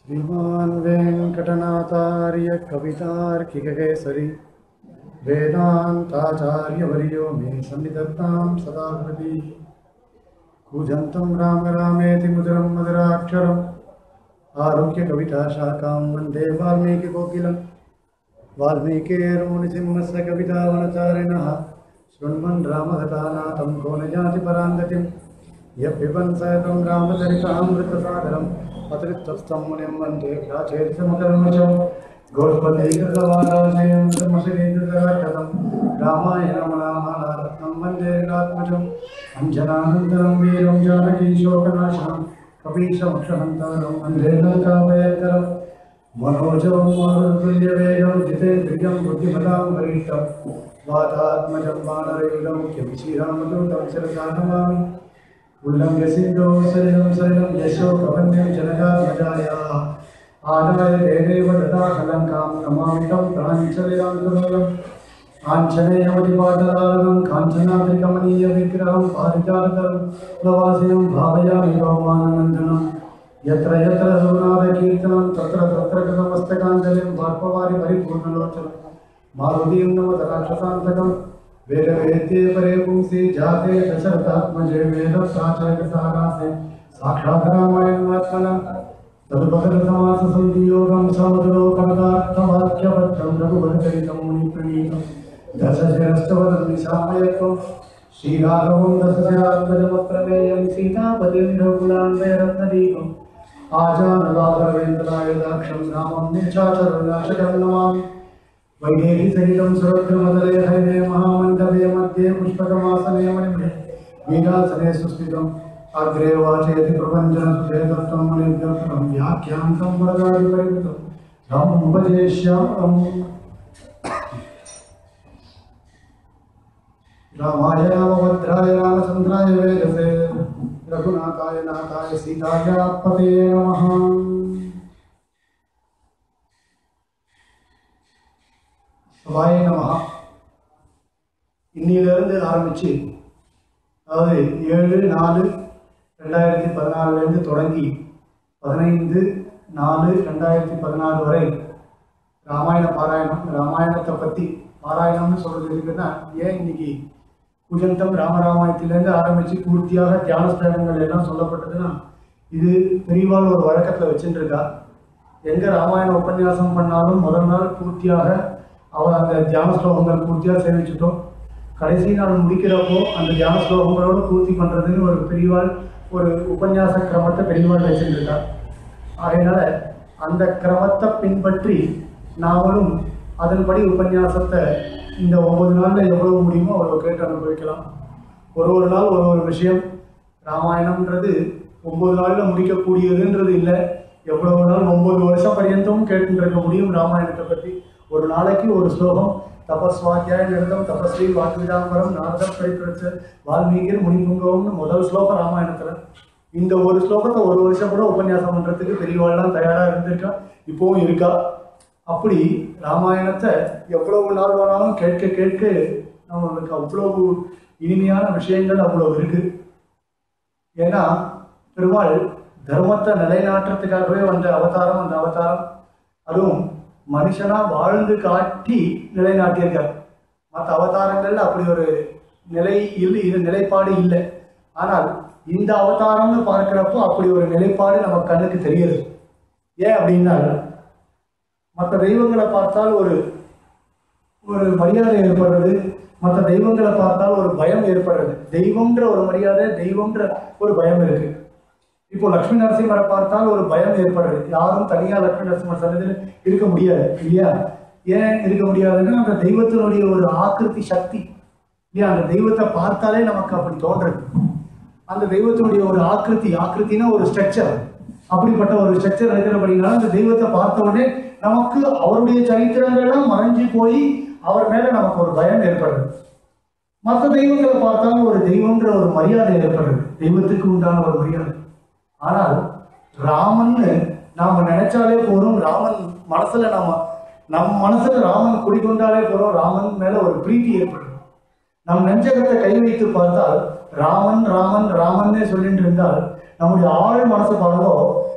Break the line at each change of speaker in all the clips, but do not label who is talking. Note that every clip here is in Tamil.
श्रीमान् वेङ्कटनाथार्य कवितार्किककेसरी वेदान्ताचार्यवर्यो मे सन्निधत्तां सदा कृति कूजन्तं राम रामेति मधुरं मधुराक्षरम् आरुह्यकविताशाखां वन्दे वाल्मीकिकोकिलं वाल्मीकिर्मुनिसिंहस्य कवितावनचारिणः शृण्वन् रामकथानाथं को न याति पराङ्गतिम् यः पिबन् सहितं रामचरितामृतसागरम् अतिरिक्तस्थं मुनिं वन्दे प्राचेरितमकर्मचं गोष्पदैकृतवादाशयं धर्मशरीरकरं रामायणमनामालारत्नं वन्दे नात्मजम् अञ्जनानन्दनं वीरं जानकीशोकनाशनं कपीशमक्षहन्तारं वन्दे लङ्काभयङ्करम् मनोजं मारुतुल्यवेगं जितेन्द्रियं बुद्धिमतां वरिष्ठं वातात्मजं वानरयुगं किं श्रीरामदूतं शिरसा नमामि उल्लङ्घ्य सिन्धो सलिलं सलिलं यशोकवन्यं जनकात्मजायाः आदाय देवेव ददाहलङ्कां नमामि तं प्राञ्चलिरान्तुलम् आञ्जनेयमतिपाटलालनं काञ्चनाद्रिकमनीयविग्रहं पारिजातकरं प्रवासिनं भावयामि भगवानन्दनं यत्र यत्र रघुनाथकीर्तनं तत्र तत्र कृतमस्तकाञ्जलिं बाष्पवारि परिपूर्णलोचनं मारुतीं नमत राक्षसान्तकम् वेदवेद्ये परे पुंसि जाते दशरथात्मजे वेदप्राचरकसारासे साक्षात् रामायणमात्मना तदुपगतसमाससन्धियोगं समदलोकपदार्थवाक्यवत्रं रघुवरचरितं मुनिप्रणीतं दशशिरस्तवदं निशामयत्वं श्रीराघवं दशशिरात्मजमप्रमेयं सीतापतिं रघुकुलान्वयरत्नदीपम् आजानुराघवेन्द्रायुधाक्षं रामं निशाचरविनाशकं नमामि वैदेही सहितं सुरद्रमदले हरिणे महामण्डले मध्ये पुष्पकमासने मणिमणे वीरासने सुस्थितम् अग्रे वाचयति प्रपञ्चनसुधेदत्तं मुनिव्यर्थं व्याख्यान्तं वरदादिपरिवृतं रामं भजेष्यामम् रामाय रामभद्राय रामचन्द्राय वेदसे रघुनाथाय नाथाय सीताय पते नमः வாய நமஹா இன்னிலிருந்து ஆரம்பிச்சு அதாவது ஏழு நாலு ரெண்டாயிரத்தி பதினாலுலேருந்து தொடங்கி பதினைந்து நாலு ரெண்டாயிரத்தி பதினாலு வரை ராமாயண பாராயணம் ராமாயணத்தை பற்றி பாராயணம்னு சொல்றது இருக்குன்னா ஏன் இன்னைக்கு குஜந்தம் ராமராமாயணத்திலேருந்து ஆரம்பித்து பூர்த்தியாக தியான ஸ்தலங்கள் எல்லாம் சொல்லப்பட்டதுன்னா இது பெரியவாள் ஒரு வழக்கத்தில் வச்சுட்டு இருக்கா எங்கே ராமாயண உபன்யாசம் பண்ணாலும் முதல் நாள் பூர்த்தியாக அவ அந்த தியான ஸ்லோகங்கள் பூர்த்தியாக சேவிச்சுட்டோம் கடைசி நாள் முடிக்கிறப்போ அந்த தியான ஸ்லோகங்களோட பூர்த்தி பண்ணுறதுன்னு ஒரு பெரியவாள் ஒரு உபன்யாச கிரமத்தை பெரியவாள் வச்சுருக்கா ஆகையினால அந்த கிரமத்தை பின்பற்றி நாமளும் அதன்படி உபன்யாசத்தை இந்த ஒவ்வொரு நாளில் எவ்வளவு முடியுமோ அவ்வளோ கேட்டு அனுபவிக்கலாம் ஒரு ஒரு நாள் ஒரு ஒரு விஷயம் ராமாயணம்ன்றது ஒன்பது நாளில் முடிக்கக்கூடியதுன்றது இல்லை எவ்வளவு நாள் ஒன்பது வருஷம் பர்யந்தமும் கேட்டுட்டு இருக்க முடியும் ராமாயணத்தை பற்றி ஒரு நாளைக்கு ஒரு ஸ்லோகம் தபஸ்வாத்தியாய நிறுத்தம் தபஸ்ரீ வாக்குவிதாம்பரம் நாரதம் படிப்பிடிச்ச வால்மீகிர் முனிபுங்கம்னு முதல் ஸ்லோகம் ராமாயணத்துல இந்த ஒரு ஸ்லோகத்தை ஒரு வருஷம் கூட உபன்யாசம் பண்றதுக்கு பெரியவாள்லாம் தயாரா இருந்திருக்கா இப்பவும் இருக்கா அப்படி ராமாயணத்தை எவ்வளவு நாள் வேணாலும் கேட்க கேட்க நம்மளுக்கு அவ்வளவு இனிமையான விஷயங்கள் அவ்வளவு இருக்கு ஏன்னா பெருமாள் தர்மத்தை நிலைநாட்டுறதுக்காகவே வந்த அவதாரம் அந்த அவதாரம் அதுவும் மனுஷனா வாழ்ந்து காட்டி நிலைநாட்டியிருக்கார் மற்ற அவதாரங்கள்ல அப்படி ஒரு நிலை இல்லை இது நிலைப்பாடு இல்லை ஆனால் இந்த அவதாரம்னு பார்க்கிறப்போ அப்படி ஒரு நிலைப்பாடு நம்ம கண்ணுக்கு தெரியுது ஏன் அப்படின்னா மற்ற தெய்வங்களை பார்த்தால் ஒரு ஒரு மரியாதை ஏற்படுறது மற்ற தெய்வங்களை பார்த்தால் ஒரு பயம் ஏற்படுறது தெய்வம்ன்ற ஒரு மரியாதை தெய்வம்ன்ற ஒரு பயம் இருக்கு இப்போ லக்ஷ்மி நரசிம்மரை பார்த்தால் ஒரு பயம் ஏற்படுறது யாரும் தனியா லக்ஷ்மி நரசிம்மர் சன்னதியில் இருக்க முடியாது இல்லையா ஏன் இருக்க முடியாதுன்னா அந்த தெய்வத்தினுடைய ஒரு ஆக்கிருதி சக்தி இல்லையா அந்த தெய்வத்தை பார்த்தாலே நமக்கு அப்படி தோன்றது அந்த தெய்வத்தினுடைய ஒரு ஆக்கிருதி ஆக்கிருத்தினா ஒரு ஸ்ட்ரக்சர் அப்படிப்பட்ட ஒரு ஸ்ட்ரக்சர் இருக்கிறபடினால அந்த தெய்வத்தை பார்த்த உடனே நமக்கு அவருடைய சரித்திரங்கள்லாம் மறைஞ்சு போய் அவர் மேல நமக்கு ஒரு பயம் ஏற்படுது மற்ற தெய்வங்களை பார்த்தாலும் ஒரு தெய்வம்ன்ற ஒரு மரியாதை ஏற்படுது தெய்வத்துக்கு உண்டான ஒரு மரியாதை ஆனால் ராமன்னு நாம நினைச்சாலே போதும் ராமன் மனசுல நாம நம் மனசுல ராமன் குடிக்கொண்டாலே போதும் ராமன் மேல ஒரு பிரீத்தி ஏற்படும் நம் நெஞ்சகத்தை கை வைத்து பார்த்தால் ராமன் ராமன் ராமன்னே சொல்லிட்டு இருந்தால் நம்முடைய ஆழ் மனசு பாருங்கோ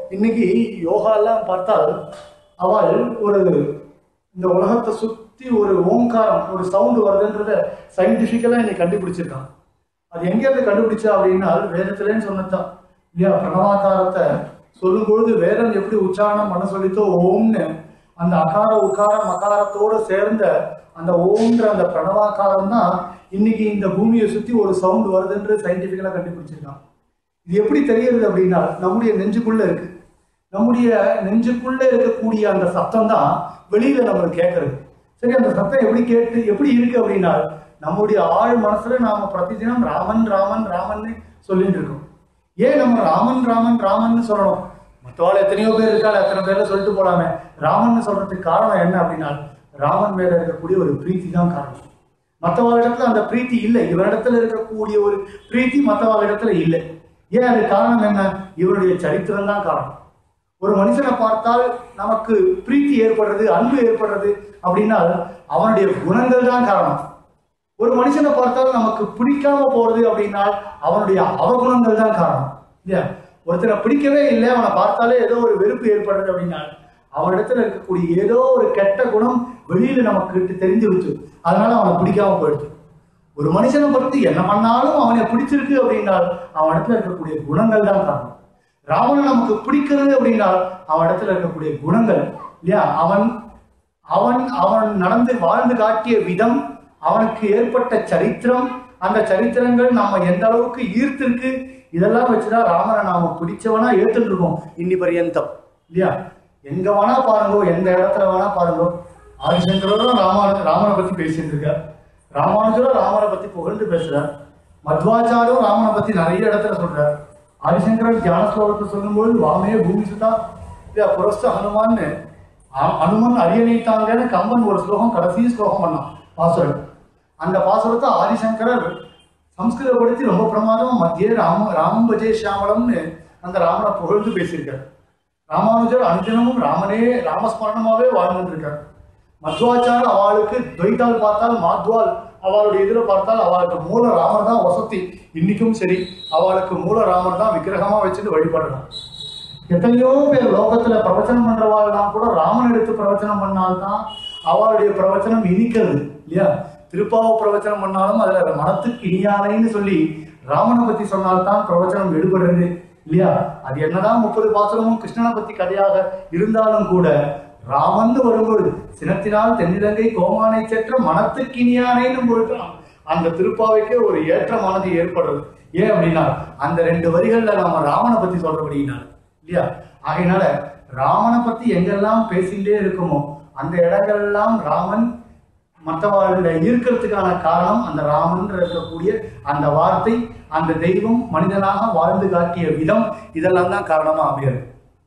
இன்னைக்கு யோகாலாம் பார்த்தால் அவள் ஒரு இந்த உலகத்தை சுத்தி ஒரு ஓங்காரம் ஒரு சவுண்டு வருதுன்றத சயின்டிஃபிக்கலா இன்னைக்கு கண்டுபிடிச்சிருக்கான் அது எங்க இருந்து கண்டுபிடிச்சா அப்படின்னா வேதத்திலேன்னு சொன்னதுதான் இல்லையா பிரணவாகாரத்தை சொல்லும் பொழுது வேதம் எப்படி உச்சாரணம் பண்ண சொல்லித்தோ ஓம்னு அந்த அகார உக்கார மகாரத்தோட சேர்ந்த அந்த ஓம்ன்ற அந்த பிரணவாகாரம் தான் இன்னைக்கு இந்த பூமியை சுத்தி ஒரு சவுண்ட் வருதுன்ற சயின்டிபிக்கலா கண்டுபிடிச்சிருக்கான் இது எப்படி தெரியுது அப்படின்னா நம்முடைய நெஞ்சுக்குள்ள இருக்கு நம்முடைய நெஞ்சுக்குள்ள இருக்கக்கூடிய அந்த சத்தம் தான் வெளியில நம்மளுக்கு கேட்கறது சரி அந்த சத்தம் எப்படி கேட்டு எப்படி இருக்கு அப்படின்னா நம்முடைய ஆழ் மனசுல நாம பிரதிதினம் ராமன் ராமன் ராமன்னு சொல்லிட்டு இருக்கோம் ஏன் நம்ம ராமன் ராமன் ராமன்னு சொல்லணும் மற்றவாள் எத்தனையோ பேர் இருக்காள் எத்தனை பேர்ல சொல்லிட்டு போலாமே ராமன் சொல்றதுக்கு காரணம் என்ன அப்படின்னா ராமன் மேல இருக்கக்கூடிய ஒரு பிரீத்தி தான் காரணம் மற்றவர்களிடத்துல அந்த பிரீத்தி இல்லை இவரிடத்துல இருக்கக்கூடிய ஒரு பிரீத்தி மற்றவர்களிடத்துல இல்லை ஏன் அது காரணம் என்ன இவருடைய சரித்திரம் தான் காரணம் ஒரு மனுஷனை பார்த்தால் நமக்கு பிரீத்தி ஏற்படுறது அன்பு ஏற்படுறது அப்படின்னா அவனுடைய குணங்கள் தான் காரணம் ஒரு மனுஷனை பார்த்தால் நமக்கு பிடிக்காம போறது அப்படின்னா அவனுடைய அவகுணங்கள் தான் காரணம் இல்லையா ஒருத்தனை பிடிக்கவே இல்லை அவனை பார்த்தாலே ஏதோ ஒரு வெறுப்பு ஏற்படுறது அப்படின்னா அவனிடத்துல இருக்கக்கூடிய ஏதோ ஒரு கெட்ட குணம் வெளியில நமக்கு தெரிஞ்சு வச்சு அதனால அவனை பிடிக்காம போயிடுச்சு ஒரு மனுஷனை பொறுத்து என்ன பண்ணாலும் அவனை பிடிச்சிருக்கு அப்படின்னா அவன் இடத்துல இருக்கக்கூடிய குணங்கள் தான் காரணம் ராவணனை நமக்கு பிடிக்கிறது அப்படின்னா அவன் இடத்துல இருக்கக்கூடிய குணங்கள் இல்லையா அவன் அவன் அவன் நடந்து வாழ்ந்து காட்டிய விதம் அவனுக்கு ஏற்பட்ட சரித்திரம் அந்த சரித்திரங்கள் நம்ம எந்த அளவுக்கு ஈர்த்திருக்கு இதெல்லாம் வச்சுதான் ராமனை நாம பிடிச்சவனா ஏத்துட்டு இருக்கோம் இன்னி பரியந்தம் இல்லையா எங்க வேணா பாருங்க எந்த இடத்துல வேணா பாருங்க ஆதிசங்கரும் ராமான ராமனை பத்தி பேசிட்டு இருக்கார் ராமானுஜரும் ராமனை பத்தி புகழ்ந்து பேசுறார் மத்வாச்சாரும் ராமனை பத்தி நிறைய இடத்துல சொல்றார் ஆதிசங்கரன் தியான ஸ்லோகத்தை சொல்லும்போது வாமே பூமி சுதா இல்லையா புரஸ்த ஹனுமான்னு அ- அனுமன் அரியணைத்தாங்கன்னு கம்பன் ஒரு ஸ்லோகம் கடைசி ஸ்லோகம் பண்ணான் பாசுரன் அந்த பாசுரத்தை ஆதிசங்கரர் சம்ஸ்கிருதப்படுத்தி ரொம்ப பிரமாதமா மத்திய ராம ராமம் பஜே ஷியாமலம்னு அந்த ராமனை புகழ்ந்து பேசியிருக்கார் ராமானுஜர் அனுதினமும் ராமனே ராமஸ்மரணமாவே வாழ்ந்துட்டு இருக்கார் மத்வாச்சார அவளுக்கு துவைத்தால் பார்த்தால் மாத்வால் அவளுடைய இதுல பார்த்தால் அவளுக்கு மூல ராமர் தான் வசதி இன்னைக்கும் சரி அவளுக்கு மூல ராமர் தான் விக்கிரகமா வச்சுட்டு வழிபடலாம் எத்தனையோ பேர் லோகத்துல பிரவச்சனம் பண்றவாள்லாம் கூட ராமன் எடுத்து பிரவச்சனம் பண்ணால்தான் அவளுடைய பிரவச்சனம் இனிக்கிறது இல்லையா திருப்பாவ பிரவச்சனம் பண்ணாலும் அதுல மனத்துக்கு இனியானைன்னு சொல்லி ராமனை பத்தி சொன்னால்தான் பிரவச்சனம் எடுபடுறது இல்லையா அது என்னதான் முப்பது பாசுரமும் கிருஷ்ணனை பத்தி கதையாக இருந்தாலும் கூட ராமன் வரும்பொழுது சினத்தினால் தென்னிலங்கை கோமானை செற்ற மனத்துக்கு இனியானைன்னு பொழுது அந்த திருப்பாவைக்கே ஒரு ஏற்றமானது ஏற்படுறது ஏன் அப்படின்னா அந்த ரெண்டு வரிகள்ல நாம ராமனை பத்தி சொல்றபடினால இல்லையா ஆகையினால ராமனை பத்தி எங்கெல்லாம் பேசிட்டே இருக்குமோ அந்த இடங்கள்லாம் ராமன் மற்றவர்களை ஈர்க்கிறதுக்கான காரணம் அந்த ராமன் இருக்கக்கூடிய அந்த வார்த்தை அந்த தெய்வம் மனிதனாக வாழ்ந்து காட்டிய விதம் இதெல்லாம் தான் காரணமா அமையாது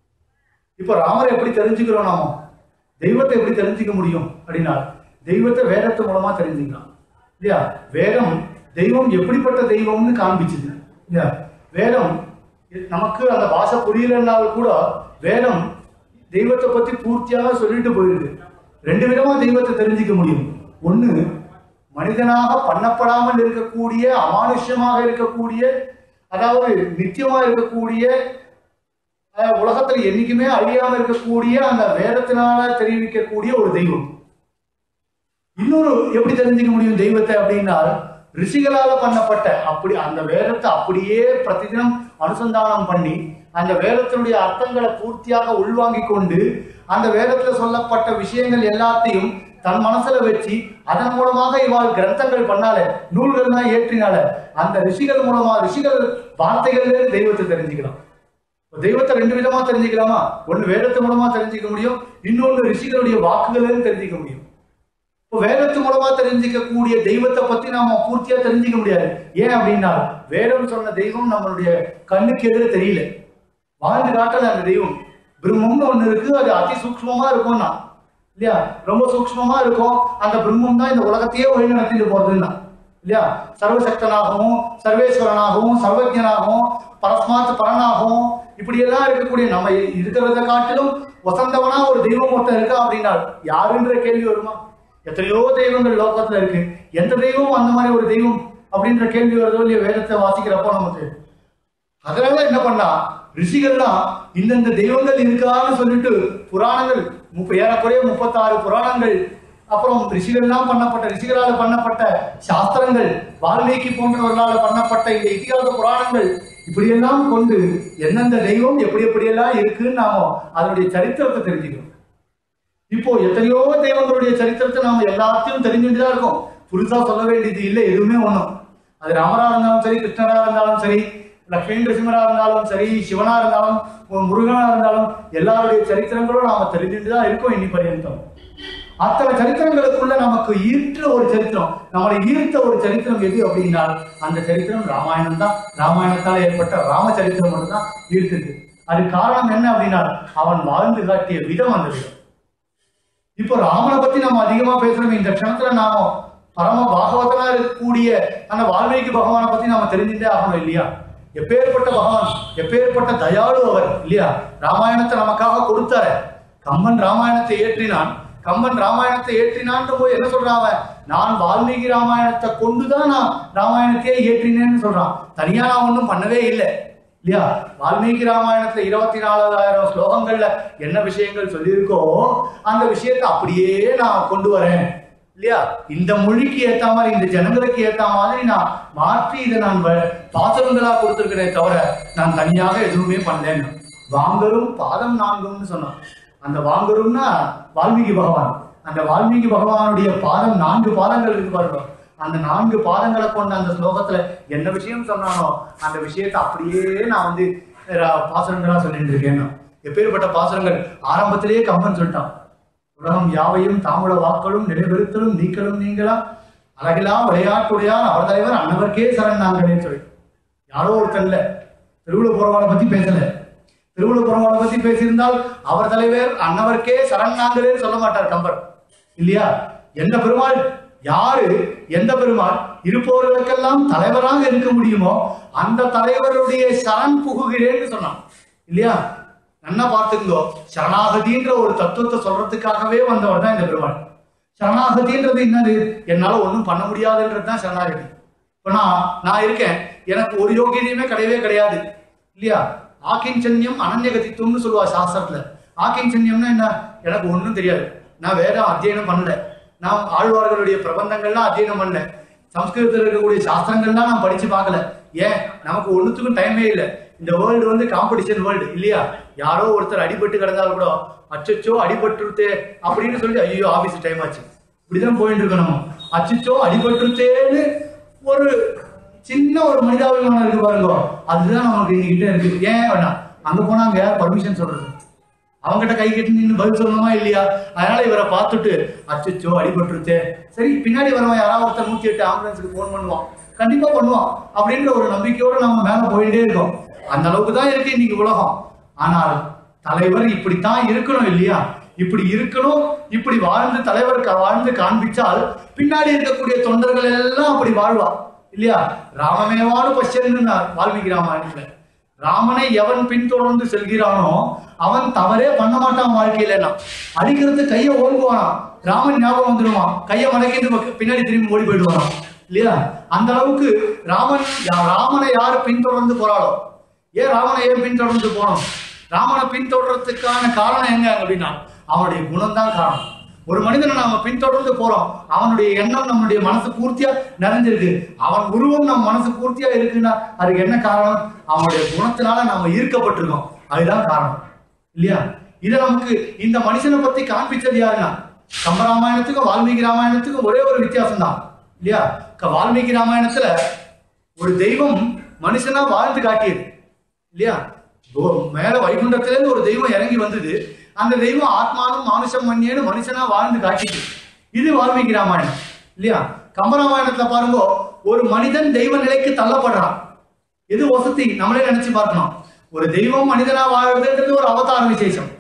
இப்போ ராமரை எப்படி தெரிஞ்சுக்கிறோம் நாம தெய்வத்தை எப்படி தெரிஞ்சுக்க முடியும் அப்படின்னா தெய்வத்தை வேதத்து மூலமா தெரிஞ்சுக்கலாம் இல்லையா வேதம் தெய்வம் எப்படிப்பட்ட தெய்வம்னு காண்பிச்சுது இல்லையா வேதம் நமக்கு அந்த பாஷை புரியலனாலும் கூட வேதம் தெய்வத்தை பத்தி பூர்த்தியாக சொல்லிட்டு போயிருக்கு ரெண்டு விதமா தெய்வத்தை தெரிஞ்சுக்க முடியும் ஒண்ணு மனிதனாக பண்ணப்படாமல் இருக்கக்கூடிய அமானுஷ்யமாக இருக்கக்கூடிய அதாவது நித்தியமா இருக்கக்கூடிய அஹ், உலகத்துல என்னைக்குமே அழியாம இருக்கக்கூடிய அந்த வேதத்தினால தெரிவிக்கக்கூடிய ஒரு தெய்வம் இன்னொரு எப்படி தெரிஞ்சுக்க முடியும் தெய்வத்தை அப்படின்னா ரிஷிகளால பண்ணப்பட்ட அப்படி அந்த வேதத்தை அப்படியே பிரதிதினம் அனுசந்தானம் பண்ணி அந்த வேதத்தினுடைய அர்த்தங்களை பூர்த்தியாக உள்வாங்கிக் கொண்டு அந்த வேதத்துல சொல்லப்பட்ட விஷயங்கள் எல்லாத்தையும் தன் மனசுல வச்சு அதன் மூலமாக இவாள் கிரந்தங்கள் பண்ணால நூல்கள்லாம் ஏற்றினால அந்த ரிஷிகள் மூலமா ரிஷிகள் வார்த்தைகள்ல தெய்வத்தை தெரிஞ்சுக்கலாம் இப்ப தெய்வத்தை ரெண்டு விதமா தெரிஞ்சுக்கலாமா ஒண்ணு வேதத்து மூலமா தெரிஞ்சுக்க முடியும் இன்னொன்னு ரிஷிகளுடைய வாக்குகள் தெரிஞ்சுக்க முடியும் இப்போ வேதத்து மூலமா தெரிஞ்சுக்கக்கூடிய தெய்வத்தை பத்தி நாம பூர்த்தியா தெரிஞ்சுக்க முடியாது ஏன் அப்படின்னா வேதம் சொன்ன தெய்வம் நம்மளுடைய கண்ணுக்கு எதிர தெரியல வாழ்ந்து காட்டல அந்த தெய்வம் பிரம்மம்னு ஒண்ணு இருக்கு அது அதி சூக்ஷ்மமா இருக்கும்னா இல்லையா ரொம்ப சூக்ஷ்மமா இருக்கும் அந்த பிரம்மம் தான் இந்த உலகத்தையே வழி நடத்திட்டு போறதுன்னா இல்லையா சர்வசக்தனாகவும் சர்வேஸ்வரனாகவும் சர்வஜனாகவும் பரஸ்மாத் பரனாகவும் இப்படி எல்லாம் இருக்கக்கூடிய நம்ம இருக்கிறத காட்டிலும் வசந்தவனா ஒரு தெய்வம் ஒருத்தன் இருக்கா அப்படின்னா யாருன்ற கேள்வி வருமா எத்தனையோ தெய்வங்கள் லோகத்துல இருக்கு எந்த தெய்வம் அந்த மாதிரி ஒரு தெய்வம் அப்படின்ற கேள்வி வருதோ இல்லையா வேதத்தை வாசிக்கிறப்போ நமக்கு அதனால என்ன பண்ணா ரிஷிகள்லாம் இந்தந்த தெய்வங்கள் இருக்கான்னு சொல்லிட்டு புராணங்கள் முப்ப ஏறக்குறைய முப்பத்தாறு புராணங்கள் அப்புறம் ரிஷிகள்லாம் பண்ணப்பட்ட ரிஷிகளால் பண்ணப்பட்ட சாஸ்திரங்கள் வால்மீகி போன்றவர்களால் பண்ணப்பட்ட இந்த இதிகாச புராணங்கள் இப்படியெல்லாம் கொண்டு எந்தெந்த தெய்வம் எப்படி எப்படியெல்லாம் இருக்குன்னு நாம அதனுடைய சரித்திரத்தை தெரிஞ்சுக்கிறோம் இப்போ எத்தனையோ தெய்வங்களுடைய சரித்திரத்தை நாம எல்லாத்தையும் தெரிஞ்சுட்டு தான் இருக்கோம் புதுசா சொல்ல வேண்டியது இல்லை எதுவுமே ஒண்ணும் அது ராமரா இருந்தாலும் சரி கிருஷ்ணரா இருந்தாலும் சரி லக்ஷ்மி நரசிம்மரா இருந்தாலும் சரி சிவனா இருந்தாலும் ஒரு முருகனா இருந்தாலும் எல்லாருடைய சரித்திரங்களும் நாம தெரிஞ்சுட்டு தான் இருக்கோம் இன்னி பர்யந்தம் அத்தனை சரித்திரங்களுக்குள்ள நமக்கு ஈர்த்த ஒரு சரித்திரம் நம்மளை ஈர்த்த ஒரு சரித்திரம் எது அப்படின்னா அந்த சரித்திரம் ராமாயணம் தான் ராமாயணத்தால் ஏற்பட்ட ராம சரித்திரம் மட்டும்தான் ஈர்த்தது அது காரணம் என்ன அப்படின்னா அவன் வாழ்ந்து காட்டிய விதம் அந்த விதம் இப்போ ராமனை பத்தி நம்ம அதிகமா பேசுறோம் இந்த க்ஷணத்துல நாம பரம பாகவதனா இருக்கக்கூடிய அந்த வால்மீகி பகவானை பத்தி நாம தெரிஞ்சுட்டே ஆகணும் இல்லையா எப்பேற்பட்ட பகவான் எப்பேற்பட்ட தயாளு அவர் இல்லையா ராமாயணத்தை நமக்காக கொடுத்தாரு கம்பன் ராமாயணத்தை ஏற்றினான் கம்பன் ராமாயணத்தை ஏற்றினான்னு போய் என்ன சொல்றான் அவன் நான் வால்மீகி ராமாயணத்தை கொண்டுதான் நான் ராமாயணத்தையே ஏற்றினேன்னு சொல்றான் தனியா நான் ஒன்றும் பண்ணவே இல்லை இல்லையா வால்மீகி ராமாயணத்துல இருபத்தி நாலாயிரம் ஸ்லோகங்கள்ல என்ன விஷயங்கள் சொல்லியிருக்கோ அந்த விஷயத்தை அப்படியே நான் கொண்டு வரேன் இல்லையா இந்த மொழிக்கு ஏத்த மாதிரி இந்த ஜனங்களுக்கு ஏத்த மாதிரி நான் மாற்றி இதை நான் வ- பாசுரங்களா கொடுத்திருக்கிறேன் தவிர நான் தனியாக எதுவுமே பண்ணலன்னு வாங்கரும் பாதம் நான்கும்னு சொன்னான் அந்த வாங்கரும்னா வால்மீகி பகவான் அந்த வால்மீகி பகவானுடைய பாதம் நான்கு பாதங்கள் இருக்கு பாருங்க அந்த நான்கு பாதங்களை கொண்ட அந்த ஸ்லோகத்துல என்ன விஷயம் சொன்னானோ அந்த விஷயத்தை அப்படியே நான் வந்து ர- பாசுரங்களா சொல்லிட்டு இருக்கேன் நான். எப்பேற்பட்ட பாசுரங்கள் ஆரம்பத்திலேயே கம்பன் சொல்லிட்டான் உலகம் யாவையும் தாமுல வாக்களும் நிலைபெறுத்தலும் நீக்கலும் நீங்களா அழகிலா விளையாட்டுடையார் அவர் தலைவர் அன்னவர்க்கே சரண் நாங்களேன்னு சொல்லி யாரோ ஒருத்தன் இல்ல திருவிழா போறவாளை பத்தி பேசல திருவிழா போறவாளை பத்தி பேசியிருந்தால் அவர் தலைவர் அன்னவர்க்கே சரண் நாங்களேன்னு சொல்ல மாட்டார் கம்பர் இல்லையா எந்த பெருமாள் யாரு எந்த பெருமாள் இருப்பவர்களுக்கெல்லாம் தலைவராக இருக்க முடியுமோ அந்த தலைவருடைய சரண் புகுகிறேன்னு சொன்னான் இல்லையா நல்லா பார்த்துக்கோ சரணாகதின்ற ஒரு தத்துவத்தை சொல்றதுக்காகவே வந்தவர் தான் இந்த பெருமாள் சரணாகதின்றது என்னது என்னால ஒண்ணும் பண்ண முடியாதுன்றது தான் சரணாகதி இப்ப நான் நான் இருக்கேன் எனக்கு ஒரு யோகியதையுமே கிடையவே கிடையாது இல்லையா ஆக்கிஞ்சன்யம் அனன்யகதித்துவம்னு சொல்லுவா சாஸ்திரத்துல ஆக்கிஞ்சன்யம்னா என்ன எனக்கு ஒண்ணும் தெரியாது நான் வேதம் அத்தியனம் பண்ணல நான் ஆழ்வார்களுடைய பிரபந்தங்கள்லாம் அத்தியனம் பண்ணல சம்ஸ்கிருதத்தில் இருக்கக்கூடிய சாஸ்திரங்கள்லாம் நான் படிச்சு பார்க்கல ஏன் நமக்கு ஒண்ணுத்துக்கும் டைமே இல்லை இந்த வேர்ல்டு வந்து காம்படிஷன் வேர்ல்டு இல்லையா யாரோ ஒருத்தர் அடிபட்டு கிடந்தாலும் கூட அச்சச்சோ அடிபட்டுருத்தே அப்படின்னு சொல்லி ஐயோ ஆபீஸ் டைம் ஆச்சு இப்படிதான் போயிட்டு இருக்கணும் அச்சச்சோ அடிபட்டுருத்தேன்னு ஒரு சின்ன ஒரு மனிதாபிமானம் இருக்கு பாருங்க அதுதான் நமக்கு எங்ககிட்ட இருக்கு ஏன் வேணாம் அங்க போனா அங்க யார் பர்மிஷன் சொல்றது அவங்ககிட்ட கை கட்டி நின்று பதில் சொல்லணுமா இல்லையா அதனால இவரை பார்த்துட்டு அச்சச்சோ அடிபட்டுருச்சே சரி பின்னாடி வரவன் யாராவது ஒருத்தர் நூத்தி எட்டு ஆம்புலன்ஸுக்கு ஃபோன் பண்ணுவான் கண்டிப்பா பண்ணுவான் அப்படின்ற ஒரு நம்பிக்கையோட நம்ம மேல போயிட்டே இருக்கோம் அந்த அளவுக்கு தான் இருக்கு இன்னைக்கு உலகம் ஆனால் தலைவர் இப்படித்தான் இருக்கணும் இல்லையா இப்படி இருக்கணும் இப்படி வாழ்ந்து தலைவர் க- வாழ்ந்து காண்பிச்சால் பின்னாடி இருக்கக்கூடிய தொண்டர்கள் எல்லாம் அப்படி வாழ்வா இல்லையா ராமமேவானு பஷ்யன்னு வால்மீகி ராமாயணத்துல ராமனை எவன் பின்தொடர்ந்து செல்கிறானோ அவன் தவறே பண்ண மாட்டான் வாழ்க்கையில அடிக்கிறது கையை ஓங்குவானா ராமன் ஞாபகம் வந்துடுவான் கையை மடக்கிட்டு பக்க- பின்னாடி திரும்பி ஓடி போயிடுவான் இல்லையா அந்த அளவுக்கு ராமன் யா- ராமனை யாரு பின்தொடர்ந்து போறாளோ ஏன் ராமனை ஏன் பின்தொடர்ந்து போனோம் ராமனை பின்தொடர்றதுக்கான காரணம் எங்க அப்படின்னா அவனுடைய குணம் தான் காரணம் ஒரு மனிதனை நாம பின்தொடர்ந்து போறோம் அவனுடைய எண்ணம் நம்முடைய மனசு பூர்த்தியா நிறைஞ்சிருக்கு அவன் உருவம் நம்ம மனசு பூர்த்தியா இருக்குன்னா அதுக்கு என்ன காரணம் அவனுடைய குணத்தினால நாம ஈர்க்கப்பட்டிருக்கோம் அதுதான் காரணம் இல்லையா இதை நமக்கு இந்த மனுஷனை பத்தி காண்பிச்சது யாருன்னா கம்பராமாயணத்துக்கும் வால்மீகி ராமாயணத்துக்கும் ஒரே ஒரு வித்தியாசம் தான் இல்லையா க- வால்மீகி ராமாயணத்துல ஒரு தெய்வம் மனுஷனா வாழ்ந்து காட்டியது இல்லையா ஓ- மேல வைகுண்டத்திலேருந்து ஒரு தெய்வம் இறங்கி வந்தது அந்த தெய்வம் ஆத்மானும் மானுஷம் மண்ணியன்னு மனுஷனா வாழ்ந்து காட்டிட்டு இது வால்மீகி ராமாயணம் இல்லையா கம்பராமாயணத்துல பாருங்க ஒரு மனிதன் தெய்வ நிலைக்கு தள்ளப்படுறான் எது வசதி நம்மளே நினைச்சு பார்க்கணும் ஒரு தெய்வம் மனிதனா வாழ்றதுன்றது ஒரு அவதார விசேஷம்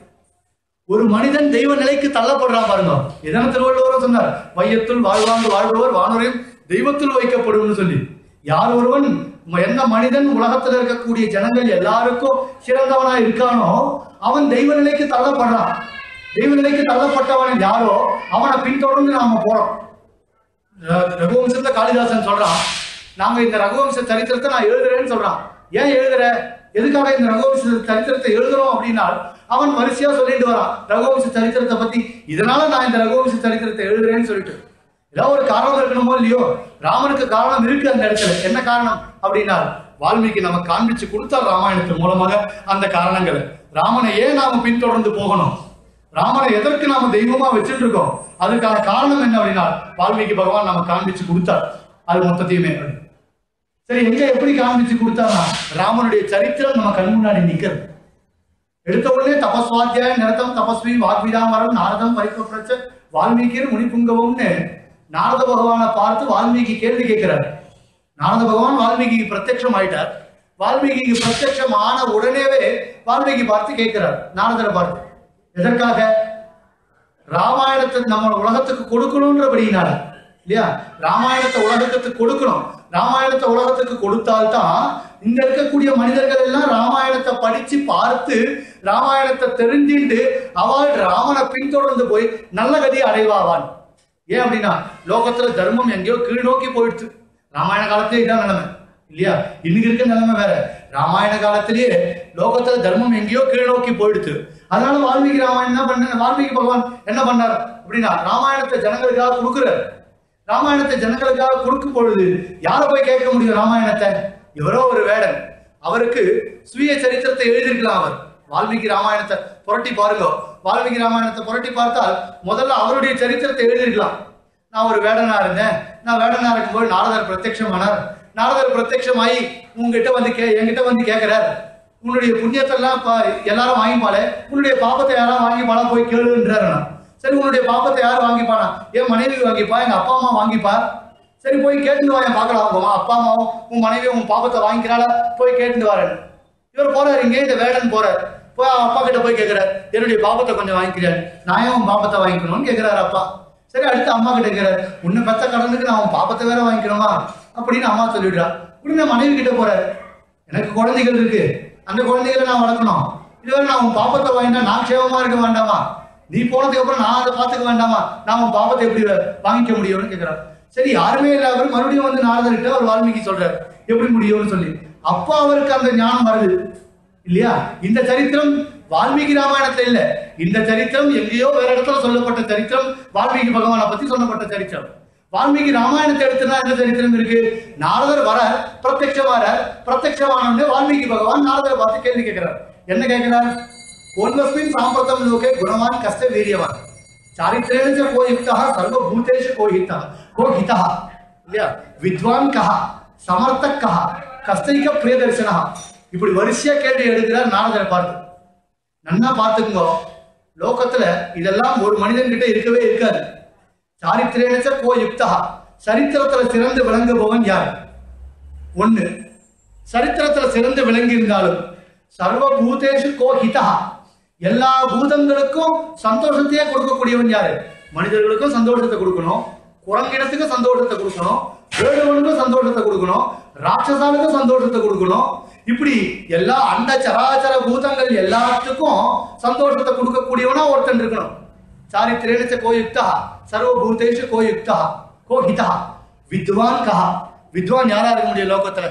ஒரு மனிதன் தெய்வ நிலைக்கு தள்ளப்படுறான் பாருங்க இதன திருவள்ளுவரும் சொன்னார் வையத்துள் வாழ்வாங்கு வாழ்பவர் வானுரையும் தெய்வத்துள் வைக்கப்படும்னு சொல்லி யார் ஒருவன் ம- எந்த மனிதன் உலகத்துல இருக்கக்கூடிய ஜனங்கள் எல்லாருக்கும் சிறந்தவனா இருக்கானோ அவன் தெய்வ நிலைக்கு தள்ளப்படுறான் தெய்வ நிலைக்கு தள்ளப்பட்டவன் யாரோ அவனை பின்தொடர்ந்து நாம போறோம் ர- ரகுவம்சத்துல காளிதாசன் சொல்றான் நாங்க இந்த ரகுவம்ச சரித்திரத்தை நான் எழுதுறேன்னு சொல்றான் ஏன் எழுதுற எதுக்காக இந்த ரகுவம்ச சரித்திரத்தை எழுதுறோம் அப்படின்னா அவன் வரிசையா சொல்லிட்டு வரான் ரகுவம்ச சரித்திரத்தை பத்தி இதனால நான் இந்த ரகுவம்ச சரித்திரத்தை எழுதுறேன்னு சொல்லிட்டு ஏதாவது ஒரு காரணம் இருக்கணுமோ இல்லையோ ராமனுக்கு காரணம் இருக்கு அந்த இடத்துல என்ன காரணம் அப்படின்னா வால்மீகி நமக்கு காண்பிச்சு கொடுத்தார் ராமாயணத்தின் மூலமாக அந்த காரணங்களை ராமனை ஏன் நாம பின்தொடர்ந்து போகணும் ராமனை எதற்கு நாம தெய்வமா வச்சுட்டு இருக்கோம் அதுக்கான காரணம் என்ன அப்படின்னா வால்மீகி பகவான் நமக்கு காண்பிச்சு கொடுத்தார் அது மொத்தத்தையுமே சரி எங்க எப்படி காண்பிச்சு கொடுத்தாருன்னா ராமனுடைய சரித்திரம் நம்ம கண் முன்னாடி நிக்கிறது எடுத்த உடனே தபஸ்வாத்தியாய நிரத்தம் தபஸ்வி வாக்விதாமரம் நாரதம் பரிபுரச்ச வால்மீகியர் முனிபுங்கவும்னு நாரத பகவானை பார்த்து வால்மீகி கேள்வி கேட்கிறார் நாரத பகவான் வால்மீகி பிரத்யட்சம் ஆயிட்டார் வால்மீகிக்கு பிரத்யட்சம் ஆன உடனேவே வால்மீகி பார்த்து கேட்கிறார் நாரதரை பார்த்து எதற்காக ராமாயணத்தை நம்ம உலகத்துக்கு கொடுக்கணும்ன்றபடினால இல்லையா ராமாயணத்தை உலகத்துக்கு கொடுக்கணும் ராமாயணத்தை உலகத்துக்கு கொடுத்தால்தான் இங்க இருக்கக்கூடிய மனிதர்கள் எல்லாம் ராமாயணத்தை படிச்சு பார்த்து ராமாயணத்தை தெரிஞ்சுட்டு அவள் ராமனை பின்தொடர்ந்து போய் நல்ல கதியை அடைவாவான் ஏன் அப்படின்னா லோகத்துல தர்மம் எங்கேயோ கீழ் நோக்கி போயிடுச்சு ராமாயண காலத்திலே இதான் நிலைமை இல்லையா இன்னைக்கு இருக்க நிலைமை வேற ராமாயண காலத்திலேயே லோகத்துல தர்மம் எங்கேயோ கீழ் நோக்கி போயிடுச்சு அதனால வால்மீகி ராமாயணம் என்ன பண்ண வால்மீகி பகவான் என்ன பண்ணார் அப்படின்னா ராமாயணத்தை ஜனங்களுக்காக கொடுக்குறார் ராமாயணத்தை ஜனங்களுக்காக கொடுக்கும் பொழுது யாரை போய் கேட்க முடியும் ராமாயணத்தை எவரோ ஒரு வேடன் அவருக்கு சுய சரித்திரத்தை எழுதியிருக்கலாம் அவர் வால்மீகி ராமாயணத்தை புரட்டி பாருங்க வால்மீகி ராமாயணத்தை புரட்டி பார்த்தால் முதல்ல அவருடைய சரித்திரத்தை எழுதியிருக்கலாம் நான் ஒரு வேடனா இருந்தேன் நான் வேடனா இருக்கும்போது நாரதர் பிரத்யட்சமானார் நாரதர் பிரத்யட்சமாயி உங்ககிட்ட வந்து கே என்கிட்ட வந்து கேட்கிறார் உன்னுடைய புண்ணியத்தெல்லாம் பா- எல்லாரும் வாங்கிப்பாளே உன்னுடைய பாப்பத்தை யாரும் வாங்கிப்பாளா போய் கேளுன்றாரு நான். சரி உன்னுடைய பாப்பத்தை யார் வாங்கிப்பானா என் மனைவி வாங்கிப்பா எங்க அப்பா அம்மா வாங்கிப்பா சரி போய் கேட்டுட்டு வா என் பார்க்கலாம் உங்க அப்பா அம்மாவும் உன் மனைவி உன் பாப்பத்தை வாங்கிக்கிறாளா போய் கேட்டுட்டு வரேன் இவர் போறாரு இங்கே இந்த வேடன் போறாரு போய் அவன் அப்பா கிட்ட போய் கேட்கிறார் என்னுடைய பாப்பத்தை கொஞ்சம் வாங்கிக்கிறார் நான் ஏன் உன் பாப்பத்தை வாங்கிக்கணும்னு கேட்கிறாரு அப்பா சரி அடுத்து அம்மா கிட்ட கேட்கிறார் உன்னை பெத்த கடனுக்கு நான் உன் பாப்பத்தை வேற வாங்கிக்கணுமா அப்படின்னு அம்மா சொல்லிடுறா உடனே மனைவி கிட்ட போறாரு எனக்கு குழந்தைகள் இருக்கு அந்த குழந்தைகளை நான் வளர்க்கணும் இதுவரை நான் உன் பாப்பத்தை வாங்கினா நான் க்ஷேமமா இருக்க வேண்டாமா நீ போனதுக்கு அப்புறம் நான் அதை பார்த்துக்க வேண்டாமா நான் உன் பாப்பத்தை எப்படி வாங்கிக்க முடியும்னு கேட்கிறார் சரி யாருமே இல்ல அவர் மறுபடியும் வந்து நாரதர்கிட்ட அவர் வால்மீகி சொல்றாரு எப்படி முடியும்னு சொல்லி அப்போ அவருக்கு அந்த ஞானம் வருது இல்லையா இந்த சரித்திரம் வால்மீகி ராமாயணத்துல இல்ல இந்த சரித்திரம் எங்கேயோ வேற இடத்துல சொல்லப்பட்ட சரித்திரம் வால்மீகி பகவானை பத்தி சொல்லப்பட்ட சரித்திரம் வால்மீகி ராமாயணத்தை எடுத்துனா என்ன சரித்திரம் இருக்கு நாரதர் வர பிரத்யட்சம் வர பிரத்யட்சமான வால்மீகி பகவான் நாரதரை பார்த்து கேள்வி கேட்கிறார் என்ன கேட்கிறார் கோன்வஸ்மின் சாம்பிரதம் லோகே குணவான் கஷ்ட வீரியவான் चारित्रेण च को युक्तः सर्वभूतेषु को हितः को हितः இல்லையா வித்வான் கஹா சமர்த்தக் கஹா கஸ்தைக பிரியதர்சனா இப்படி வரிசையா கேள்வி எடுக்கிறார் நாரதரை பார்த்து நன்னா பார்த்துக்குங்க லோகத்துல இதெல்லாம் ஒரு மனிதன் கிட்ட இருக்கவே இருக்காது சாரித்திரேனச்ச கோ யுக்தா சரித்திரத்துல சிறந்து விளங்குபவன் யார் ஒண்ணு சரித்திரத்துல சிறந்து விளங்கி இருந்தாலும் சர்வ பூதேஷு கோ ஹிதா எல்லா பூதங்களுக்கும் சந்தோஷத்தையே கொடுக்கக்கூடியவன் யாரு மனிதர்களுக்கும் சந்தோஷத்தை கொடுக்கணும் குரங்கிடத்துக்கும் சந்தோஷத்தை கொடுக்கணும் வேடுவனுக்கும் சந்தோஷத்தை கொடுக்கணும் ராட்சசானுக்கும் சந்தோஷத்தை கொடுக்கணும் இப்படி எல்லா அண்ட சராச்சர பூதங்கள் எல்லாத்துக்கும் சந்தோஷத்தை கொடுக்கக்கூடியவனா ஒருத்தன் இருக்கணும் சாரித்திரேணச்ச கோ யுக்தா சர்வ பூதேஷு கோ யுக்தா கோ ஹிதா வித்வான் கஹா வித்வான் யாரா இருக்க முடியும் லோகத்துல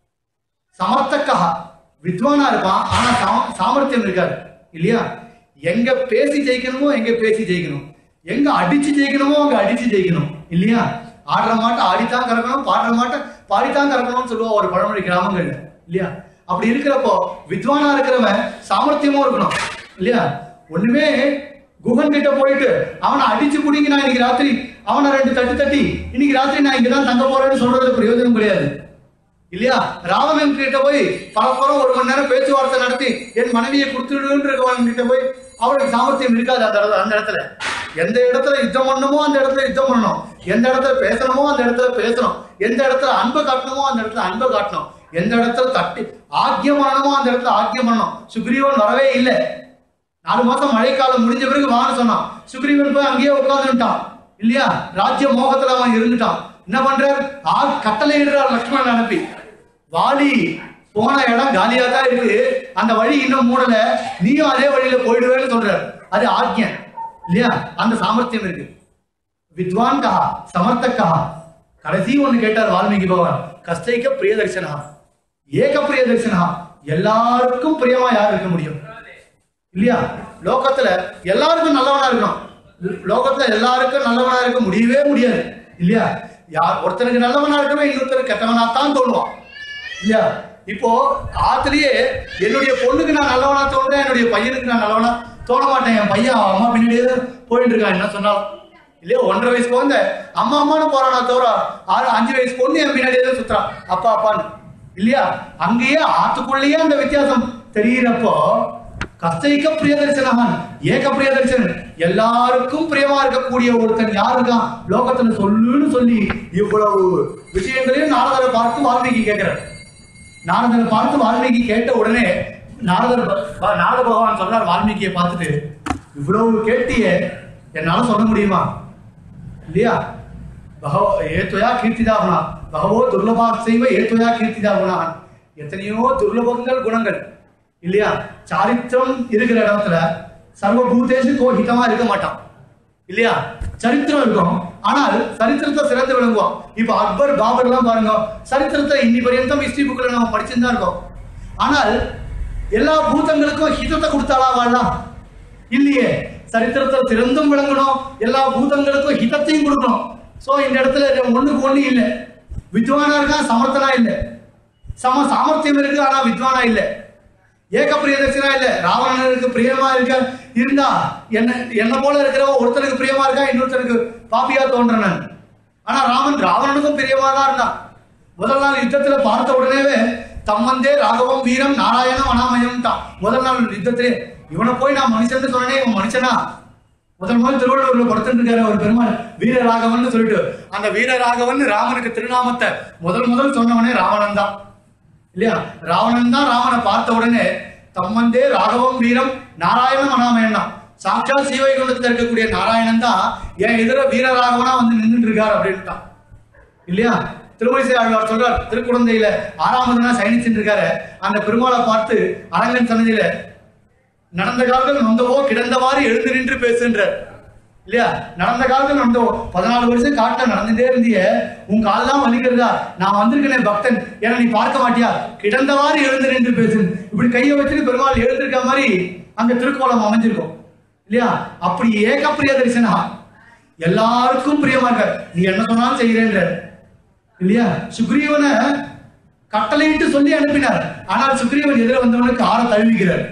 சமர்த்தக்கா வித்வானா இருப்பான் ஆனா சாம- சாமர்த்தியம் இருக்காது இல்லையா எங்க பேசி ஜெயிக்கணுமோ எங்க பேசி ஜெயிக்கணும் எங்க அடிச்சு ஜெயிக்கணுமோ அங்க அடிச்சு ஜெயிக்கணும் இல்லையா ஆடுற மாட்டை ஆடித்தான் கறக்கணும் பாடுற மாட்டை பாடித்தான் கறக்கணும்னு சொல்லுவா ஒரு பழமொழி கிராமங்கள்ல இல்லையா அப்படி இருக்கிறப்போ வித்வானா இருக்கிறவன் சாமர்த்தியமும் இருக்கணும் இல்லையா ஒண்ணுமே குகன் கிட்ட போயிட்டு அவனை அடிச்சு புடிங்கி நான் இன்னைக்கு ராத்திரி அவனை ரெண்டு தட்டி தட்டி இன்னைக்கு ராத்திரி நான் இங்கதான் தங்க போறேன்னு சொல்றது பிரயோஜனம் கிடையாது இல்லையா ராவணன் கிட்ட போய் பரஸ்பரம் ஒரு மணி நேரம் பேச்சுவார்த்தை நடத்தி என் மனைவியை கொடுத்துடுன்றவன் கிட்ட போய் அவனுக்கு சாமர்த்தியம் இருக்காது அந்த இடத்துல அந்த இடத்துல எந்த இடத்துல யுத்தம் பண்ணணுமோ அந்த இடத்துல யுத்தம் பண்ணணும் எந்த இடத்துல பேசணுமோ அந்த இடத்துல பேசணும் எந்த இடத்துல அன்பை காட்டணுமோ அந்த இடத்துல அன்பை காட்டணும் எந்த இடத்துல தட்டி ஆக்கியம் பண்ணணுமோ அந்த இடத்துல ஆக்கியம் பண்ணணும் சுக்ரீவன் வரவே இல்லை நாலு மாசம் மழைக்காலம் முடிஞ்ச பிறகு வான்னு சொன்னான் சுக்ரீவன் போய் அங்கேயே உட்கார்ந்துட்டான் இல்லையா ராஜ்ய மோகத்துல அவன் இருந்துட்டான் என்ன பண்றார் ஆ கட்டளை இடுறார் லக்ஷ்மணன் அனுப்பி வாலி போன இடம் காலியா தான் இருக்கு அந்த வழி இன்னும் மூடல நீயும் அதே வழியில போயிடுவேன்னு சொல்றார் அது ஆக்ஞன் இல்லையா அந்த சாமர்த்தியம் இருக்கு வித்வான் கஹா சமர்த்தக் கஹா கடைசி ஒண்ணு கேட்டார் வால்மீகி பகவான் கஸ்தைக்க பிரியதர்சனா ஏக பிரியதர்சனா எல்லாருக்கும் பிரியமா யார் இருக்க முடியும் இல்லையா லோகத்துல எல்லாருக்கும் நல்லவனா இருக்கணும் லோகத்துல எல்லாருக்கும் நல்லவனா இருக்க முடியவே முடியாது இல்லையா யார் ஒருத்தனுக்கு நல்லவனா இருக்கவே இன்னொருத்தருக்கு கெட்டவனா தான் தோணுவான் இல்லையா இப்போ ஆத்துலயே என்னுடைய பொண்ணுக்கு நான் நல்லவனா தோன்றேன் என்னுடைய பையனுக்கு நான் நல்லவனா தோண மாட்டேன் என் பையன் அவன் அம்மா பின்னாடியே தான் போயிட்டு இருக்கான் என்ன சொன்னாலும் இல்லையா ஒன்றரை வயசு குழந்தை அம்மா அம்மான்னு போறானா தவிர ஆறு அஞ்சு வயசு பொண்ணு என் பின்னாடியே தான் சுத்துறான் அப்பா அப்பான்னு இல்லையா அங்கேயே ஆத்துக்குள்ளேயே அந்த வித்தியாசம் தெரியிறப்போ கஸ்தைக்க பிரியதர்சனவன் ஏக பிரியதர்சனன் எல்லாருக்கும் பிரியமா இருக்கக்கூடிய ஒருத்தன் யார் இருக்கான் லோகத்துல சொல்லுன்னு சொல்லி இவ்வளவு விஷயங்களையும் நாரதரை பார்த்து வால்மீகி கேட்கிறார் நாரதரை பார்த்து வால்மீகி கேட்ட உடனே நாரதர் ப- ப- நாரத பகவான் சொன்னார் வால்மீகியை பார்த்துட்டு இவ்வளவு கேட்டியே என்னால சொல்ல முடியுமா இல்லையா பகவ ஏத்துவயா கீர்த்திதா குணா பகவோ துர்லபா செய்வ ஏத்துவயா கீர்த்திதா குணா எத்தனையோ துர்லபங்கள் குணங்கள் இல்லையா சாரித்திரம் இருக்கிற இடத்துல சர்வபூதேஷு கோ ஹிதமா இருக்க மாட்டான் இல்லையா சரித்திரம் இருக்கும் ஆனால் சரித்திரத்தை சிறந்து விளங்குவோம் இப்ப அக்பர் பாபர் எல்லாம் பாருங்க சரித்திரத்தை இன்னி பர்யந்தம் ஹிஸ்டரி புக்ல நம்ம படிச்சுட்டு தான் இருக்கோம் ஆனால் எல்லா பூதங்களுக்கும் ஹிதத்தை கொடுத்தாளா வாழலாம் இல்லையே சரித்திரத்தை சிறந்தும் விளங்கணும் எல்லா பூதங்களுக்கும் ஹிதத்தையும் கொடுக்கணும் சோ இந்த இடத்துல ஒண்ணுக்கு ஒண்ணு இல்லை வித்வானா இருக்கா சமர்த்தனா இல்லை சம சாமர்த்தியம் இருக்கு ஆனா வித்வானா இல்லை ஏக பிரியதர்சனா இல்ல ராவணனுக்கு பிரியமா இருக்க இருந்தா என்ன என்ன போல இருக்கிறவன் ஒருத்தருக்கு பிரியமா இருக்கா இன்னொருத்தருக்கு பாப்பியா தோன்றனன் ஆனா ராமன் ராவணனுக்கும் பிரியமா தான் இருந்தான் முதல் நாள் யுத்தத்துல பார்த்த உடனேவே தம்மந்தே ராகவம் வீரம் நாராயணம் அனாமயம் தான் முதல் நாள் யுத்தத்திலே இவனை போய் நான் மனுஷன் சொன்னனே இவன் மனுஷனா முதல் முதல் திருவள்ளுவர்ல படுத்துட்டு இருக்காரு ஒரு பெருமாள் வீரராகவன் சொல்லிட்டு அந்த வீரராகவன் ராமனுக்கு திருநாமத்தை முதல் முதல் சொன்னவனே ராவணன் தான் இல்லையா ராவணன் தான் ராவனை பார்த்த உடனே தம்மந்தே ராகவம் வீரம் நாராயணம் அனாமயன் தான் சாட்சாத் சீவைகுண்டத்துல இருக்கக்கூடிய நாராயணன் தான் என் எதிர வீரராகவனா வந்து நின்றுட்டு இருக்கார் அப்படின்ட்டான் இல்லையா திருமணிசை ஆழ்வார் சொல்றார் திருக்குழந்தையில ஆறாவது நாள் சயனிச்சுட்டு இருக்காரு அந்த பெருமாளை பார்த்து அரங்கன் சன்னதியில நடந்த காலத்தில் நொந்தவோ கிடந்தவாறு எழுந்து நின்று பேசுன்றார் இல்லையா நடந்த காலத்தில் நொந்தவோ பதினாலு வருஷம் காட்டுல நடந்துட்டே இருந்திய உன் கால் தான் வலிக்கிறதா நான் வந்திருக்கனே பக்தன் ஏன்னா நீ பார்க்க மாட்டியா கிடந்தவாறு எழுந்து நின்று பேசு இப்படி கையை வச்சுட்டு பெருமாள் எழுந்திருக்க மாதிரி அங்க திருக்கோலம் அமைஞ்சிருக்கும் இல்லையா அப்படி ஏக பிரிய தரிசனா எல்லாருக்கும் பிரியமா இருக்கார் நீ என்ன சொன்னாலும் செய்கிறேன்ற இல்லையா சுக்ரீவனை கட்டளையிட்டு சொல்லி அனுப்பினார் ஆனால் சுக்ரீவன் எதிர வந்தவனுக்கு ஆற தழுவிக்கிறார்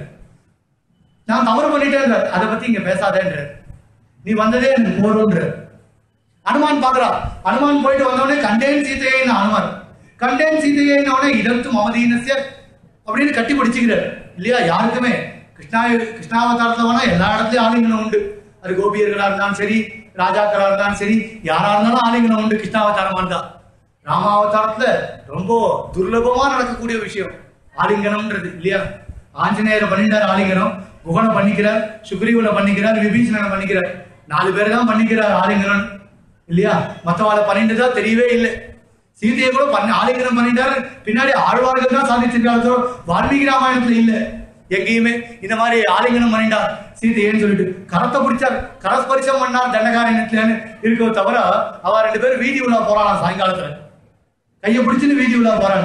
நான் தவறு பண்ணிட்டேன் அதை பத்தி இங்க பேசாதேன்ற நீ வந்ததே எனக்கு போறோன்ற அனுமான் பாக்குறா அனுமான் போயிட்டு வந்தவனே கண்டேன் சீதையை அனுமான் கண்டேன் சீதையை அவனே இதற்கு மமதீனசிய அப்படின்னு கட்டி பிடிச்சுக்கிறார் இல்லையா யாருக்குமே கிருஷ்ணா கிருஷ்ணாவதாரத்துல வேணா எல்லா இடத்துலயும் ஆலிங்கனம் உண்டு அது கோபியர்களா இருந்தாலும் சரி ராஜாக்களா இருந்தாலும் சரி யாரா இருந்தாலும் ஆலிங்கனம் உண்டு கிருஷ்ணாவதாரமா இருந்தா ராமாவதாரத்துல ரொம்ப துர்லபமா நடக்கக்கூடிய விஷயம் ஆலிங்கனம்ன்றது இல்லையா ஆஞ்சநேயரை பண்ணிட்டார் ஆலிங்கனம் குகனை பண்ணிக்கிறார் சுக்ரீவனை பண்ணிக்கிறார் விபீஷணனை பண்ணிக்கிறார் நாலு பேர் தான் பண்ணிக்கிறார் ஆலிங்கனம் இல்லையா மத்தவாளை பண்ணிட்டதா தெரியவே இல்லை சீதையை கூட பண்ணி ஆலிங்கனம் பண்ணிட்டாரு பின்னாடி ஆழ்வார்கள் தான் சாதிச்சிருக்காங்க வால்மீகி ராமாயணத்துல இல்ல எங்கேயுமே இந்த மாதிரி ஆலிங்கனம் பண்ணிட்டார் சீதையேன்னு சொல்லிட்டு கரத்தை பிடிச்சார் கரஸ்பரிசம் பண்ணார் தண்டகாரண்யத்துலன்னு இருக்கோ தவிர அவ ரெண்டு பேரும் வீதி உலா போறாளாம் சாயங்காலத்துல கையை பிடிச்சுன்னு வீதி உலா போறாங்க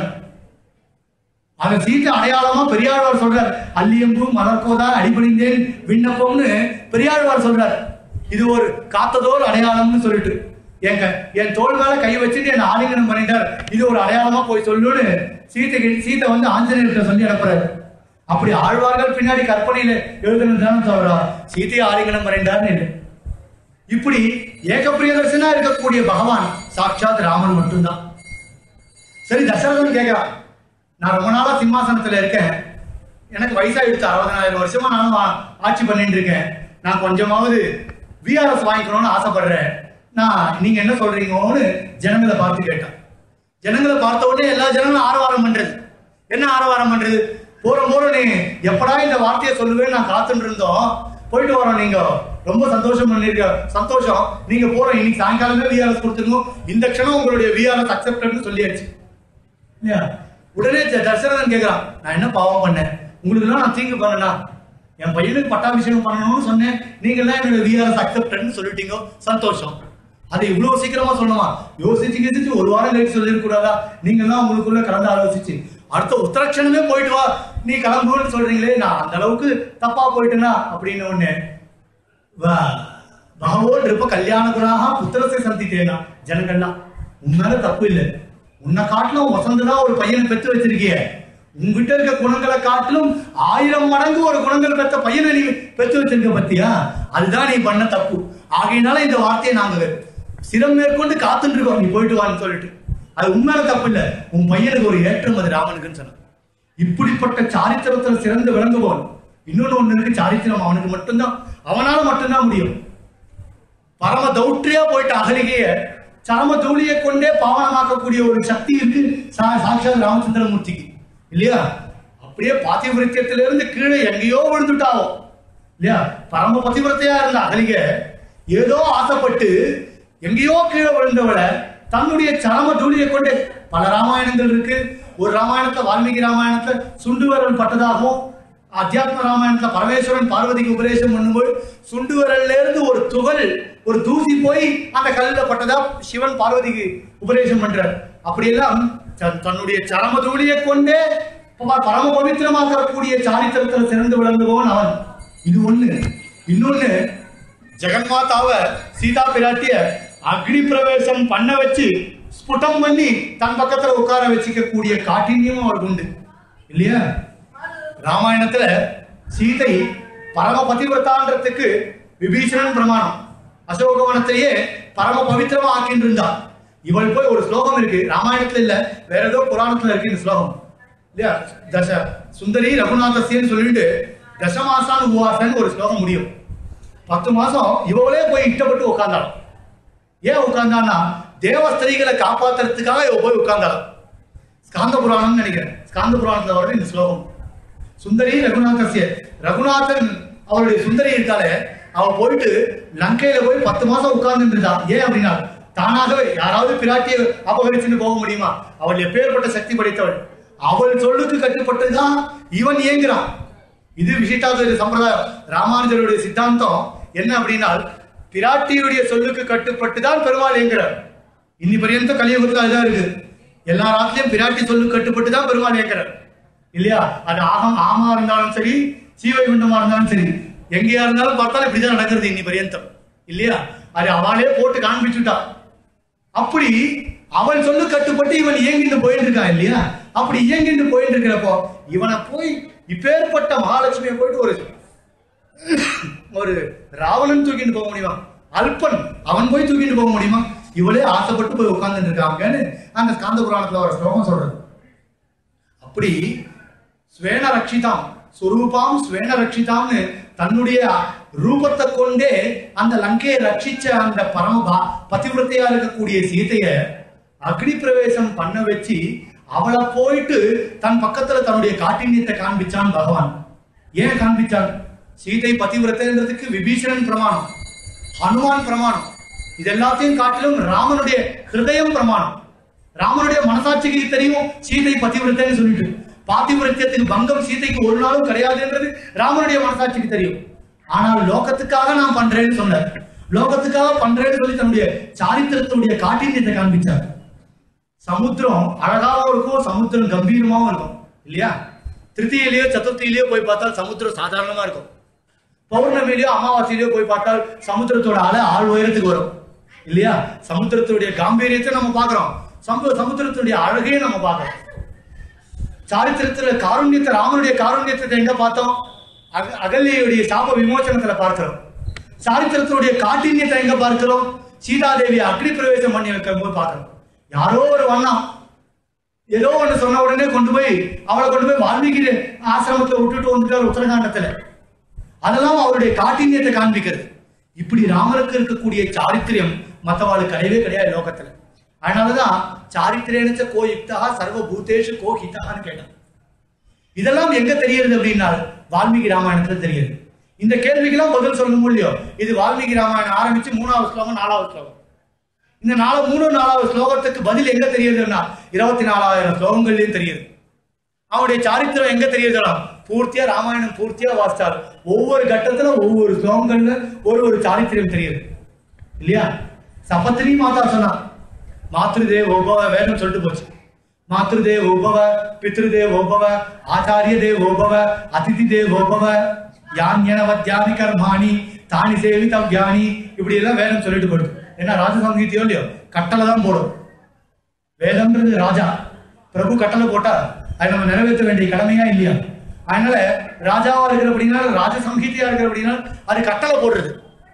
அந்த சீட்டு அடையாளமா பெரியாழ்வார் சொல்றார் அல்லியம்பு மலர்கோதா அடிபணிந்தேன் விண்ணப்பம்னு பெரியாழ்வார் சொல்றார் இது ஒரு காத்ததோர் அடையாளம்னு சொல்லிட்டு என் க- என் தோள் மேல கை வச்சுட்டு என்ன ஆலிங்கனம் பண்ணிட்டார் இது ஒரு அடையாளமா போய் சொல்லுன்னு சீத்தை சீத்தை வந்து ஆஞ்சநேயர்கிட்ட சொல்லி அனுப்புறாரு அப்படி ஆழ்வார்கள் பின்னாடி கற்பனையில எழுதுனதுதானே தவிர சீத்தையை ஆலிங்கனம் பண்ணிட்டார்னு இல்லை இப்படி ஏகப்பிரியதர்சனா இருக்கக்கூடிய பகவான் சாட்சாத் ராமன் மட்டும்தான் சரி தசரதன் கேட்கிறான் நான் ரொம்ப நாளா சிம்மாசனத்துல இருக்கேன் எனக்கு வயசாயிடுச்சு அறுபதனாயிரம் வருஷமா நானும் ஆ- ஆட்சி பண்ணிட்டு இருக்கேன் நான் கொஞ்சமாவது விஆர்எஸ் வாங்கிக்கணும்னு ஆசைப்படுறேன் நான் நீங்க என்ன சொல்றீங்கன்னு ஜனங்களை பார்த்து கேட்டான் ஜனங்களை பார்த்த உடனே எல்லா ஜனங்களும் ஆரவாரம் பண்றது என்ன ஆரவாரம் பண்றது போற போற நீ எப்படா இந்த வார்த்தையை சொல்லுவேன்னு நான் காத்துட்டு இருந்தோம் போயிட்டு வரோம் நீங்க ரொம்ப சந்தோஷம் பண்ணிருக்க சந்தோஷம் நீங்க போறோம் இன்னைக்கு சாயங்காலமே விஆர்எஸ் கொடுத்துருங்க இந்த க்ஷணம் உங்களுடைய விஆர்எஸ் அக்செப்டட்னு சொல்லியாச்சு இல்லையா உடனே த- தசரதன் கேக்குறான் நான் என்ன பாவம் பண்ணேன் உங்களுக்கு எல்லாம் நான் தீங்கு பண்ணனா என் பையனுக்கு பட்டாபிஷேகம் பண்ணணும்னு சொன்னேன் நீங்க எல்லாம் என்னோட விஆர்எஸ் அக்செப்டட்னு சொல்லிட்டீங்க சந்தோஷம் அது இவ்வளவு சீக்கிரமா சொல்லணுமா யோசிச்சு யோசிச்சு ஒரு வாரம் கழிச்சு சொல்லிருக்க கூடாதா நீங்க எல்லாம் உங்களுக்குள்ள கலந்து ஆலோசிச்சு அடுத்த உத்தரட்சணமே போயிட்டு வா நீ கிளம்புன்னு சொல்றீங்களே நான் அந்த அளவுக்கு தப்பா போயிட்டேனா அப்படின்னு ஒண்ணு வா பகவோ நிருப்ப கல்யாண குணாக புத்திரத்தை சந்தித்தேனா ஜனங்கள்லாம் உண்மையில தப்பு இல்லை உன்னை காட்டிலும் வசந்ததா ஒரு பையனை பெத்து வச்சிருக்கிய உங்ககிட்ட இருக்க குணங்களை காட்டிலும் ஆயிரம் மடங்கு ஒரு குணங்கள் பெற்ற பையனை நீ பெத்து வச்சிருக்க பத்தியா அதுதான் நீ பண்ண தப்பு ஆகையினால இந்த வார்த்தையை நாங்க சிரம் மேற்கொண்டு காத்துட்டு இருக்கோம் நீ போயிட்டு வான்னு சொல்லிட்டு அது உண்மையில தப்பு இல்ல உன் பையனுக்கு ஒரு ஏற்றம் அது ராமனுக்குன்னு சொன்ன இப்படிப்பட்ட சாரித்திரத்தில் சிறந்து விளங்குபவன் இன்னொன்னு ஒண்ணு இருக்கு சாரித்திரம் அவனுக்கு மட்டும்தான் அவனால மட்டும்தான் முடியும் பரம தௌற்றியா போயிட்ட அகலிகைய சரம தூளியை கொண்டே பாவனமாக்கக்கூடிய ஒரு சக்தி இருக்கு சா- சாட்சாத் ராமச்சந்திரமூர்த்திக்கு இல்லையா அப்படியே பாத்திவிரத்தியத்திலிருந்து கீழே எங்கேயோ விழுந்துட்டாவோ இல்லையா பரம பதிவிரத்தையா இருந்த அகலிகை ஏதோ ஆசைப்பட்டு எங்கேயோ கீழே விழுந்தவளை தன்னுடைய சரம தூளியை கொண்டு பல ராமாயணங்கள் இருக்கு ஒரு ராமாயணத்துல வால்மீகி ராமாயணத்துல சுண்டுவரல் பட்டதாகவும் அத்தியாத்ம ராமாயணத்துல பரமேஸ்வரன் பார்வதிக்கு உபதேசம் பண்ணும்போது சுண்டு விரல்ல இருந்து ஒரு துகள் ஒரு தூசி போய் அந்த கல்லுல பட்டதா சிவன் பார்வதிக்கு உபதேசம் பண்றார் அப்படியெல்லாம் தன்- தன்னுடைய சரம தூளியை கொண்டே ப- பரம பவித்திரமாக்கக்கூடிய சாரித்திரத்தில் சிறந்து விளங்குபவன் அவன் இது ஒண்ணு இன்னொன்னு ஜெகன்மாதாவ சீதா பிராட்டிய அக்னி பிரவேசம் பண்ண வச்சு ஸ்புடம் பண்ணி தன் பக்கத்துல உட்கார வச்சுக்க கூடிய காட்டின்யமும் அவருக்கு உண்டு இல்லையா ராமாயணத்துல சீதை பரம பதிவிரதான்றதுக்கு விபீஷணன் பிரமாணம் அசோகவனத்தையே பரம பவித்திரமா ஆக்கின்னு இருந்தா இவள் போய் ஒரு ஸ்லோகம் இருக்கு ராமாயணத்துல இல்ல வேற ஏதோ புராணத்துல இருக்கு இந்த ஸ்லோகம் இல்லையா தச சுந்தரி ரகுநாதசியன்னு சொல்லிட்டு தசமாசான் உபவாசன்னு ஒரு ஸ்லோகம் முடியும் பத்து மாசம் இவளே போய் இஷ்டப்பட்டு உட்கார்ந்தாள் ஏன் உட்கார்ந்தான்னா தேவ ஸ்திரீகளை காப்பாத்துறதுக்காக இவ போய் உட்கார்ந்தாள் ஸ்காந்த புராணம்னு நினைக்கிறேன் ஸ்காந்த புராணத்துல வருது இந்த ஸ்லோகம் சுந்தரி ரகுநாதசிய ரகுநாதன் அவருடைய சுந்தரி இருக்காளே அவ போயிட்டு லங்கையில போய் பத்து மாசம் உட்கார்ந்து இருந்தா ஏன் அப்படின்னா தானாகவே யாராவது பிராட்டியை அபகரிச்சுன்னு போக முடியுமா அவள் எப்பேற்பட்ட சக்தி படைத்தவள் அவள் சொல்லுக்கு கட்டுப்பட்டுதான் இவன் இயங்குறான் இது விசிட்டாதுடைய சம்பிரதாயம் ராமானுஜருடைய சித்தாந்தம் என்ன அப்படின்னா பிராட்டியுடைய சொல்லுக்கு கட்டுப்பட்டு தான் பெருமாள் இயங்குறார் இன்னி பரியந்த கலியுகத்துல அதுதான் இருக்கு எல்லா ராத்திரியும் பிராட்டி சொல்லுக்கு கட்டுப்பட்டு தான் பெருமாள் இயங்குறார் இல்லையா அது ஆகம் ஆமா இருந்தாலும் சரி சீவை குண்டமா இருந்தாலும் சரி எங்கேயா இருந்தாலும் பார்த்தாலும் இப்படிதான் நடக்கிறது இன்னி பரியந்தம் இல்லையா அது அவளே போட்டு காண்பிச்சுட்டா அப்படி அவன் சொல்லு கட்டுப்பட்டு இவன் இயங்கிட்டு போயிட்டு இருக்கான் இல்லையா அப்படி இயங்கிட்டு போயிட்டு இருக்கிறப்போ இவனை போய் இப்பேற்பட்ட மகாலட்சுமியை போயிட்டு ஒரு ஒரு ராவணன் தூக்கிட்டு போக முடியுமா அல்பன் அவன் போய் தூக்கிட்டு போக முடியுமா இவளே ஆசைப்பட்டு போய் உட்கார்ந்துட்டு இருக்காங்கன்னு அந்த ஸ்காந்த புராணத்துல ஒரு ஸ்லோகம் சொல்றது அப்படி ஸ்வேன ரட்சிதாம் சுரூபாம் ஸ்வேன ரட்சிதாம்னு தன்னுடைய ரூபத்தை கொண்டே அந்த லங்கையை ரட்சிச்ச அந்த பரம பா- பதிவிரத்தையா இருக்கக்கூடிய சீதைய அக்னி பிரவேசம் பண்ண வச்சு அவளை போயிட்டு தன் பக்கத்துல தன்னுடைய காட்டின்யத்தை காண்பிச்சான் பகவான் ஏன் காண்பிச்சான் சீதை பதிவிரத்தைன்றதுக்கு விபீஷணன் பிரமாணம் ஹனுமான் பிரமாணம் இது எல்லாத்தையும் காட்டிலும் ராமனுடைய ஹிருதயம் பிரமாணம் ராமனுடைய மனசாட்சிக்கு தெரியும் சீதை பதிவிரத்தைன்னு சொல்லிட்டு பாதிவிரத்தியத்துக்கு பங்கம் சீதைக்கு ஒரு நாளும் கிடையாதுன்றது ராமனுடைய மனசாட்சிக்கு தெரியும் ஆனால் லோகத்துக்காக நான் பண்றேன்னு சொன்னார் லோகத்துக்காக பண்றேன்னு சொல்லி தன்னுடைய சாரித்திரத்துடைய காட்டின்யத்தை காண்பிச்சார் சமுத்திரம் அழகாவும் இருக்கும் சமுத்திரம் கம்பீரமாவும் இருக்கும் இல்லையா திருத்தியிலேயோ சதுர்த்தியிலேயோ போய் பார்த்தால் சமுத்திரம் சாதாரணமா இருக்கும் பௌர்ணமியிலயோ அமாவாசையிலயோ போய் பார்த்தால் சமுத்திரத்தோட அலை ஆள் உயரத்துக்கு வரும் இல்லையா சமுத்திரத்துடைய காம்பீரியத்தை நம்ம பார்க்கிறோம் சமு சமுத்திரத்துடைய அழகையும் நம்ம பார்க்கிறோம் சாரித்திரத்துல காருண்யத்தை ராமனுடைய காருண்யத்தை எங்க பார்த்தோம் அக- அகல்யையுடைய சாப விமோசனத்துல பார்க்கிறோம் சாரித்திரத்தினுடைய காட்டின்யத்தை எங்க பார்க்கிறோம் சீதாதேவி அக்னி பிரவேசம் பண்ணி வைக்கும் போது பார்க்கிறோம் யாரோ ஒரு வண்ணம் ஏதோ ஒண்ணு சொன்ன உடனே கொண்டு போய் அவளை கொண்டு போய் வால்மீகி ஆசிரமத்துல விட்டுட்டு வந்துட்டார் உத்தரகாண்டத்துல அதெல்லாம் அவருடைய காட்டின்யத்தை காண்பிக்கிறது இப்படி ராமருக்கு இருக்கக்கூடிய சாரித்திரியம் மற்றவாளுக்கு கிடையவே கிடையாது லோகத்துல அதனாலதான் சாரித்திரேனச்ச கோ யுக்தா சர்வ பூதேஷு கோ ஹிதான்னு கேட்டான் இதெல்லாம் எங்க தெரியுது அப்படின்னா வால்மீகி ராமாயணத்துல தெரியுது இந்த கேள்விக்கெல்லாம் பதில் சொல்ல முடியும் இது வால்மீகி ராமாயணம் ஆரம்பிச்சு மூணாவது ஸ்லோகம் நாலாவது ஸ்லோகம் இந்த நாலு மூணு நாலாவது ஸ்லோகத்துக்கு பதில் எங்க தெரியுதுன்னா இருபத்தி நாலாயிரம் ஸ்லோகங்கள்லயும் தெரியுது அவனுடைய சாரித்திரம் எங்க தெரியுதுடா பூர்த்தியா ராமாயணம் பூர்த்தியா வாசிச்சார் ஒவ்வொரு கட்டத்துல ஒவ்வொரு ஸ்லோகங்கள்ல ஒரு ஒரு சாரித்திரம் தெரியுது இல்லையா சபத்திரி மாதா சொன்னா மாத்ருதே ஒவ்வொரு வேதம் சொல்லிட்டு போச்சு மாத்ருதேவோபவ பித்ருதேவோபவ ஆச்சாரிய தேவோபவ அதிதி தேவோபவ யான்யனவத்யானி கர்மாணி தானி சேவிதவ்யானி இப்படி எல்லாம் வேதம் சொல்லிட்டு போடுது ஏன்னா ராஜசங்கீதியோ இல்லையோ கட்டளை தான் போடும் வேதம்ன்றது ராஜா பிரபு கட்டளை போட்டா அதை நம்ம நிறைவேற்ற வேண்டிய கடமையா இல்லையா அதனால ராஜாவா இருக்கிற அப்படின்னா ராஜ சங்கீதியா இருக்கிற அப்படின்னா அது கட்டளை போடுறது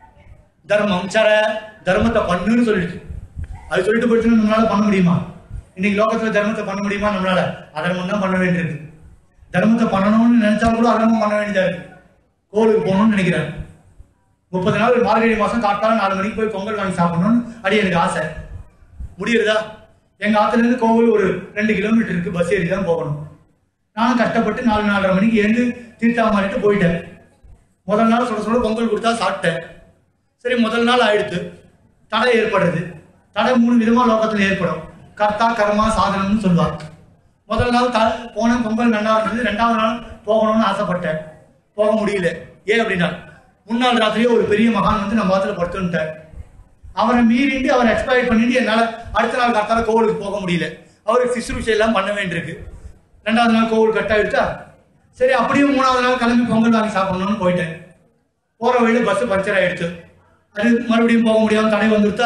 தர்மம் சர தர்மத்தை பண்ணுன்னு சொல்லிட்டு அது சொல்லிட்டு போயிடுச்சுன்னா நம்மளால பண்ண முடியுமா இன்னைக்கு லோகத்துல தர்மத்தை பண்ண முடியுமா நம்மளால அதர்மம் தான் பண்ண வேண்டியிருக்கு தர்மத்தை பண்ணணும்னு நினைச்சா கூட அதர்மம் பண்ண வேண்டியதா இருக்கு கோவிலுக்கு போகணும்னு நினைக்கிறேன் முப்பது நாள் மார்கழி மாசம் காட்டால நாலு மணிக்கு போய் பொங்கல் வாங்கி சாப்பிடணும்னு அடி எனக்கு ஆசை முடியுறதா எங்க ஆத்துல இருந்து கோவில் ஒரு ரெண்டு கிலோமீட்டர் இருக்கு பஸ் ஏறி தான் போகணும் நானும் கஷ்டப்பட்டு நாலு நாலரை மணிக்கு எழுந்து தீர்த்தாமாரிட்டு போயிட்டேன் முதல் நாள் சுட சுட பொங்கல் கொடுத்தா சாப்பிட்டேன் சரி முதல் நாள் ஆயிடுத்து தடை ஏற்படுறது தடை மூணு விதமா லோகத்துல ஏற்படும் கர்த்தா கர்மா சாதனம்னு சொல்லுவாங்க முதல் நாள் த போன பொங்கல் நல்லா இருந்தது ரெண்டாவது நாள் போகணும்னு ஆசைப்பட்டேன் போக முடியல ஏன் அப்படின்னா முன்னாள் ராத்திரியே ஒரு பெரிய மகான் வந்து நம்ம வாரத்தில் படுத்துட்டார் அவரை மீறிட்டு அவரை எக்ஸ்பயர் பண்ணிட்டு என்னால அடுத்த நாள் கரெக்டாக கோவிலுக்கு போக முடியல அவருக்கு சிசுருஷை எல்லாம் பண்ண வேண்டியிருக்கு ரெண்டாவது நாள் கோவில் கட் ஆயிடுச்சா சரி அப்படியும் மூணாவது நாள் கிளம்பி பொங்கல் வாங்கி சாப்பிடணும்னு போயிட்டேன் போற வழியில பஸ் பஞ்சர் ஆயிடுச்சு அது மறுபடியும் போக முடியாம தடை வந்துருத்தா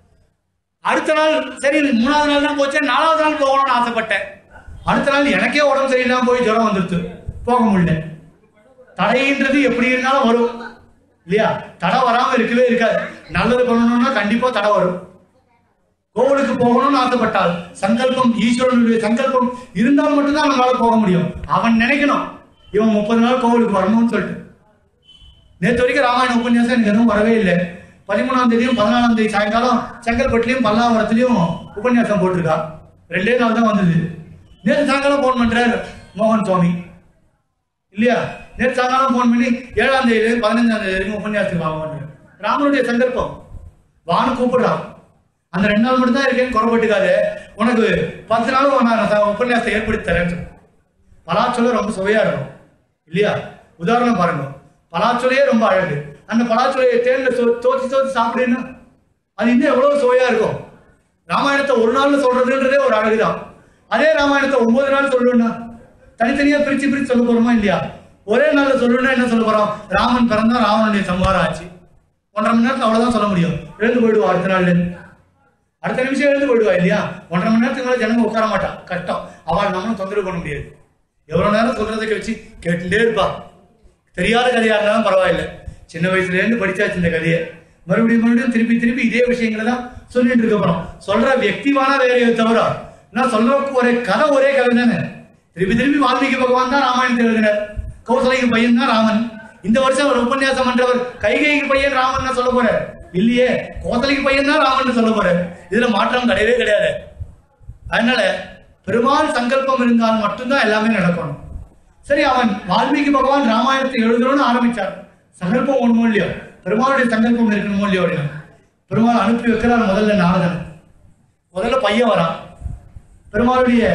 அடுத்த நாள் சரி மூணாவது நாள் தான் போச்சு நாலாவது நாள் போகணும்னு ஆசைப்பட்டேன் அடுத்த நாள் எனக்கே உடம்பு சரியில்லாம போய் ஜுரம் வந்துருச்சு போக முடியல தடைன்றது எப்படி இருந்தாலும் வரும் இல்லையா தடை வராம இருக்கவே இருக்காது நல்லது பண்ணணும்னா கண்டிப்பா தடை வரும் கோவிலுக்கு போகணும்னு ஆசைப்பட்டால் சங்கல்பம் ஈஸ்வரனுடைய சங்கல்பம் இருந்தால் மட்டும்தான் நம்மளால போக முடியும் அவன் நினைக்கணும் இவன் முப்பது நாள் கோவிலுக்கு வரணும்னு சொல்லிட்டு நேற்று வரைக்கும் ராமாயண உபன்யாசம் எனக்கு எதுவும் வரவே இல்லை பதிமூணாம் தேதியும் பதினாலாம் தேதி சாயங்காலம் செங்கல்பட்டுலயும் பல்லாவரத்துலயும் உபன்யாசம் போட்டிருக்கா ரெண்டே நாள் தான் வந்தது நேற்று சாயங்காலம் போன் பண்றாரு மோகன் சுவாமி இல்லையா நேற்று சாயங்காலம் போன் பண்ணி ஏழாம் தேதி பதினஞ்சாம் தேதி வரைக்கும் உபன்யாசத்துக்கு வாங்க ராமனுடைய சங்கல்பம் வான்னு கூப்பிடுறான் அந்த ரெண்டு நாள் மட்டும் தான் இருக்கேன்னு குறப்பட்டுக்காது உனக்கு பத்து நாளும் நான் ச- உபன்யாசத்தை ஏற்படுத்தி தரேன்னு சொல்லு. பலாச்சொலை ரொம்ப சுவையா இருக்கும் இல்லையா உதாரணம் பாருங்க பலாச்சொலையே ரொம்ப அழகு அந்த பலாச்சொலையை தேன்ல சோ- தோச்சி தோச்சி சாப்பிடுன்னா அது இன்னும் எவ்வளவு சுவையா இருக்கும் ராமாயணத்தை ஒரு நாள்ல சொல்றதுன்றதே ஒரு அழகுதான் அதே ராமாயணத்தை ஒன்பது நாள் சொல்லணும்னா தனித்தனியா பிரிச்சு பிரிச்சு சொல்ல போறோமா இல்லையா ஒரே நாள்ல சொல்லணும்னா என்ன சொல்ல போறோம் ராமன் பிறந்தா ராவனுடைய சம்ஹாரம் ஆச்சு ஒன்றரை மணி நேரத்துல அவ்வளவுதான் சொல்ல முடியும் எழுந்து போயிடுவோம் அடுத்த நாள்ல இருந்து. அடுத்த நிமிஷம் எழுந்து போயிடுவா இல்லையா ஒன்றரை மணி நேரத்துக்கு மேல ஜனங்க உட்கார மாட்டா கஷ்டம் அவள் நம்மளும் தொந்தரவு பண்ண முடியாது எவ்வளவு நேரம் சொல்றதுக்கு வச்சு கேட்டுட்டே இருப்பா தெரியாத கதையா இருந்தாலும் பரவாயில்லை சின்ன வயசுல இருந்து படிச்சாச்சு இந்த கதையை மறுபடியும் மறுபடியும் திருப்பி திருப்பி இதே விஷயங்களை தான் சொல்லிட்டு இருக்க போறோம் சொல்ற வியக்திவான வேலையை தவிர நான் சொல்றதுக்கு ஒரே கதை ஒரே கதை தானே திருப்பி திருப்பி வால்மீகி பகவான் தான் ராமாயணத்தை எழுதினார் கௌசலைக்கு பையன் தான் ராமன் இந்த வருஷம் ஒரு உபன்யாசம் பண்றவர் கைகைக்கு பையன் ராமன் சொல்ல போறார் இல்லையே கோசலைக்கு பையன் தான் ராமன் சொல்ல போறார் இதுல மாற்றம் கிடையவே கிடையாது அதனால பெருமாள் சங்கல்பம் இருந்தால் மட்டும்தான் எல்லாமே நடக்கணும் சரி அவன் வால்மீகி பகவான் ராமாயணத்தை எழுதணும்னு ஆரம்பிச்சார் சங்கல்பம் ஒண்ணும் இல்லையோ பெருமாளுடைய சங்கல்பம் இருக்கணுமோ இல்லையோ அப்படின்னு பெருமாள் அனுப்பி வைக்கிறார் முதல்ல நாரதன் முதல்ல பையன் வரான் பெருமாளுடைய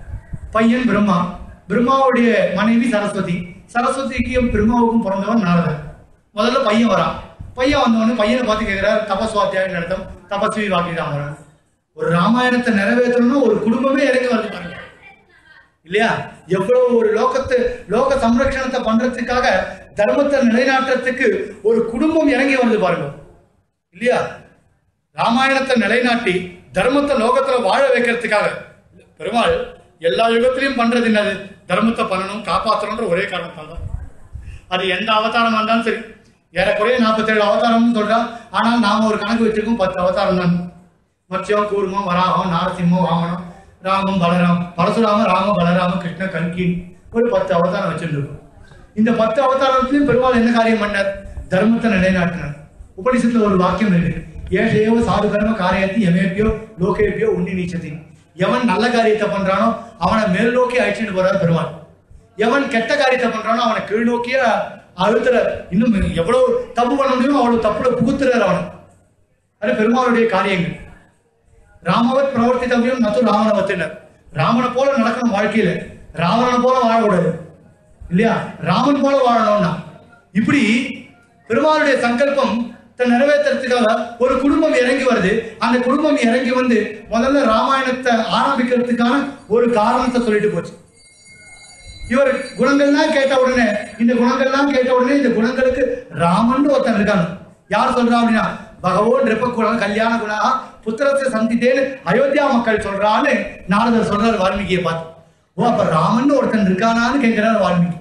பையன் பிரம்மா பிரம்மாவுடைய மனைவி சரஸ்வதி சரஸ்வதிக்கும் பிரம்மாவுக்கும் பிறந்தவன் நாரதன் முதல்ல பையன் வரான் பையன் வந்தவொடனே பையனை பார்த்து கேட்கிறார் தபஸ்வாத்தியாயம் நடத்தும் தபஸ்வி வாக்கிதாமரன் ஒரு ராமாயணத்தை நிறைவேற்றணும்னா ஒரு குடும்பமே இறங்கி வருது பாருங்க இல்லையா எவ்வளவு ஒரு லோகத்து லோக சம்ரட்சணத்தை பண்றதுக்காக தர்மத்தை நிலைநாட்டுறதுக்கு ஒரு குடும்பம் இறங்கி வருது பாருங்க இல்லையா ராமாயணத்தை நிலைநாட்டி தர்மத்தை லோகத்துல வாழ வைக்கிறதுக்காக பெருமாள் எல்லா யுகத்திலையும் பண்றது என்னது தர்மத்தை பண்ணணும் காப்பாற்றணும்ன்ற ஒரே காரணத்தால் தான் அது எந்த அவதாரமா இருந்தாலும் சரி ஏறக்குறைய நாற்பத்தேழு அவதாரம்னு சொல்றான் ஆனால் நாம ஒரு கணக்கு வச்சிருக்கோம் பத்து அவதாரம் தான் மத்யம் கூர்மம் வராகம் நாரசிம்மம் வாமனம் ராமம் பலராம் பரசுராம ராம பலராம கிருஷ்ண கல்கி ஒரு பத்து அவதாரம் வச்சிருந்திருக்கும் இந்த பத்து அவதாரத்திலையும் பெருமாள் என்ன காரியம் பண்ணார் தர்மத்தை நிலைநாட்டினார் உபனிஷத்துல ஒரு வாக்கியம் இருக்கு ஏஷேவ சாது கர்ம காரியத்தி எமேபியோ லோகேபியோ உண்ணி நீச்சதி எவன் நல்ல காரியத்தை பண்றானோ அவனை மேல் நோக்கி அழைச்சிட்டு போறார் பெருமாள் எவன் கெட்ட காரியத்தை பண்றானோ அவனை கீழ் நோக்கிய அழுத்துற இன்னும் எவ்வளவு தப்பு பண்ண முடியுமோ அவ்வளவு தப்புல புகுத்துறார் அவனை அது பெருமாளுடைய காரியங்கள் ராமவத் பிரவர்த்தித்தவையும் நத்து ராவணவத்தினர் ராமனை போல நடக்கணும் வாழ்க்கையில ராவணனை போல வாழக்கூடாது இல்லையா ராமன் போல வாழணும்னா இப்படி பெருமாளுடைய சங்கல்பம் நிறைவேற்றுறதுக்காக ஒரு குடும்பம் இறங்கி வருது அந்த குடும்பம் இறங்கி வந்து முதல்ல ராமாயணத்தை ஆரம்பிக்கிறதுக்கான ஒரு காரணத்தை சொல்லிட்டு போச்சு இவர் குணங்கள்லாம் கேட்ட உடனே இந்த குணங்கள்லாம் கேட்ட உடனே இந்த குணங்களுக்கு ராமன் ஒருத்தன் இருக்காங்க யார் சொல்றா அப்படின்னா பகவோன் ரெப்பக்குணம் கல்யாண குணா புத்திரத்தை சந்தித்தேன்னு அயோத்தியா மக்கள் சொல்றான்னு நாரதர் சொல்றாரு வால்மீகியை பார்த்து ஓ அப்ப ராமன் ஒருத்தன் இருக்கானான்னு கேட்கிறாரு வால்மீகி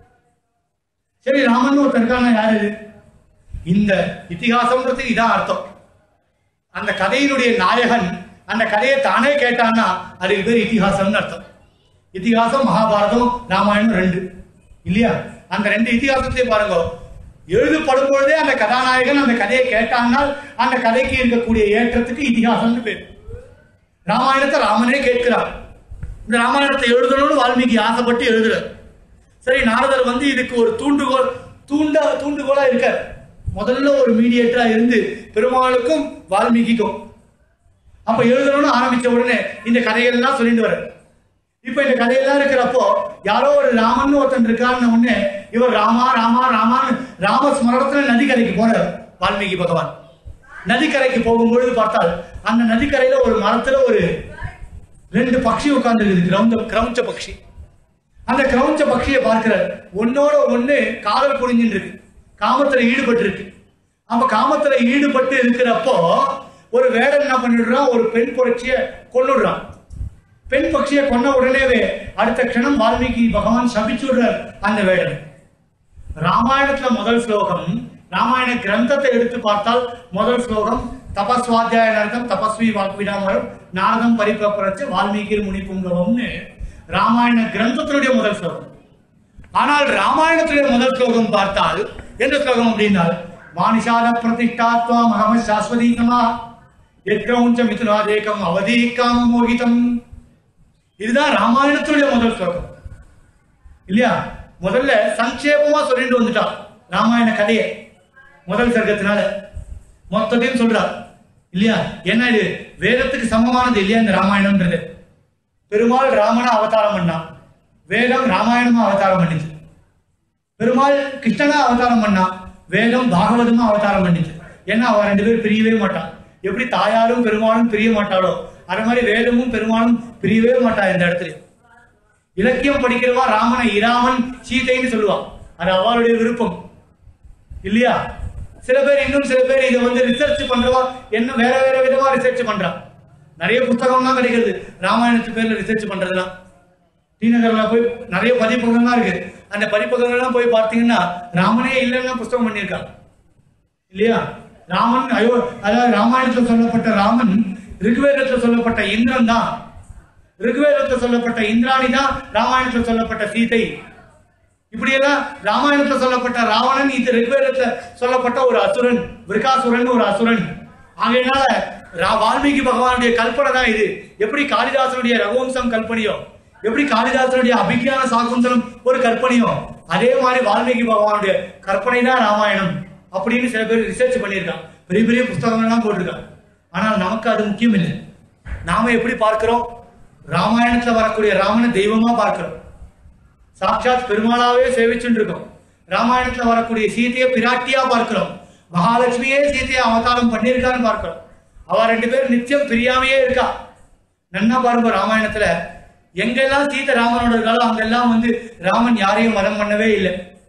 சரி ராமன் ஒருத்தன் இருக்கானா யாரு இது இந்த இத்திகாசம்ன்றது இதான் அர்த்தம் அந்த கதையினுடைய நாயகன் அந்த கதையை தானே கேட்டான்னா அதுக்கு பேர் இத்திகாசம்னு அர்த்தம் இத்திகாசம் மகாபாரதம் ராமாயணம் ரெண்டு இல்லையா அந்த ரெண்டு இத்திகாசத்தையும் பாருங்க எழுதப்படும் பொழுதே அந்த கதாநாயகன் அந்த கதையை கேட்டானால் அந்த கதைக்கு இருக்கக்கூடிய ஏற்றத்துக்கு இதிகாசம்னு பேர் ராமாயணத்தை ராமனே கேட்கிறார் இந்த ராமாயணத்தை எழுதணும்னு வால்மீகி ஆசைப்பட்டு எழுதுறார் சரி நாரதர் வந்து இதுக்கு ஒரு தூண்டுகோல் தூண்ட தூண்டுகோலா இருக்கார் முதல்ல ஒரு மீடியேட்டரா இருந்து பெருமாளுக்கும் வால்மீகிக்கும் அப்ப எழுதணும்னு ஆரம்பிச்ச உடனே இந்த கதையெல்லாம் சொல்லிட்டு வர இப்ப இந்த கதையெல்லாம் இருக்கிறப்போ யாரோ ஒரு ராமன் ஒருத்தன் இருக்காருன்னு உடனே இவர் ராமா ராமா ராமான்னு ராம ஸ்மரணத்துல நதிக்கரைக்கு போறார் வால்மீகி பகவான் நதிக்கரைக்கு போகும்பொழுது பார்த்தால் அந்த நதிக்கரையில ஒரு மரத்துல ஒரு ரெண்டு பக்ஷி உட்கார்ந்து இருக்குது கிரௌஞ்ச கிரௌஞ்ச பக்ஷி அந்த கிரௌஞ்ச பக்ஷியை பார்க்கிறார் ஒன்னோட ஒண்ணு காதல் புரிஞ்சுட்டு இருக்கு காமத்துல ஈடுபட்டு இருக்கு அப்ப காமத்துல ஈடுபட்டு இருக்கிறப்போ ஒரு வேடன் என்ன பண்ணிடுறான் ஒரு பெண் புரட்சிய கொன்னுடுறான் பெண் பக்ஷியை கொன்ன உடனேவே அடுத்த க்ஷணம் வால்மீகி பகவான் சபிச்சுடுறார் அந்த வேடன் ராமாயணத்துல முதல் ஸ்லோகம் ராமாயண கிரந்தத்தை எடுத்து பார்த்தால் முதல் ஸ்லோகம் தபஸ்வாத்தியாய நரகம் தபஸ்வி வாக்விடாமரம் நாரதம் பரிபரச்சு வால்மீகி முனி புங்கவம்னு ராமாயண கிரந்தத்தினுடைய முதல் ஸ்லோகம் ஆனால் ராமாயணத்துடைய முதல் ஸ்லோகம் பார்த்தால் எந்த ஸ்லோகம் அப்படின்னா மானிஷாத பிரதிஷ்டாத்வா மகம சாஸ்வதீகமா எத்ரௌஞ்ச மிதுனாதேகம் அவதீகாம மோகிதம் இதுதான் ராமாயணத்துடைய முதல் ஸ்லோகம் இல்லையா முதல்ல சங்கேபமா சொல்லிட்டு வந்துட்டா ராமாயண கதையை முதல் சர்க்கத்தினால மொத்தத்தையும் சொல்றா இல்லையா என்ன இது வேதத்துக்கு சமமானது இல்லையா இந்த ராமாயணம்ன்றது பெருமாள் ராமனா அவதாரம் பண்ணான் வேதம் ராமாயணமா அவதாரம் பண்ணிச்சு பெருமாள் கிருஷ்ணனா அவதாரம் பண்ணா வேதம் பாகவதமா அவதாரம் பண்ணிச்சு ஏன்னா அவ ரெண்டு பேரும் பிரியவே மாட்டான் எப்படி தாயாரும் பெருமாளும் பிரிய மாட்டாளோ அது மாதிரி வேதமும் பெருமாளும் பிரியவே மாட்டா இந்த இடத்துல இலக்கியம் படிக்கிறவா ராமனை இராமன் சீதைன்னு சொல்லுவான் அது அவளுடைய விருப்பம் இல்லையா சில பேர் இன்னும் சில பேர் இதை வந்து ரிசர்ச் பண்றவா என்ன வேற வேற விதமா ரிசர்ச் பண்றா நிறைய புத்தகம்லாம் கிடைக்கிறது ராமாயணத்து பேர்ல ரிசர்ச் பண்றதுலாம் டி நகர்ல போய் நிறைய பதிப்பகங்கள்லாம் இருக்கு அந்த பதிப்பகங்கள்லாம் போய் பார்த்தீங்கன்னா ராமனே இல்லைன்னு புஸ்தகம் பண்ணியிருக்காங்க இல்லையா ராமன் அயோ அதாவது ராமாயணத்துல சொல்லப்பட்ட ராமன் ரிக்வேதத்துல சொல்லப்பட்ட இந்திரன் தான் ரிக்வேதத்துல சொல்லப்பட்ட இந்திராணி தான் ராமாயணத்துல சொல்லப்பட்ட சீதை இப்படியெல்லாம் ராமாயணத்துல சொல்லப்பட்ட ராவணன் இது ரிக்வேதத்துல சொல்லப்பட்ட ஒரு அசுரன் விருகாசுரன் ஒரு அசுரன் ஆகையினால ரா- வால்மீகி பகவானுடைய கல்பனை தான் இது எப்படி காளிதாசனுடைய ரகுவம்சம் கல்பனையோ எப்படி காளிதாசனுடைய அபிஜான சாகுந்தலம் ஒரு கற்பனையோ அதே மாதிரி வால்மீகி பகவானுடைய கற்பனை தான் ராமாயணம் அப்படின்னு சில பேர் ரிசர்ச் பண்ணியிருக்கான் பெரிய பெரிய புஸ்தகங்கள்லாம் போட்டிருக்கான் ஆனால் நமக்கு அது முக்கியம் இல்லை நாம எப்படி பார்க்கிறோம் ராமாயணத்துல வரக்கூடிய ராமனை தெய்வமா பார்க்கிறோம் சாட்சாத் பெருமாளாவே சேவிச்சுட்டு இருக்கோம் ராமாயணத்துல வரக்கூடிய சீதையை பிராட்டியா பார்க்கிறோம் மகாலட்சுமியே சீதையை அவதாரம் பண்ணியிருக்கான்னு பார்க்கிறோம் அவ ரெண்டு பேரும் நித்தியம் பிரியாமையே இருக்கா நன்னா பாருங்க ராமாயணத்துல எங்கெல்லாம் சீதை ராமனோட இருக்காளோ அங்கெல்லாம் வந்து ராமன் யாரையும் வதம் பண்ணவே இல்லை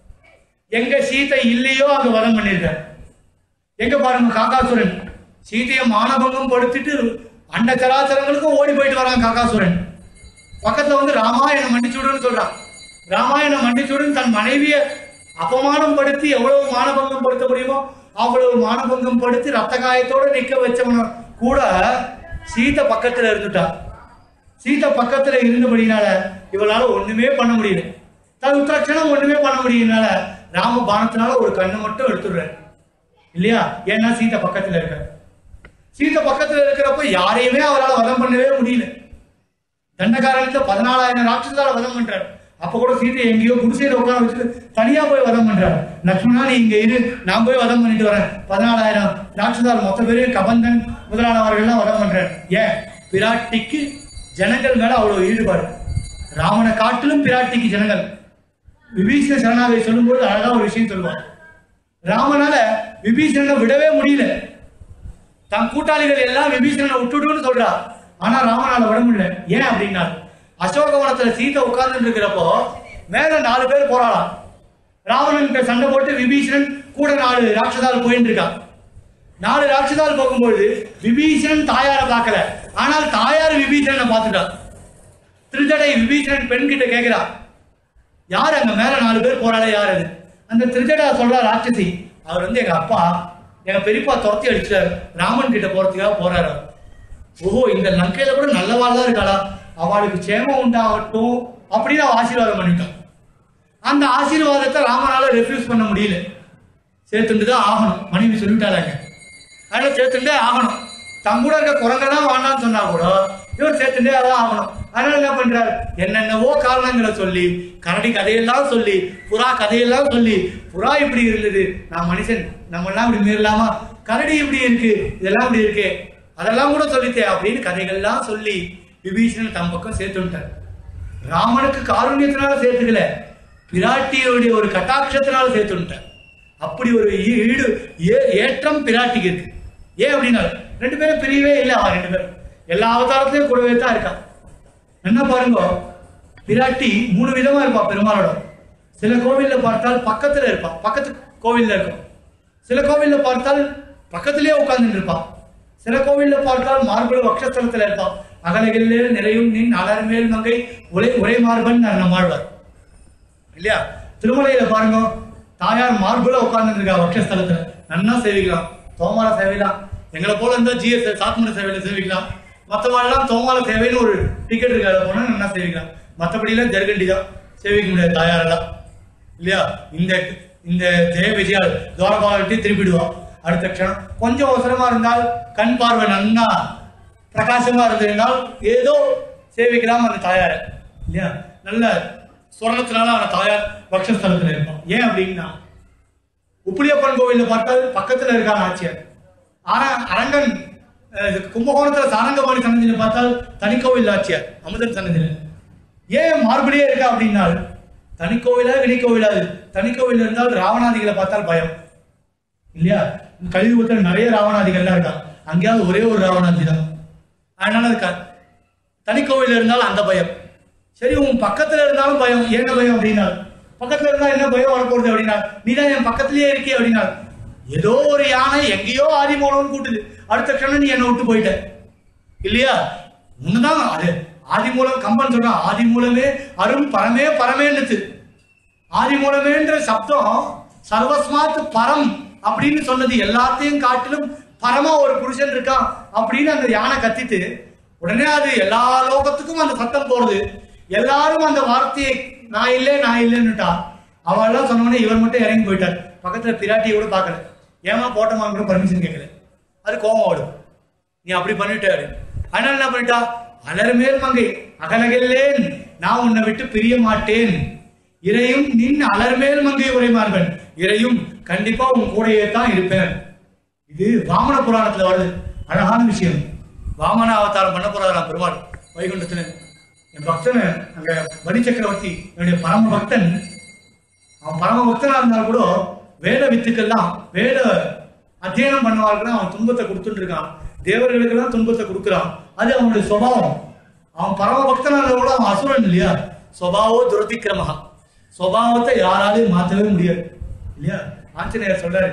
எங்க சீதை இல்லையோ அங்க வதம் பண்ணியிருக்காரு எங்க பாருங்க காக்காசுரன் சீதையை மானபங்கம் படுத்திட்டு அண்ட சராச்சரங்களுக்கும் ஓடி போயிட்டு வரான் காக்காசுரன் பக்கத்துல வந்து ராமாயணம் மன்னிச்சுடுன்னு சொல்றான் ராமாயணம் மன்னிச்சுடுன்னு தன் மனைவிய அபமானம் படுத்தி எவ்வளவு மானபங்கம் படுத்த முடியுமோ அவ்வளவு மானபங்கம் படுத்தி ரத்த காயத்தோட நிக்க வச்சவன கூட சீதை பக்கத்துல இருந்துட்டா சீதை பக்கத்துல இருந்தபடினால இவளால ஒண்ணுமே பண்ண முடியல தன் உத்தரட்சணம் ஒண்ணுமே பண்ண முடியலனால ராம பானத்தினால ஒரு கண்ணு மட்டும் எடுத்துடுறாரு இல்லையா ஏன்னா சீதை பக்கத்துல இருக்க சீதை பக்கத்துல இருக்கிறப்ப யாரையுமே அவரால் வதம் பண்ணவே முடியல தண்டகாரத்துல பதினாலாயிரம் ராட்சசால வதம் பண்றாரு அப்ப கூட சீதை எங்கேயோ குடிசையில உட்கார வச்சுட்டு தனியா போய் வதம் பண்றாரு லக்ஷ்மணா நீ இங்க இரு நான் போய் வதம் பண்ணிட்டு வரேன் பதினாலாயிரம் ராட்சசால் மொத்த பேரையும் கபந்தன் முதலானவர்கள்லாம் வதம் பண்றாரு ஏன் பிராட்டிக்கு ஜனங்கள் மேல அவ்வளவு ஈடுபாடு ராமனை காட்டிலும் பிராட்டிக்கு ஜனங்கள் விபீஷண சரணாவை சொல்லும்போது அழகா ஒரு விஷயம் சொல்லுவாங்க ராமனால விபீஷணனை விடவே முடியல தன் கூட்டாளிகள் எல்லாம் விபீஷணனை விட்டுடுன்னு சொல்றா ஆனா ராமனால விட முடியல ஏன் அப்படின்னா அசோகவனத்துல சீதை உட்கார்ந்து இருக்கிறப்போ மேல நாலு பேர் போறாளாம் ராவணன் கிட்ட சண்டை போட்டு விபீஷணன் கூட நாலு ராட்சதால் போயிட்டு இருக்கா நாலு ராட்சதால் போகும்போது விபீஷணன் தாயாரை பார்க்கல ஆனால் தாயார் விபீஷணனை பார்த்துட்டா திருஜடை விபீஷணன் பெண் கிட்ட கேட்கிறா யார் அங்க மேல நாலு பேர் போறாளே யார் அது அந்த திருஜடா சொல்றா ராட்சசி அவர் வந்து எங்க அப்பா எங்க பெரியப்பா துரத்தி அடிச்சார் ராமன் கிட்ட போறதுக்காக போறாரு அவர். ஓஹோ இந்த லங்கையில கூட நல்லவாள் தான் இருக்காளா அவளுக்கு சேமம் உண்டாகட்டும் அப்படின்னு அவ ஆசீர்வாதம் பண்ணிட்டான் அந்த ஆசீர்வாதத்தை ராமனால ரெஃப்யூஸ் பண்ண முடியல சேர்த்துட்டு தான் ஆகணும் மனைவி சொல்லிட்டாளாங்க அதனால சேர்த்துட்டே ஆகணும் தம் கூட இருக்க குரங்கெல்லாம் வேண்டாம்னு சொன்னா கூட இவர் சேர்த்துட்டே தான் ஆகணும் அதனால என்ன பண்றாரு என்னென்னவோ காரணங்களை சொல்லி கரடி கதையெல்லாம் சொல்லி புறா கதையெல்லாம் சொல்லி புறா இப்படி இருந்தது நான் மனுஷன் நம்ம எல்லாம் இப்படி மீறலாமா கரடி இப்படி இருக்கு இதெல்லாம் இப்படி இருக்கு அதெல்லாம் கூட சொல்லித்தே அப்படின்னு கதைகள்லாம் சொல்லி விபீஷணன் தம் பக்கம் சேர்த்து விட்டார் ராமனுக்கு காருண்யத்தினால சேர்த்துக்கல பிராட்டியுடைய ஒரு கட்டாட்சத்தினால சேர்த்து விட்டார் அப்படி ஒரு ஈ- ஈடு ஏ- ஏற்றம் பிராட்டிக்கு இருக்கு ஏன் அப்படின்னா ரெண்டு பேரும் பிரியவே இல்லை அவன் ரெண்டு பேரும் எல்லா அவதாரத்திலையும் கூடவே தான் இருக்கான் என்ன பாருங்க பிராட்டி மூணு விதமா இருப்பா பெருமாளோட சில கோவில்ல பார்த்தால் பக்கத்துல இருப்பா பக்கத்து கோவில்ல இருக்கும் சில கோவில்ல பார்த்தால் பக்கத்திலேயே உட்கார்ந்துட்டு இருப்பா சில கோவில்ல பார்த்தால் மார்பு வக்ஷஸ்தலத்துல இருப்பா அகலகிலே நிறையும் நின் அலர் மேல் மங்கை ஒரே ஒரே மார்பன் நம்மாழ்வார் இல்லையா திருமலையில பாருங்க தாயார் மார்புல உட்கார்ந்து இருக்கா வக்ஷஸ்தலத்துல நன்னா சேவிக்கலாம் தோமார சேவைலாம் எங்களை போல இருந்தா ஜிஎஸ் சாத்மன சேவையில சேவிக்கலாம் மற்றவாள்லாம் தோமார சேவைன்னு ஒரு டிக்கெட் இருக்கு அதை போனா நல்லா சேவிக்கலாம் மற்றபடி எல்லாம் ஜெர்கண்டி தான் சேவிக்க முடியாது தாயாரெல்லாம் இல்லையா இந்த இந்த ஜெய விஜயால் துவாரபாலத்தை திருப்பிடுவா அடுத்த க்ஷணம் கொஞ்சம் அவசரமா இருந்தால் கண் பார்வை நன்னா பிரகாசமா இருந்திருந்தால் ஏதோ சேவிக்கலாம் அந்த தாயாரை இல்லையா நல்ல சொர்ணத்தினால அவன் தாயார் பக்ஷஸ்தலத்துல இருப்பான் ஏன் அப்படின்னா உப்பிலியப்பன் கோவில்ல பார்த்தால் பக்கத்துல இருக்கான் ஆட்சியர் ஆனா அரங்கன் அஹ், இது கும்பகோணத்துல சாரங்கபாணி சன்னதியில பார்த்தால் தனிக்கோவில் ஆட்சியர் அமுதன் சன்னதியில ஏன் மார்படியே இருக்கா அப்படின்னா தனிக்கோவிலா வெளிக்கோவிலா அது தனிக்கோவில் இருந்தால் ராவணாதிகளை பார்த்தால் பயம் இல்லையா கலியுகத்தில் நிறைய ராவணாதிகள்லாம் இருக்கா அங்கேயாவது ஒரே ஒரு ராவணாதி தான் அதனால அது க- தனிக்கோவில் இருந்தாலும் அந்த பயம் சரி உன் பக்கத்துல இருந்தாலும் பயம் என்ன பயம் அப்படின்னா பக்கத்துல இருந்தா என்ன பயம் வரப்போகுது அப்படின்னா நீ தான் என் பக்கத்திலேயே இருக்கே அப்படின்னா ஏதோ ஒரு யானை எங்கேயோ ஆதி மூலம்னு கூட்டுது அடுத்த க்ஷணம் நீ என்னை விட்டு போயிட்ட இல்லையா உன்னதான் அது ஆதி மூலம் கம்பன் சொல்றான் ஆதி மூலமே அரும் பரமே பரமேன்னுச்சு ஆதி மூலமேன்ற சப்தம் சர்வஸ்மாத் பரம் அப்படின்னு சொன்னது எல்லாத்தையும் காட்டிலும் பரமா ஒரு புருஷன் இருக்கான் அப்படின்னு அந்த யானை கத்திட்டு உடனே அது எல்லா லோகத்துக்கும் அந்த சத்தம் போறது எல்லாரும் அந்த வார்த்தையை நான் இல்லை நான் இல்லைன்னுட்டா அவெல்லாம் சொன்னோடனே இவர் மட்டும் இறங்கி போயிட்டார் பக்கத்துல பிராட்டியை கூட பார்க்கல ஏமா போட்டோமா கூட பர்மிஷன் கேட்கல அது கோபம் ஓடும் நீ அப்படி பண்ணிட்டாரு அதனால என்ன பண்ணிட்டா அலர்மேல் மங்கை அகலகில்லேன் நான் உன்னை விட்டு பிரிய மாட்டேன் இறையும் நின் அலர்மேல் மங்கை உரைமார்பன் இறையும் கண்டிப்பா உன் கூடயே தான் இருப்பேன் இது வாமன புராணத்துல வருது அழகான விஷயம் வாமன அவதாரம் பண்ண போறாராம் பெருமாள் வைகுண்டத்துல என் பக்தன் அங்க பலி சக்கரவர்த்தி என்னுடைய பரம பக்தன் அவன் பரம பக்தனா இருந்தால் கூட வேத வித்துக்கெல்லாம் வேத அத்தியனம் பண்ணுவார்கள் அவன் துன்பத்தை கொடுத்துட்டு இருக்கான் தேவர்களுக்கெல்லாம் துன்பத்தை கொடுக்குறான் அது அவனுடைய சுபாவம் அவன் பரம பக்தனா இருந்தா கூட அவன் அசுரன் இல்லையா சுபாவோ துரதிக்கிரமஹா சுபாவத்தை யாராலையும் மாற்றவே முடியாது இல்லையா ஆஞ்சநேயர் சொல்றாரு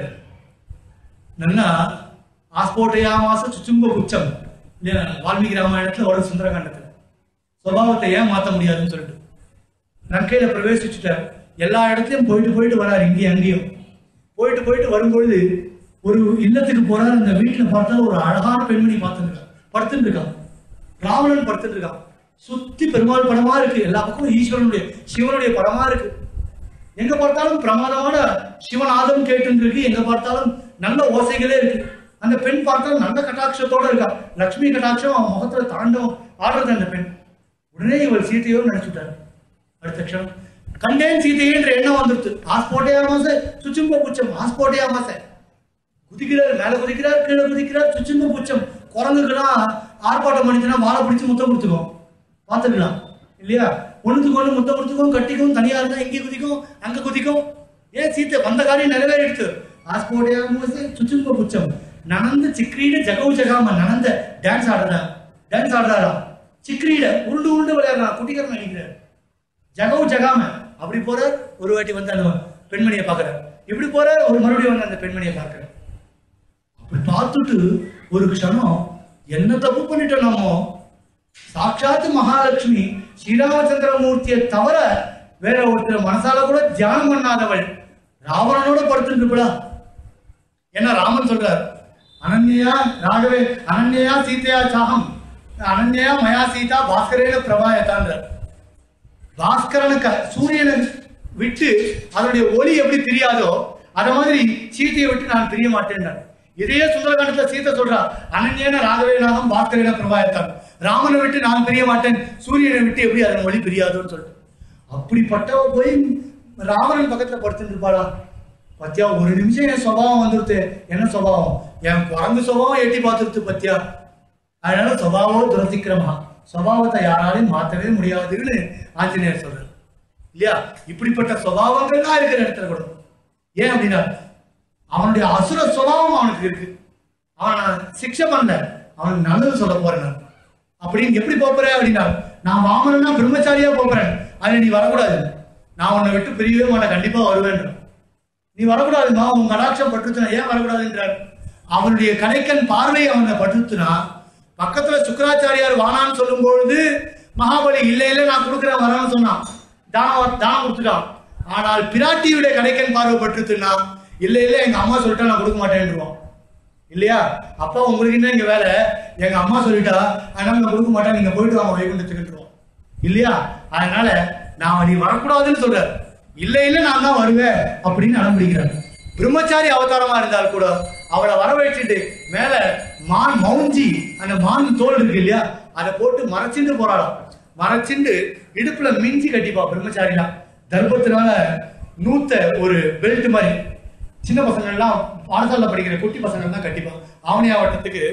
நல்லா ஆஸ்போட்டையாமாச சுச்சும்ப புச்சம் இல்லையா வால்மீகி ராமாயணத்துல ஒரு சுந்தரகாண்டத்துல சுபாவத்தை ஏன் மாற்ற முடியாதுன்னு சொல்லிட்டு நற்கையில பிரவேசிச்சுட்டார் எல்லா இடத்துலயும் போயிட்டு போயிட்டு வராரு இங்கேயும் அங்கேயும் போயிட்டு போயிட்டு வரும்பொழுது ஒரு இல்லத்துக்கு போறாரு அந்த வீட்டுல பார்த்தா ஒரு அழகான பெண்மணி பார்த்துருக்கான் படுத்துட்டு இருக்கான் ராவணன் படுத்துட்டு இருக்கான் சுத்தி பெருமாள் படமா இருக்கு எல்லா பக்கமும் ஈஸ்வரனுடைய சிவனுடைய படமா இருக்கு எங்க பார்த்தாலும் பிரமாதமான சிவநாதம் கேட்டு இருக்கு எங்க பார்த்தாலும் நல்ல ஓசைகளே இருக்கு அந்த பெண் பார்த்தாலும் நல்ல கட்டாட்சத்தோட இருக்கா லக்ஷ்மி கட்டாட்சம் அவன் முகத்துல தாண்டவம் ஆடுறது அந்த பெண் உடனே இவள் சீதையோடு நினைச்சுட்டார் அடுத்த க்ஷணம் கண்டேன் சீதையேன்ற எண்ணம் வந்துருச்சு ஆஸ்போட்டே ஆமாச சுச்சும்ப புச்சம் ஆஸ்போட்டே ஆமாச குதிக்கிறார் மேல குதிக்கிறார் கீழே குதிக்கிறார் சுச்சும்ப புச்சம் குரங்குக்கெல்லாம் ஆர்ப்பாட்டம் பண்ணிச்சுன்னா வாழை பிடிச்சு முத்தம் கொடுத்துக்கும் பார்த்துக்கலாம் இல்லையா ஒண்ணுத்துக்கு ஒண்ணு முத்தம் கொடுத்துக்கும் கட்டிக்கும் தனியா இருந்தா இங்கே குதிக்கும் அங்க குதிக்கும் ஏன் சீத்தை வந்த காரியம் நிறைவேறிடுச்சு
ஆஸ்போடையாமோசு சுச்சும்ப புச்சம் நனந்த சிக்ரீட ஜகவு ஜகாம நனந்த டான்ஸ் ஆடுறா டான்ஸ் ஆடுறாரா சிக்ரீட உருண்டு உருண்டு விளையாடுறா குட்டிகரன் அடிக்கிறார் ஜகவு ஜகாம அப்படி போறார் ஒரு வாட்டி வந்து அந்த பெண்மணியை பார்க்கறார் இப்படி போறார் ஒரு மறுபடியும் வந்து அந்த பெண்மணியை பார்க்கறார் அப்படி பார்த்துட்டு ஒரு க்ஷணம் என்ன தப்பு பண்ணிட்டோம் நாமோ சாட்சாத் மகாலட்சுமி ஸ்ரீராமச்சந்திரமூர்த்தியை தவிர வேற ஒருத்தர் மனசால கூட தியானம் பண்ணாதவள் ராவணனோட படுத்துருப்படா ஏன்னா ராமன் சொல்றார் அனன்யா ராகவே அனன்யா சீதையா சாகம் அனன்யா மயா சீதா பாஸ்கரேன பிரபாயத்தான்றார் பாஸ்கரனுக்கு சூரியனை விட்டு அதனுடைய ஒளி எப்படி பிரியாதோ அத மாதிரி சீதையை விட்டு நான் பிரிய மாட்டேன் இதையே சுந்தரகாண்டத்துல சீதை சொல்றா அனன்யன ராகவேனாகம் பாஸ்கரேன பிரபாயத்தான் ராமனை விட்டு நான் பிரிய மாட்டேன் சூரியனை விட்டு எப்படி அதன் ஒளி பிரியாதோன்னு சொல்லிட்டு அப்படிப்பட்டவ போய் ராவணன் பக்கத்துல படுத்துட்டு இருப்பாளா பத்தியா ஒரு நிமிஷம் என் சுபாவம் வந்துருது என்ன சுபாவம் என் குரங்கு சுபாவம் எட்டி பார்த்துருது பத்தியா அதனால சுபாவம் துரதிக்கிரமா சுபாவத்தை யாராலையும் மாற்றவே முடியாதுன்னு ஆஞ்சநேயர் சொல்றாரு இல்லையா இப்படிப்பட்ட சுபாவங்கள்லாம் இருக்கிற இடத்துல கூட ஏன் அப்படின்னா அவனுடைய அசுர சுபாவம் அவனுக்கு இருக்கு அவனை சிக்ஷை பண்ணல அவனுக்கு நல்லது சொல்ல போறேன் நான் அப்படின்னு எப்படி போறேன் அப்படின்னா நான் வாமனா பிரம்மச்சாரியா போறேன் அதுல நீ வரக்கூடாது நான் உன்னை விட்டு பிரியவே மாட்டேன் கண்டிப்பா வருவேன் நீ வரக்கூடாதுமா உன் கடாட்சம் பட்டுச்சுனா ஏன் வரக்கூடாதுன்றார் அவனுடைய கடைக்கன் பார்வை அவனை பட்டுச்சுனா பக்கத்துல சுக்கராச்சாரியார் வானான்னு சொல்லும் பொழுது மகாபலி இல்ல இல்ல நான் கொடுக்குறேன் வரான்னு சொன்னான் தானம் தானம் கொடுத்துட்டான் ஆனால் பிராட்டியுடைய கடைக்கன் பார்வை பட்டுச்சுன்னா இல்ல இல்ல எங்க அம்மா சொல்லிட்டா நான் கொடுக்க மாட்டேன்ருவான் இல்லையா அப்பா உங்களுக்கு என்ன இங்க வேலை எங்க அம்மா சொல்லிட்டா அதனால நான் கொடுக்க மாட்டேன் நீங்க போயிட்டு வாங்க வைகுண்டத்துக்குன்றோம் இல்லையா அதனால நான் நீ வரக்கூடாதுன்னு சொல்ற இல்ல இல்ல நான் தான் வருவேன் அப்படின்னு அனுப்பிக்கிறார் பிரம்மச்சாரி அவதாரமா இருந்தால் கூட அவளை வரவழைச்சிட்டு மேல மான் மௌஞ்சி அந்த மான் தோல் இருக்கு இல்லையா அதை போட்டு மறைச்சிட்டு போறாளாம் மறைச்சிட்டு இடுப்புல மிஞ்சி கட்டிப்பா பிரம்மச்சாரிலாம் தர்ப்பத்தினால நூத்த ஒரு பெல்ட் மாதிரி சின்ன பசங்க எல்லாம் பாடசாலை படிக்கிற குட்டி பசங்க தான் கட்டிப்பான் ஆவணியாவட்டத்துக்கு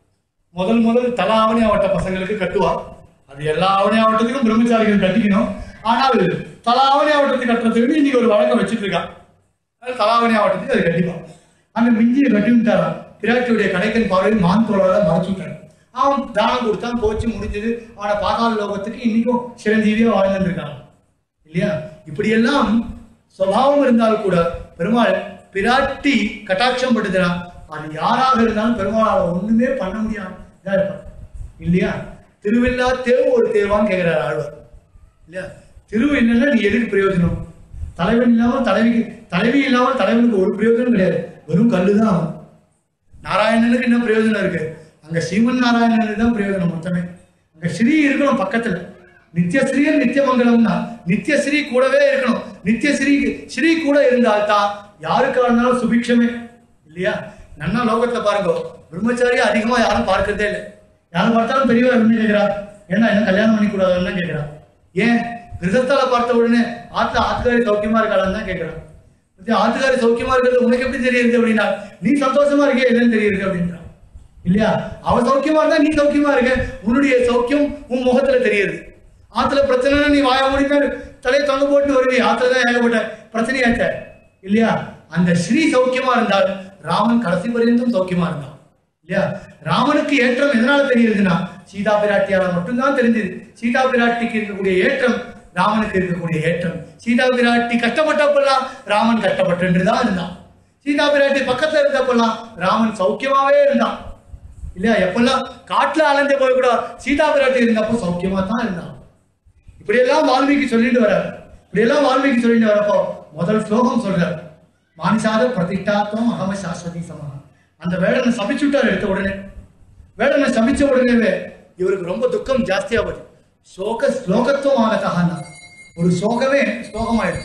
முதல் முதல் தலா ஆவணியாவட்ட பசங்களுக்கு கட்டுவா அது எல்லா ஆவணியாவட்டத்துக்கும் பிரம்மச்சாரிகள் கட்டிக்கணும் ஆனால் தலா ஆவணியாவட்டத்துக்கு கட்டுறதுக்கு இன்னைக்கு ஒரு வழக்கம் வச்சுட்டு இருக்கான் அதனால தலாவணி ஆவட்டத்துக்கு அது கண்டிப்பான் அந்த மிஞ்சியை கட்டி விட்டாராம் பிராட்டியுடைய கடைக்கன் பார்வையில் மான் தோளால மறைச்சு விட்டான் அவன் தானம் கொடுத்தான் போச்சு முடிஞ்சது அவனை பாதாள லோகத்துக்கு இன்னைக்கும் சிரஞ்சீவியா வாழ்ந்துட்டு இருக்கான் இல்லையா இப்படியெல்லாம் சுபாவம் இருந்தால் கூட பெருமாள் பிராட்டி கட்டாட்சம் படுதுனா அது யாராக இருந்தாலும் பெருமாளால ஒண்ணுமே பண்ண முடியாம இதா இருப்பான் இல்லையா திருவில்லா தேவு ஒரு தேர்வான்னு கேட்கிறார் ஆழ்வார் இல்லையா திருவு என்னன்னா நீ எதுக்கு பிரயோஜனம் தலைவன் இல்லாமல் தலைவிக்கு தலைவி இல்லாமல் தலைவனுக்கு ஒரு பிரயோஜனம் கிடையாது வெறும் கல்லு தான் அவன் நாராயணனுக்கு என்ன பிரயோஜனம் இருக்கு அங்க ஸ்ரீமன் நாராயணனுக்கு தான் பிரயோஜனம் மொத்தமே அங்க ஸ்ரீ இருக்கணும் பக்கத்துல நித்யஸ்ரீயர் நித்தியமங்கலம்னா நித்யஸ்ரீ கூடவே இருக்கணும் நித்யஸ்ரீ ஸ்ரீ கூட இருந்தால்தான் யாருக்கா இருந்தாலும் சுபிக்ஷமே இல்லையா நன்னா லோகத்துல பாருங்க பிரம்மச்சாரியா அதிகமா யாரும் பார்க்கறதே இல்லை யாரும் பார்த்தாலும் பெரியவா என்ன கேட்கிறா என்ன என்ன கல்யாணம் பண்ணி கூடாதுன்னு கேட்கிறா ஏன் கிரகத்தால பார்த்த உடனே ஆத்துல ஆத்துக்காரி சௌக்கியமா இருக்காளான்னு தான் கேட்கிறான் பத்தியா, ஆத்துக்காரி சௌக்கியமா இருக்கிறது உனக்கு எப்படி தெரியுது அப்படின்னா நீ சந்தோஷமா இருக்கே என்னன்னு தெரியுது அப்படின்றான் இல்லையா அவ சௌக்கியமா இருந்தா நீ சௌக்கியமா இருக்க உன்னுடைய சௌக்கியம் உன் முகத்துல தெரியுது ஆத்துல பிரச்சனைனா நீ வாய முடிக்க தலையை தொங்க போட்டு வருவி ஆத்துல தான் ஏகப்பட்ட பிரச்சனையாச்ச இல்லையா அந்த ஸ்ரீ சௌக்கியமா இருந்தால் ராமன் கடைசி பரியந்தம் சௌக்கியமா இருந்தான் இல்லையா ராமனுக்கு ஏற்றம் எதனால தெரியுதுன்னா சீதா பிராட்டியால மட்டும்தான் தெரிஞ்சது சீதா பிராட்டிக்கு இருக்கக்கூடிய ஏற்றம் ராமனுக்கு இருக்கக்கூடிய ஏற்றம் சீதா பிராட்டி கஷ்டப்பட்டப்பெல்லாம் ராமன் கஷ்டப்பட்டு தான் இருந்தான் சீதா பிராட்டி பக்கத்துல இருந்தப்பெல்லாம் ராமன் சௌக்கியமாவே இருந்தான் இல்லையா எப்பெல்லாம் காட்டுல அலைஞ்ச போய் கூட சீதா பிராட்டி இருந்தப்போ சௌக்கியமா தான் இருந்தான் இப்படியெல்லாம் வால்மீகி சொல்லிட்டு வர்றார் இப்படியெல்லாம் வால்மீகி சொல்லிட்டு வரப்போ முதல் ஸ்லோகம் சொல்றார் மானிசாத பிரதிஷ்டாத்வம் அகம சாஸ்வதி சமம் அந்த வேடனை சபிச்சு விட்டார் எடுத்த உடனே வேடனை சபிச்ச உடனேவே இவருக்கு ரொம்ப துக்கம் ஜாஸ்தியா போச்சு சோக ஸ்லோகத்துவம் ஆகத்தாகனா ஒரு சோகமே ஸ்லோகமாயிடுச்சு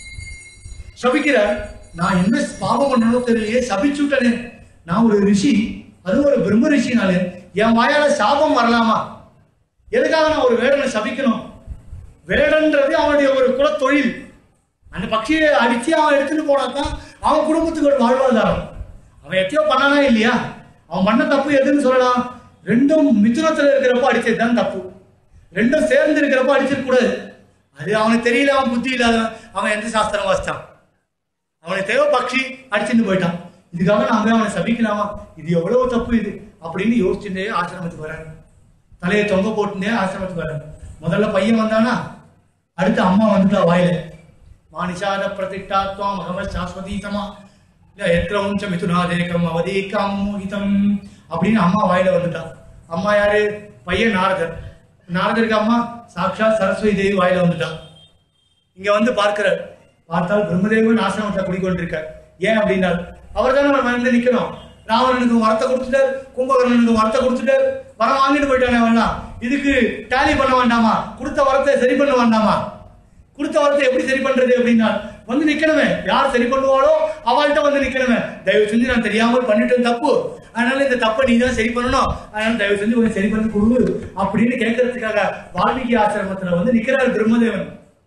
சபிக்கிறார் நான் என்ன பாவம் பண்ணணும் தெரியலையே சபிச்சு விட்டனே நான் ஒரு ரிஷி அதுவும் ஒரு பிரம்ம ரிஷினாலே என் வாயால சாபம் வரலாமா எதுக்காக நான் ஒரு வேடனை சபிக்கணும் வேடன்றது அவனுடைய ஒரு குலத்தொழில் அந்த பட்சியை அடிச்சு அவன் எடுத்துட்டு போனாதான் அவன் குடும்பத்துக்கு ஒரு வாழ்வாதாரம் அவன் எத்தையோ பண்ணானா இல்லையா அவன் பண்ண தப்பு எதுன்னு சொல்லலாம் ரெண்டும் மிதுனத்துல இருக்கிறப்ப அடிச்சது தான் தப்பு ரெண்டும் சேர்ந்து இருக்கிறப்ப அடிச்சிருக்க கூடாது அது அவனுக்கு தெரியல அவன் புத்தி இல்லாதவன் அவன் எந்த சாஸ்திரம் வாசிச்சான் அவனை தேவ பக்ஷி அடிச்சுட்டு போயிட்டான் இதுக்காக நாம அவனை சபிக்கலாமா இது எவ்வளவு தப்பு இது அப்படின்னு யோசிச்சுட்டே ஆசிரமத்துக்கு வராரு தலையை தொங்க போட்டுட்டே ஆசிரமத்துக்கு வராரு முதல்ல பையன் வந்தானா அடுத்து அம்மா வந்துட்டா வாயில மானிஷாத பிரதிஷ்டாத்வம் அகம சாஸ்வதீதமா இல்ல எத்திர உஞ்ச மிதுனாதேகம் அவதேகம் மோகிதம் அப்படின்னு அம்மா வாயில வந்துட்டா அம்மா யாரு பையன் நாரதர் நாரதருக்கு அம்மா சாக்ஷாத் சரஸ்வதி தேவி வாயில வந்துட்டா இங்க வந்து பார்க்கிறார் பார்த்தால் பிரம்மதேவன் ஆசிரமத்துல குடிக்கொண்டிருக்கார் ஏன் அப்படின்னா அவர் தானே அவர் மனதில் நிக்கணும் ராவணனுக்கு வரத்தை கொடுத்துட்டார் கும்பகர்ணனுக்கு வரத்தை கொடுத்துட்டார் வரம் வாங்கிட்டு போயிட்டானே அவன்லாம் இதுக்கு டேலி பண்ண வேண்டாமா கொடுத்த வரத்தை சரி பண்ண வேண்டாமா கொடுத்த வரத்தை எப்படி சரி பண்றது அப்படின்னா வந்து நிக்கணுமே யார் சரி பண்ணுவாளோ அவள்கிட்ட வந்து நிக்கணுமே தயவு செஞ்சு நான் தெரியாமல் பண்ணிட்டேன் தப்பு அதனால இந்த தப்பை நீ தான் சரி பண்ணணும் அதனால தயவு செஞ்சு கொஞ்சம் சரி பண்ணி கொடு அப்படின்னு கேட்கறதுக்காக வால்மீகி ஆசிரமத்துல வந்து நிக்கிறார் பிரம்மதேவன்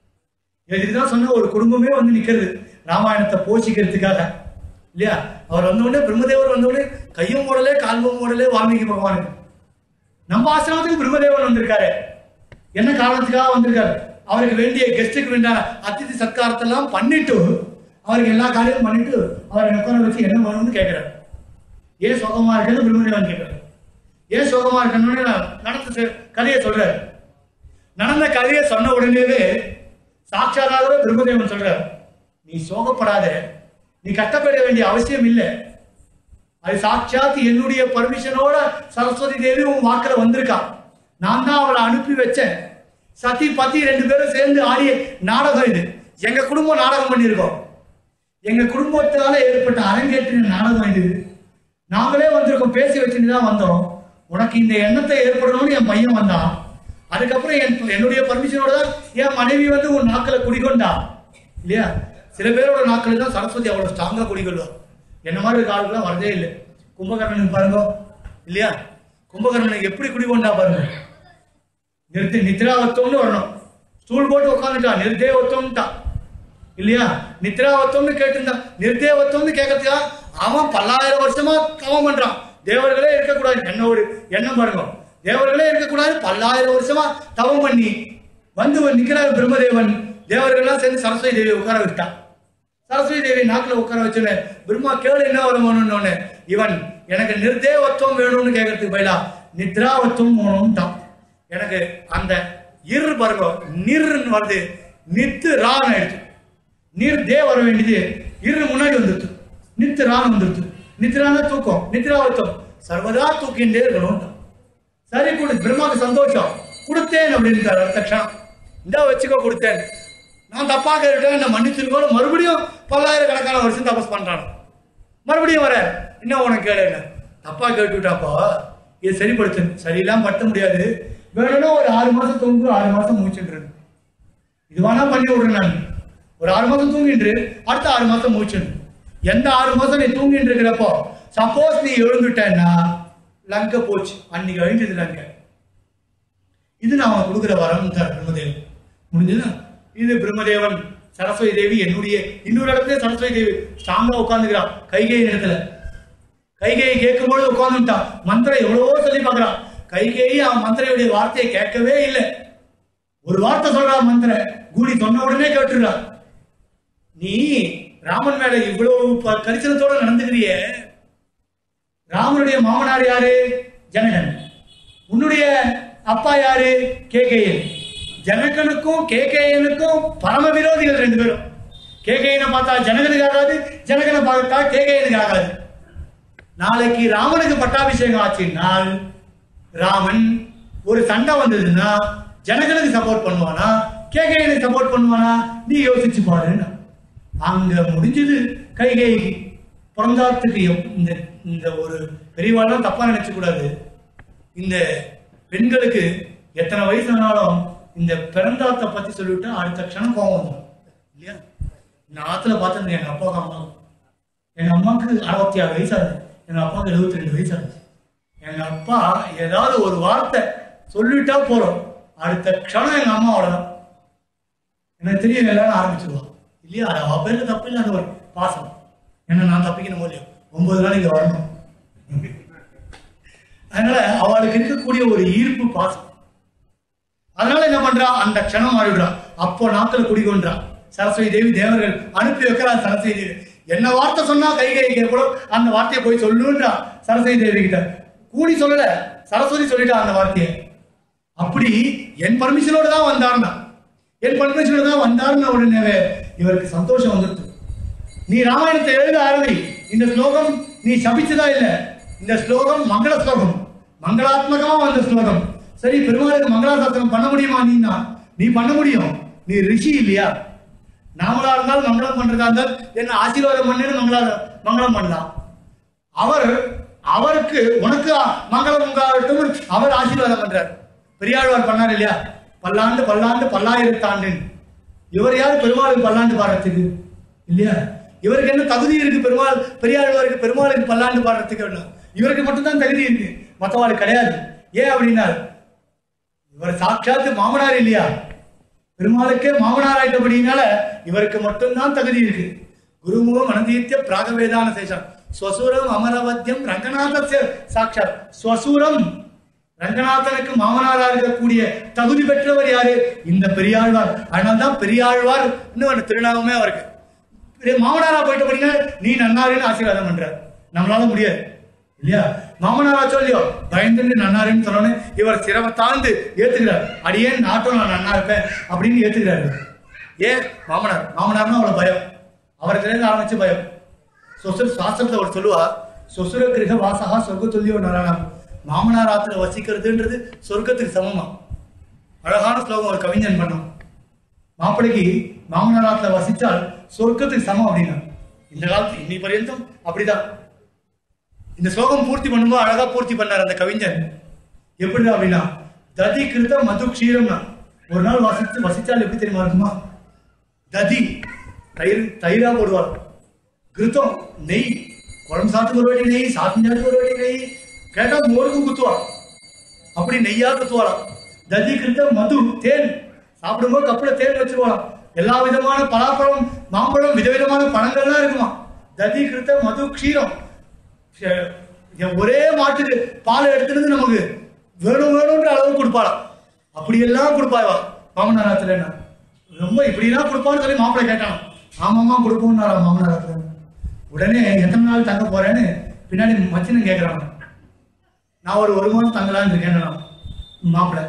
இதுதான் சொன்ன ஒரு குடும்பமே வந்து நிக்கிறது ராமாயணத்தை போஷிக்கிறதுக்காக இல்லையா அவர் வந்த உடனே பிரம்மதேவர் வந்த உடனே கையும் மூடலே கால்மும் மூடலே வால்மீகி பகவானுக்கு நம்ம ஆசிரமத்துக்கு பிரம்மதேவன் வந்திருக்காரு என்ன காரணத்துக்காக வந்திருக்காரு அவருக்கு வேண்டிய கெஸ்ட்டுக்கு வேண்டிய அதிதி சத்காரத்தெல்லாம் பண்ணிட்டு அவருக்கு எல்லா காரியமும் பண்ணிட்டு அவரை உட்கார வச்சு என்ன வேணும்னு கேட்கிறார் ஏன் சோகமா இருக்குன்னு பிரம்மதேவன் கேட்கிறார் ஏன் சோகமா இருக்கணும்னு நடந்த செ- கதையை சொல்றாரு நடந்த கதையை சொன்ன உடனேவே சாட்சாதாகவே பிரம்மதேவன் சொல்றார் நீ சோகப்படாத நீ கஷ்டப்பட வேண்டிய அவசியம் இல்லை அது சாட்சாத் என்னுடைய பர்மிஷனோட சரஸ்வதி தேவி உன் வாக்குல வந்திருக்கா நான் தான் அவளை அனுப்பி வச்சேன் சதி பதி ரெண்டு பேரும் சேர்ந்து ஆடிய நாடகம் இது எங்க குடும்பம் நாடகம் பண்ணியிருக்கோம் எங்க குடும்பத்தால ஏற்பட்ட அரங்கேற்றின நாடகம் இது நாங்களே வந்திருக்கோம் பேசி வச்சுட்டு தான் வந்தோம் உனக்கு இந்த எண்ணத்தை ஏற்படணும்னு என் பையன் வந்தான் அதுக்கப்புறம் என் என்னுடைய பர்மிஷனோட தான் என் மனைவி வந்து உன் நாக்களை குடிகொண்டா இல்லையா சில பேரோட நாட்கள் தான் சரஸ்வதி அவ்வளவு ஸ்ட்ராங்கா குடிக்கொள்ளும் என்ன மாதிரி இருக்க ஆளுக்கெல்லாம் வரதே இல்லை கும்பகர்ணனுக்கு பாருங்க இல்லையா கும்பகர்ணனுக்கு எப்படி குடிகொண்டா பாருங்க நிறுத்தி நித்ராவத்தம்னு வரணும் ஸ்டூல் போட்டு உட்காந்துட்டா நிர்தேவத்தம்ட்டா இல்லையா நித்ராவத்தம்னு கேட்டிருந்தான் நிர்தேவத்தம்னு கேட்கறதுக்கா அவன் பல்லாயிரம் வருஷமா தவம் பண்றான் தேவர்களே இருக்கக்கூடாது என்ன ஒரு எண்ணம் பாருங்க தேவர்களே இருக்கக்கூடாது பல்லாயிரம் வருஷமா தவம் பண்ணி வந்து நிக்கிறார் பிரம்மதேவன் தேவர்கள்லாம் சேர்ந்து சரஸ்வதி தேவியை உட்கார வச்சுட்டான் சரஸ்வதி தேவி நாக்குல உட்கார வச்சுன்னு பிரம்மா கேளு என்ன வரும் வேணும்னு இவன் எனக்கு நிர்தேவத்துவம் வேணும்னு கேட்கறதுக்கு பதிலா நித்ராவத்துவம் வேணும்ட்டான் எனக்கு அந்த இரு பாருங்க நிர்ன்னு வருது நித்து ரான் ஆயிடுச்சு நீர் தே வர வேண்டியது இரு முன்னாடி வந்துருச்சு நித்து ரான் வந்துருச்சு நித்ரான தூக்கம் நித்ராவத்தம் சர்வதா தூக்கின்றே இருக்கணும் சரி கொடு பிரம்மாவுக்கு சந்தோஷம் கொடுத்தேன் அப்படின்னு அடுத்த க்ஷணம் இந்தா வச்சுக்கோ கொடுத்தேன் நான் தப்பா கேட்டுட்டேன் என்ன மன்னிச்சிருக்கோம் மறுபடியும் பல்லாயிரக்கணக்கான வருஷம் தபஸ் பண்றான் மறுபடியும் வர என்ன உனக்கு கேளு என்ன தப்பா கேட்டுட்டாப்பா இது சரிப்படுத்து சரியில்லாம படுத்த முடியாது வேணும்னா ஒரு ஆறு மாசம் தூங்கு ஆறு மாசம் மூச்சுன்றது இது வேணா பண்ணி விடுறேன் நான் ஒரு ஆறு மாசம் தூங்கின்று அடுத்த ஆறு மாசம் மூச்சுன்னு எந்த ஆறு மாசம் நீ தூங்கிட்டு இருக்கிறப்போ சப்போஸ் நீ எழுந்துட்டேன்னா லங்க போச்சு அன்னைக்கு அழிஞ்சது லங்க இது நான் அவன் கொடுக்குற வரம் தான் பிரம்மதேவன் முடிஞ்சதா இது பிரம்மதேவன் சரஸ்வதி தேவி என்னுடைய இன்னொரு இடத்துல சரஸ்வதி தேவி ஸ்ட்ராங்கா உட்காந்துக்கிறான் கைகை இடத்துல கைகையை கேட்கும்போது உட்காந்துட்டான் மந்திரம் எவ்வளவோ சொல்லி பார்க்கறான் கைகேயி அவன் மந்திரையுடைய வார்த்தையை கேட்கவே இல்லை ஒரு வார்த்தை சொல்றான் மந்திர கூடி சொன்ன உடனே கேட்டுடுறா நீ ராமன் மேல இவ்வளவு ப- கரிசனத்தோட நடந்துக்கிறியே ராமனுடைய மாமனார் யாரு ஜனகன் உன்னுடைய அப்பா யாரு கேகேயன் ஜனகனுக்கும் கேகேயனுக்கும் பரம விரோதிகள் ரெண்டு பேரும் கேகேயனை பார்த்தா ஜனகனுக்கு ஆகாது ஜனகனை பார்த்தா கேகேயனுக்கு ஆகாது நாளைக்கு ராமனுக்கு பட்டாபிஷேகம் ஆச்சுன்னால் ராமன் ஒரு சண்டை வந்ததுன்னா ஜனகனுக்கு சப்போர்ட் பண்ணுவானா கேகேயனுக்கு சப்போர்ட் பண்ணுவானா நீ யோசிச்சு பாருன்னா அங்க முடிஞ்சது கைகேயிக்கு பிறந்தாத்துக்கு எப்- இந்த இந்த ஒரு பெரியவாள்லாம் தப்பா நினைக்க கூடாது இந்த பெண்களுக்கு எத்தனை வயசு ஆனாலும் இந்த பிறந்தாத்தை பத்தி சொல்லிவிட்டா அடுத்த க்ஷணம் கோவம் வந்துடும் இல்லையா நான் ஆத்துல பார்த்தது எங்க அப்பாவுக்கு அம்மாவுக்கு எங்க அம்மாவுக்கு அறுபத்தி ஆறு வயசு ஆகுது எங்க அப்பாவுக்கு எழுபத்தி ரெண்டு வயசு ஆகுது எங்க அப்பா ஏதாவது ஒரு வார்த்தை சொல்லிட்டா போறோம் அடுத்த க்ஷணம் எங்க அம்மா அவ்வளவுதான் எனக்கு தெரியும் எல்லாரும் ஆரம்பிச்சிருவா இல்லையா அது அவ பேர்ல தப்பு இல்லை அது ஒரு பாசம் ஏன்னா நான் தப்பிக்கணும் இல்லையோ ஒன்பது நாள் இங்க வரணும் அதனால அவளுக்கு இருக்கக்கூடிய ஒரு ஈர்ப்பு பாசம் அதனால என்ன பண்றா அந்த க்ஷணம் மாறிவிடுறா அப்போ நாட்கள் குடிகொன்றா சரஸ்வதி தேவி தேவர்கள் அனுப்பி வைக்கிறா சரஸ்வதி தேவி என்ன வார்த்தை சொன்னா கை கை கேட்கக்கூட அந்த வார்த்தையை போய் சொல்லுன்றா சரஸ்வதி தேவி கிட்ட கூடி சொல்லல சரஸ்வதி சொல்லிட்டா அந்த வார்த்தையை அப்படி என் பர்மிஷனோட தான் வந்தார்னா என் பர்மிஷனோட தான் வந்தார்னு உடனே இவருக்கு சந்தோஷம் வந்துருச்சு நீ ராமாயணத்தை எழுத ஆரம்பி இந்த ஸ்லோகம் நீ சபிச்சதா இல்ல இந்த ஸ்லோகம் மங்கள ஸ்லோகம் மங்களாத்மகமா வந்த ஸ்லோகம் சரி பெருமாளுக்கு மங்களாசாசனம் பண்ண முடியுமா நீனா நீ பண்ண முடியும் நீ ரிஷி இல்லையா நாமளா இருந்தாலும் மங்களம் பண்றதா இருந்தால் என்ன ஆசீர்வாதம் பண்ணுன்னு மங்களா மங்களம் பண்ணலாம் அவர் அவருக்கு உனக்கு மங்களம் உண்டாகட்டும் அவர் ஆசீர்வாதம் பண்றார் பெரியாழ்வார் பண்ணார் இல்லையா பல்லாண்டு பல்லாண்டு பல்லாயிரத்தாண்டு இவர் யார் பெருமாளுக்கு பல்லாண்டு பாடுறதுக்கு இல்லையா இவருக்கு என்ன தகுதி இருக்கு பெருமாள் பெரியாழ்வாருக்கு பெருமாளுக்கு பல்லாண்டு பாடுறதுக்கு என்ன இவருக்கு மட்டும்தான் தகுதி இருக்கு மற்றவாளுக்கு கிடையாது ஏன் அப்படின்னா இவர் சாட்சாத்து மாமனார் இல்லையா பெருமாளுக்கே மாமனார் ஆயிட்டபடினால இவருக்கு மட்டும்தான் தகுதி இருக்கு குருமுகம் அனந்தீத்திய பிராகவேதான சேஷம் ஸ்வசூரம் அமரவத்தியம் ரங்கநாதஸ்ய சாட்சாத் ஸ்வசூரம் ரங்கநாதனுக்கு மாமனாரா இருக்கக்கூடிய தகுதி பெற்றவர் யாரு இந்த பெரியாழ்வார் அதனால்தான் பெரியாழ்வார் இன்னும் திருநாமமே அவருக்கு பெரிய மாமனாரா போயிட்டு போனீங்க நீ நன்னாருன்னு ஆசீர்வாதம் பண்ற நம்மளால முடியாது இல்லையா மாமனாரா சொல்லியோ பயந்துட்டு நன்னாருன்னு சொன்னோன்னே இவர் சிரம தாழ்ந்து ஏத்துக்கிறார் அடியேன் நாட்டும் நான் நன்னா இருப்பேன் அப்படின்னு ஏத்துக்கிறாரு ஏன் மாமனார் மாமனார்னா அவ்வளவு பயம் அவருக்கு இருந்து ஆரம்பிச்சு பயம் சொசுர் சாஸ்திரத்துல அவர் சொல்லுவா சொசுர கிரக வாசகா சொர்க்க துல்லியோ நாராயணம் மாமனார் ஆத்துல வசிக்கிறதுன்றது சொர்க்கத்துக்கு சமமா அழகான ஸ்லோகம் ஒரு கவிஞன் பண்ணோம் மாப்பிள்ளைக்கு மாமனார் ஆத்துல வசிச்சால் சொர்க்கத்துக்கு சமம் அப்படின்னா இந்த காலத்து இன்னி பர்யந்தம் அப்படிதான் இந்த ஸ்லோகம் பூர்த்தி பண்ணும்போது அழகா பூர்த்தி பண்ணார் அந்த கவிஞன் எப்படி அப்படின்னா ததி கிருத மது க்ஷீரம்னா ஒரு நாள் வசிச்சு வசிச்சால் எப்படி தெரியுமா இருக்குமா ததி தயிர் தயிரா போடுவார் கிருத்தம் நெய் குழம்பு சாத்துக்கு ஒரு வாட்டி நெய் சாத்திஞ்சாத்துக்கு ஒரு வாட்டி நெய் கேட்டா மோருக்கும் குத்துவார் அப்படி நெய்யா குத்துவாராம் ததி கிருத்த மது தேன் சாப்பிடும்போது கப்புல தேன் வச்சிருவாராம் எல்லா விதமான பலாப்பழம் மாம்பழம் விதவிதமான பழங்கள்லாம் இருக்குமா ததி கிருத்த மது க்ஷீரம் சே- என் ஒரே மாட்டுக்கு பால் எடுத்துட்டு நமக்கு வேணும் வேணும்ன்ற அளவு கொடுப்பாளாம் அப்படியெல்லாம் கொடுப்பாய்வா மாமனாரத்துல என்ன ரொம்ப இப்படிலாம் கொடுப்பான்னு சொல்லி மாப்பிள்ளை கேட்டான் ஆமாமா கொடுப்போம்னாரா மாமனாரத்துல உடனே எத்தனை நாள் தங்க போறேன்னு பின்னாடி மச்சினன் கேட்கறாங்க நான் ஒரு ஒரு மாதம் தங்கலான்னு இருக்கேன் நான் மாப்பிள்ளை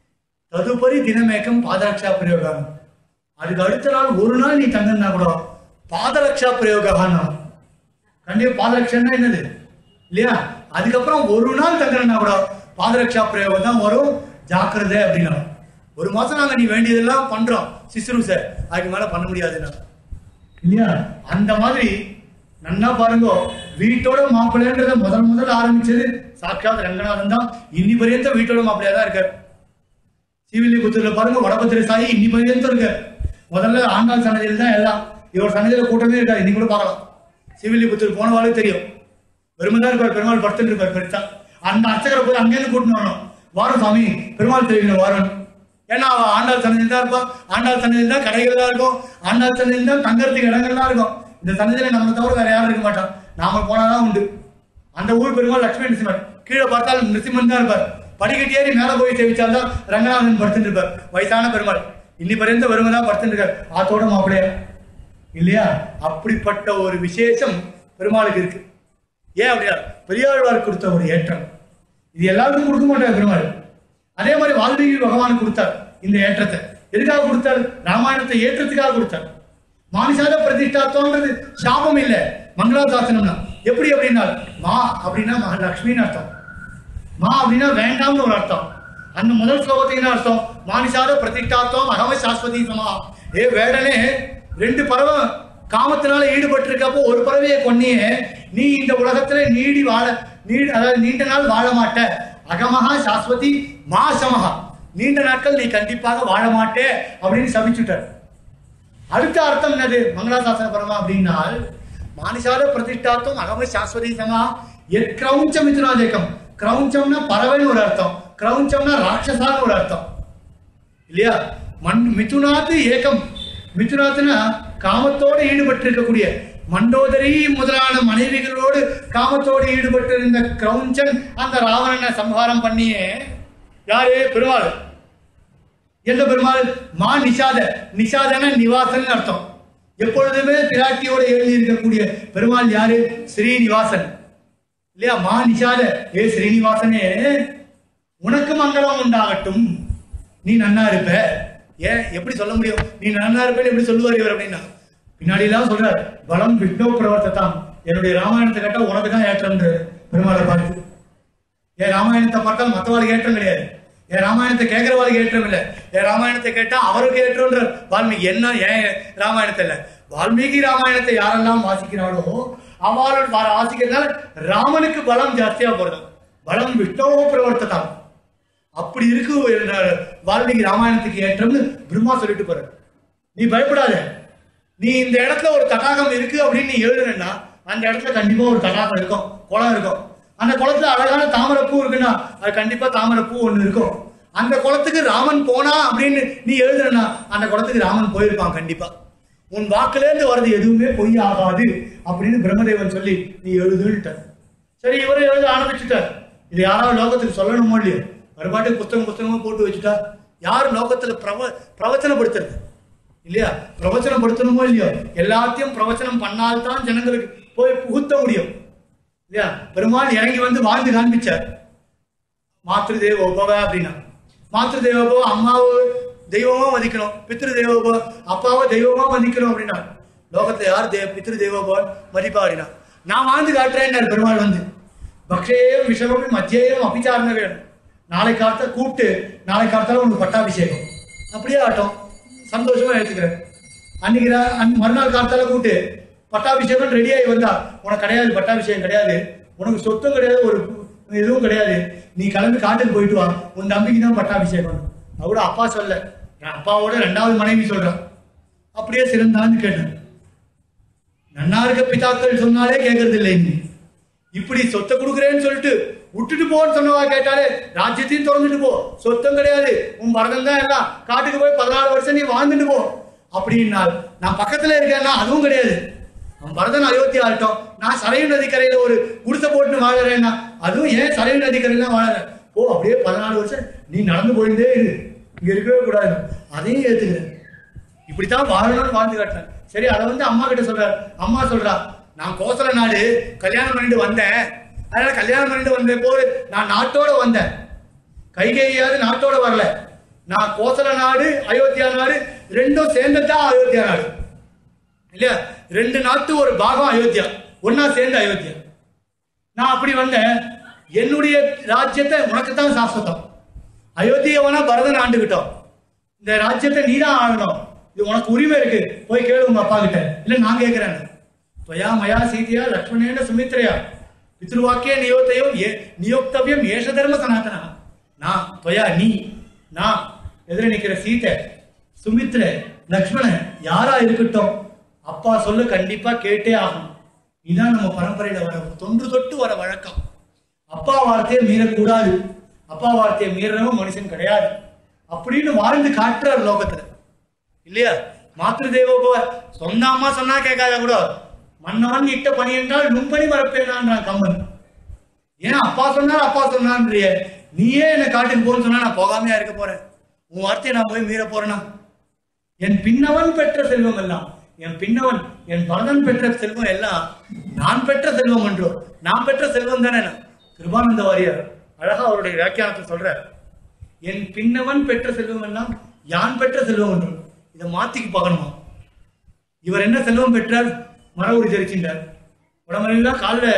ததுபரி தினமேக்கம் பாதரக்ஷா பிரயோகம் அதுக்கு அடுத்த நாள் ஒரு நாள் நீ தங்கன்னா கூட பாதரக்ஷா பிரயோகான்னா கண்டிப்பா பாதரட்சன்னா என்னது இல்லையா அதுக்கப்புறம் ஒரு நாள் தங்குறேன்னா கூட பாதரட்சா பிரயோகம் தான் வரும் ஜாக்கிரதை அப்படின்னா ஒரு மாசம் நாங்க நீ வேண்டியதெல்லாம் பண்றோம் சிசுரு சார் அதுக்கு மேல பண்ண முடியாதுன்னா இல்லையா அந்த மாதிரி நன்னா பாருங்க வீட்டோட மாப்பிள்ளைன்றத முதல் முதல் ஆரம்பிச்சது சாட்சாத் ரங்கநாதன் தான் இன்னி பரியந்த வீட்டோட மாப்பிள்ளையா தான் இருக்காரு சிவிலிபுத்தூர்ல பாருங்க வடபத்திர சாயி இன்னி பரியந்தம் இருக்கு முதல்ல ஆண்டாள் சன்னதியில் தான் எல்லாம் இவர் சன்னதியில கூட்டமே இருக்காது இன்னைக்கு கூட பார்க்கலாம் சிவிலிபுத்தூர் போனவாலே தெரியும் பெருமை தான் இருப்பார் பெருமாள் படுத்துட்டு இருப்பார் பெருசா அந்த அர்ச்சகரை போய் அங்கேருந்து கூட்டிட்டு வரணும் வாரம் சாமி பெருமாள் தெரியும் வாரம் ஏன்னா அவ ஆண்டாள் சன்னதியில் தான் இருப்பான் ஆண்டாள் சன்னதியில் தான் கடைகள் தான் இருக்கும் ஆண்டாள் சன்னதியில் தான் தங்கறதுக்கு இடங்கள்லாம் இருக்கும் இந்த சன்னதியில நம்ம தவிர வேற யாரும் இருக்க மாட்டோம் நாம போனாதான் உண்டு அந்த ஊர் பெருமாள் லட்சுமி நரசிம்மர் கீழே பார்த்தால் நரசிம்மன் தான் இருப்பார் படிக்கட்டு ஏறி மேல போய் சேவிச்சால் தான் ரங்கநாதன் படுத்துட்டு இருப்பார் வயசான பெருமாள் இன்னி பரியந்த பெருமை தான் படுத்துட்டு இருக்கார் ஆத்தோட மாப்பிள்ளையா இல்லையா அப்படிப்பட்ட ஒரு விசேஷம் பெருமாளுக்கு இருக்கு ஏன் அப்படின்னா பெரியாழ்வார் கொடுத்த ஒரு ஏற்றம் இது எல்லாருக்கும் கொடுக்க மாட்டார் பெருமாள் அதே மாதிரி வால்மீகி பகவான் கொடுத்தார் இந்த ஏற்றத்தை எதுக்காக கொடுத்தார் ராமாயணத்தை ஏற்றத்துக்காக கொடுத்தார் மானிசாத பிரதிஷ்டாத்தோன்றது சாபம் இல்லை மங்களாசாசனம்னா எப்படி அப்படின்னா மா அப்படின்னா மகாலட்சுமின்னு அர்த்தம் மா அப்படின்னா வேண்டாம்னு ஒரு அர்த்தம் அந்த முதல் ஸ்லோகத்துக்கு என்ன அர்த்தம் மானிசாத பிரதிஷ்டாத்தம் அகம சாஸ்வதி சமா ஏ வேடனே ரெண்டு பறவை காமத்தினால ஈடுபட்டு இருக்கப்போ ஒரு பறவையை கொன்னியே நீ இந்த உலகத்துல நீடி வாழ நீ அதாவது நீண்ட நாள் வாழ மாட்ட அகமஹா சாஸ்வதி மாசமஹா நீண்ட நாட்கள் நீ கண்டிப்பாக வாழ மாட்டே அப்படின்னு சபிச்சுட்டார் அடுத்த அர்த்தம் என்னது மங்களாசாசன பரமா அப்படின்னால் மானிசால பிரதிஷ்டாத்துவம் அகம சாஸ்வதி சமா எத் கிரௌஞ்சம் மிதுனாதேக்கம் கிரௌஞ்சம்னா பறவைன்னு ஒரு அர்த்தம் கிரௌஞ்சம்னா ராட்சசான்னு ஒரு அர்த்தம் இல்லையா மண் மிதுனாத்து ஏகம் மிதுனாத்துனா காமத்தோடு ஈடுபட்டு இருக்கக்கூடிய மண்டோதரி முதலான மனைவிகளோடு காமத்தோடு ஈடுபட்டு இருந்த கிரௌஞ்சன் அந்த ராவணனை சம்ஹாரம் பண்ணியே யாரு பெருமாள் எந்த பெருமாள் மா நிஷாத நிஷாதன நிவாசன் அர்த்தம் எப்பொழுதுமே பிராட்டியோட எழுதி இருக்கக்கூடிய பெருமாள் யாரு ஸ்ரீனிவாசன் இல்லையா மா நிஷால ஏ ஸ்ரீனிவாசனே உனக்கு மங்களம் உண்டாகட்டும் நீ நன்னா இருப்ப ஏன் எப்படி சொல்ல முடியும் நீ நன்னா இருப்பேன்னு எப்படி சொல்லுவார் இவர் அப்படின்னா பின்னாடி எல்லாம் சொல்றார் பலம் விஷ்ணு பிரவர்த்ததாம் என்னுடைய ராமாயணத்தை கேட்டா உனக்கு தான் ஏற்றம்ன்ற பெருமாளை பார்த்து என் ராமாயணத்தை பார்த்தால் மற்றவாளுக்கு ஏற்றம் கிடையாது என் ராமாயணத்தை கேட்கிறவாளுக்கு ஏற்றம் இல்லை என் ராமாயணத்தை கேட்டா அவருக்கு ஏற்றம்ன்ற வால்மீகி என்ன ஏன் ராமாயணத்தை இல்லை வால்மீகி ராமாயணத்தை யாரெல்லாம் வாசிக்கிறாளோ அவளோட வா- வாசிக்கிறதுனால ராமனுக்கு பலம் ஜாஸ்தியா போறது பலம் விஷ்ணவோ பிரவர்த்ததாம் அப்படி இருக்கு என்ற வால்மீகி ராமாயணத்துக்கு ஏற்றம்னு பிரம்மா சொல்லிட்டு போறாரு நீ பயப்படாத நீ இந்த இடத்துல ஒரு தடாகம் இருக்கு அப்படின்னு நீ எழுதுனா அந்த இடத்துல கண்டிப்பா ஒரு தடாகம் இருக்கும் குளம் இருக்கும் அந்த குளத்துல அழகான தாமரைப்பூ இருக்குன்னா அது கண்டிப்பா தாமரைப்பூ ஒண்ணு இருக்கும் அந்த குளத்துக்கு ராமன் போனா அப்படின்னு நீ எழுதுனா அந்த குளத்துக்கு ராமன் போயிருப்பான் கண்டிப்பா உன் வாக்குல இருந்து வர்றது எதுவுமே பொய் ஆகாது அப்படின்னு பிரம்மதேவன் சொல்லி நீ எழுதுன்ட்டார் சரி இவரு எழுத ஆரம்பிச்சுட்டார் இது யாராவது லோகத்துக்கு சொல்லணுமோ இல்லையோ ஒரு பாட்டுக்கு புத்தகம் புத்தகமா போட்டு வச்சுட்டா யார் லோகத்துல பிரவ பிரவச்சனப்படுத்துறது இல்லையா பிரவச்சனப்படுத்தணுமோ இல்லையோ எல்லாத்தையும் பிரவச்சனம் பண்ணால்தான் ஜனங்களுக்கு போய் புகுத்த முடியும் இல்லையா பெருமாள் இறங்கி வந்து வாழ்ந்து காண்பிச்சார் மாத்ரு தேவோபவ அப்படின்னா மாத்ரு தேவோபவ அம்மாவை தெய்வமா மதிக்கணும் பித்ரு தேவோபவ அப்பாவை தெய்வமா மதிக்கணும் அப்படின்னா லோகத்துல யார் தே பித்ரு தேவோபவன் மதிப்பா அப்படின்னா நான் வாழ்ந்து காட்டுறேன் பெருமாள் வந்து பக்ஷேயம் விஷமம் மத்தியம் அபிச்சாரண வேணும் நாளை காலத்தை கூப்பிட்டு நாளை காலத்தால உனக்கு பட்டாபிஷேகம் அப்படியே ஆட்டம் சந்தோஷமா எடுத்துக்கிறேன் அன்னைக்கு ரா- அன் மறுநாள் காலத்தால கூப்பிட்டு பட்டாபிஷேகம் ரெடி ஆகி வந்தா உனக்கு கிடையாது பட்டாபிஷேகம் கிடையாது உனக்கு சொத்தும் கிடையாது ஒரு எதுவும் கிடையாது நீ கிளம்பி காட்டுக்கு போயிட்டு வா உன் தம்பிக்கு தான் பட்டாபிஷேகம் அவட அப்பா சொல்ல நான் அப்பாவோட ரெண்டாவது மனைவி சொல்றான் அப்படியே சிறந்தான்னு கேட்டேன் நன்னா இருக்க பிதாக்கள் சொன்னாலே கேட்கறது இல்லை இன்னி இப்படி சொத்தை கொடுக்குறேன்னு சொல்லிட்டு விட்டுட்டு போன்னு சொன்னவா கேட்டாலே ராஜ்யத்தையும் திறந்துட்டு போ சொத்தம் கிடையாது உன் பரதம் தான் எல்லாம் காட்டுக்கு போய் பதினாலு வருஷம் நீ வாழ்ந்துட்டு போ அப்படின்னால் நான் பக்கத்துல இருக்கேன்னா அதுவும் கிடையாது அவன் பரதன் அயோத்தி ஆகட்டும் நான் சரையு நதிக்கரையில ஒரு குடிசை போட்டு வாழறேன்னா அதுவும் ஏன் சரையு நதிக்கரையில வாழறேன் ஓ அப்படியே பதினாலு வருஷம் நீ நடந்து போயிருந்தே இரு இங்க இருக்கவே கூடாது அதையும் ஏத்துக்கிறேன் இப்படித்தான் வாழணும்னு வாழ்ந்து காட்டினேன் சரி அதை வந்து அம்மா கிட்ட சொல்றாரு அம்மா சொல்றா நான் கோசல நாடு கல்யாணம் பண்ணிட்டு வந்தேன் அதனால கல்யாணம் பண்ணிட்டு வந்த போது நான் நாட்டோட வந்தேன் கைகேயாவது நாட்டோட வரல நான் கோசல நாடு அயோத்தியா நாடு ரெண்டும் சேர்ந்ததுதான் அயோத்தியா நாடு இல்லையா ரெண்டு நாட்டு ஒரு பாகம் அயோத்தியா ஒன்னா சேர்ந்து அயோத்தியா நான் அப்படி வந்தேன் என்னுடைய ராஜ்யத்தை உனக்கு தான் சாஸ்வதம் அயோத்தியை வேணா பரதன் ஆண்டுகிட்டோம் இந்த ராஜ்யத்தை நீ தான் ஆளணும் இது உனக்கு உரிமை இருக்கு போய் கேளு உங்க அப்பா கிட்ட இல்ல நான் கேட்கிறேன் துவயா மயா சீதையா லக்ஷ்மணேன சுமித்ரையா பித்ருவாக்கிய நியோத்தையும் ஏ நியோக்தவியம் ஏஷ தர்ம சனாதனா நான் துவயா நீ நான் எதிர நிக்கிற சீதை சுமித்ர லக்ஷ்மணன் யாரா இருக்கட்டும் அப்பா சொல்ல கண்டிப்பா கேட்டே ஆகணும் இதான் நம்ம பரம்பரையில வர தொன்று தொட்டு வர வழக்கம் அப்பா வார்த்தையை மீறக்கூடாது அப்பா வார்த்தையை மீறவும் மனுஷன் கிடையாது அப்படின்னு வாழ்ந்து காட்டுறார் லோகத்துல இல்லையா மாத்திரு தேவோபவ சொந்த அம்மா சொன்னா கேட்காத கூட மன்னவன் இட்ட பணி என்றால் நும்பணி மறப்பேனான்றான் கம்மன் ஏன் அப்பா சொன்னார் அப்பா சொன்னான்றிய நீயே என்ன காட்டுக்கு போன்னு சொன்னா நான் போகாமையா இருக்க போறேன் உன் வார்த்தையை நான் போய் மீற போறேனா என் பின்னவன் பெற்ற செல்வம் எல்லாம் என் பின்னவன் என் பரதன் பெற்ற செல்வம் எல்லாம் நான் பெற்ற செல்வம் என்றோ நான் பெற்ற செல்வம் தானே நான். கிருபானந்த வாரியார் அழகா அவருடைய வியாக்கியானத்தை சொல்றார் என் பின்னவன் பெற்ற செல்வம் எல்லாம் யான் பெற்ற செல்வம் என்றோ இதை மாத்திக்கு பார்க்கணுமா இவர் என்ன செல்வம் பெற்றார் மர உரி தெரிச்சின்றார் உடம்பெல்லாம் காலில்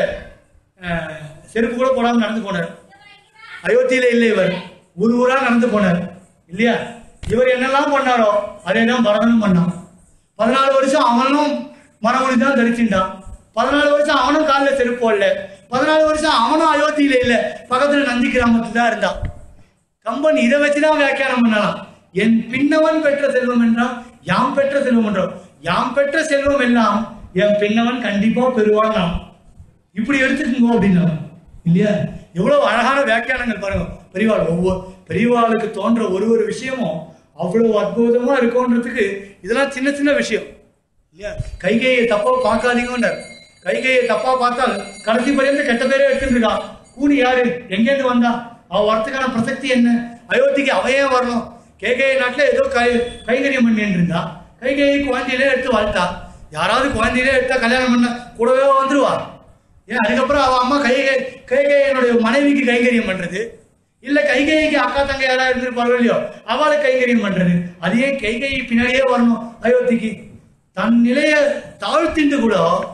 செருப்பு கூட போடாம நடந்து போனார் அயோத்தியில இல்லை இவர் ஊர் ஊரா நடந்து போனார் இல்லையா இவர் என்னெல்லாம் பண்ணாரோ அதே தான் பரதனும் பண்ணான் பதினாலு வருஷம் அவனும் மரமொழி தான் தரிச்சுட்டான் பதினாலு வருஷம் அவனும் காலில் செருப்பு போடல பதினாலு வருஷம் அவனும் அயோத்தியில இல்ல பக்கத்துல நந்தி கிராமத்துல தான் இருந்தான் கம்பன் இதை வச்சுதான் வியாக்கியானம் பண்ணலாம் என் பின்னவன் பெற்ற செல்வம் என்றால் யாம் பெற்ற செல்வம் என்றோம் யாம் பெற்ற செல்வம் எல்லாம் என் பின்னவன் கண்டிப்பா பெறுவான் நாம் இப்படி எடுத்துக்கோங்க அப்படின்னா இல்லையா எவ்வளவு அழகான வியாக்கியானங்கள் பாருங்க பெரியவாள் ஒவ்வொரு பெரியவாளுக்கு தோன்ற ஒரு ஒரு விஷயமும் அவ்வளவு அற்புதமா இருக்கும்ன்றதுக்கு இதெல்லாம் சின்ன சின்ன விஷயம் இல்லையா கைகையை தப்பா பார்க்காதீங்கன்றார் கைகையை தப்பா பார்த்தால் கடைசி பரியந்த கெட்ட பேரே எடுத்துட்டு இருக்கா கூலி யாரு எங்கேருந்து வந்தா அவ வரத்துக்கான பிரசக்தி என்ன அயோத்திக்கு அவையே வரணும் கேகே நாட்டுல ஏதோ கை கைகரியம் பண்ணிட்டு இருந்தா கைகையை குழந்தையிலே எடுத்து வளர்த்தா யாராவது குழந்தையிலே எடுத்தா கல்யாணம் பண்ண கூடவே வந்துருவா ஏன் அதுக்கப்புறம் அவ அம்மா கை கைகையனுடைய மனைவிக்கு கைகரியம் பண்றது இல்ல கைகைக்கு அக்கா தங்கை யாராவது இருந்திருப்பாரோ இல்லையோ அவளை கைகரியம் பண்றது அது ஏன் கைகை பின்னாடியே வரணும் அயோத்திக்கு தன் நிலைய தாழ்த்திண்டு கூட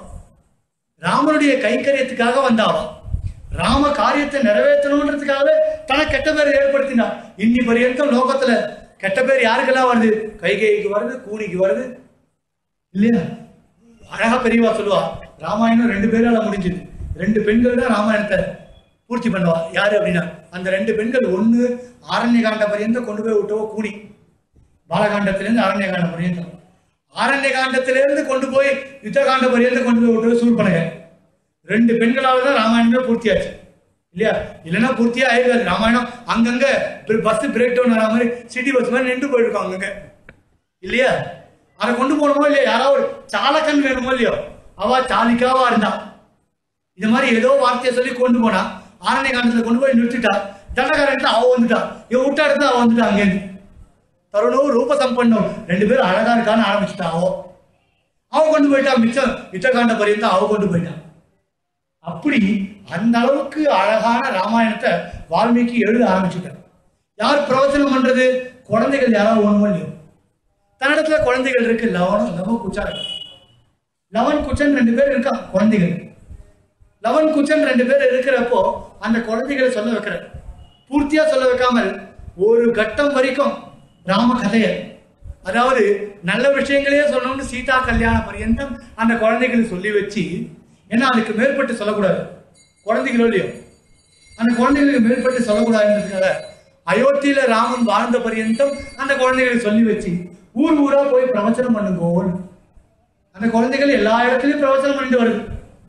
ராமனுடைய கைங்கரியத்துக்காக வந்தாவா ராம காரியத்தை நிறைவேற்றணுன்றதுக்காகவே தனக்கு கெட்ட பேர் ஏற்படுத்தினா இன்னி பரியந்தம் லோகத்துல கெட்ட பேர் யாருக்கெல்லாம் வருது கைகைக்கு வருது கூனிக்கு வருது இல்லையா அழகா பெரியவா சொல்லுவா ராமாயணம் ரெண்டு பேரால முடிஞ்சது ரெண்டு பெண்கள் தான் ராமாயணத்தை பூர்த்தி பண்ணுவா யாரு அப்படின்னா அந்த ரெண்டு பெண்கள் ஒண்ணு ஆரண்ய காண்ட பரியந்தம் கொண்டு போய் விட்டவோ கூனி பாலகாண்டத்திலிருந்து ஆரண்ய காண்ட பரியந்தம் ஆரண்ய காண்டத்திலிருந்து கொண்டு போய் யுத்த காண்ட பரியந்தம் கொண்டு போய் விட்டவோ சூழ்பனக ரெண்டு பெண்களால தான் ராமாயணமே பூர்த்தியாச்சு இல்லையா இல்லைன்னா பூர்த்தியா ஆயிருக்காது ராமாயணம் அங்கங்க பஸ் பிரேக் டவுன் ஆன மாதிரி சிட்டி பஸ் மாதிரி நின்று போயிருக்கோம் அங்கங்க இல்லையா அதை கொண்டு போகணுமோ இல்லையா யாராவது ஒரு சாலக்கன் வேணுமோ இல்லையோ அவ சாலிக்காவா இருந்தா இது மாதிரி ஏதோ வார்த்தையை சொல்லி கொண்டு போனா ஆரண்ய காண்டத்துல கொண்டு போய் நிறுத்திட்டா தண்டகாரன் அவ வந்துட்டா இவ விட்டா இருந்தா அவ வந்துட்டா அங்கேருந்து தருணம் ரூப சம்பன்னம் ரெண்டு பேரும் அழகா இருக்கான்னு ஆரம்பிச்சுட்டா அவ அவ கொண்டு போயிட்டா மிச்சம் யுத்தகாண்ட பரியந்தம் அவ கொண்டு போயிட்டா அப்படி அந்த அளவுக்கு அழகான ராமாயணத்தை வால்மீகி எழுத ஆரம்பிச்சுட்டார் யார் பிரவச்சனம் பண்றது குழந்தைகள் யாராவது ஒண்ணுமோ இல்லையோ தன்னிடத்துல குழந்தைகள் இருக்கு லவனும் லவ குச்சா இருக்கு லவன் குச்சன் ரெண்டு பேர் இருக்கான் குழந்தைகள் லவன் குச்சன் ரெண்டு பேர் இருக்கிறப்போ அந்த குழந்தைகளை சொல்ல வைக்கிற பூர்த்தியா சொல்ல வைக்காமல் ஒரு கட்டம் வரைக்கும் ராம கதையை அதாவது நல்ல விஷயங்களையே சொல்லணும்னு சீதா கல்யாண பரியந்தம் அந்த குழந்தைகளுக்கு சொல்லி வச்சு ஏன்னா அதுக்கு மேற்பட்டு சொல்லக்கூடாது குழந்தைகளோ இல்லையோ அந்த குழந்தைகளுக்கு மேற்பட்டு சொல்லக்கூடாதுன்றதுக்காக அயோத்தியில ராமன் வாழ்ந்த பரியந்தம் அந்த குழந்தைகளுக்கு சொல்லி வச்சு ஊர் ஊரா போய் பிரவச்சனம் பண்ணுங்கோன்னு அந்த குழந்தைகள் எல்லா இடத்துலயும் பிரவச்சனம் பண்ணிட்டு வருது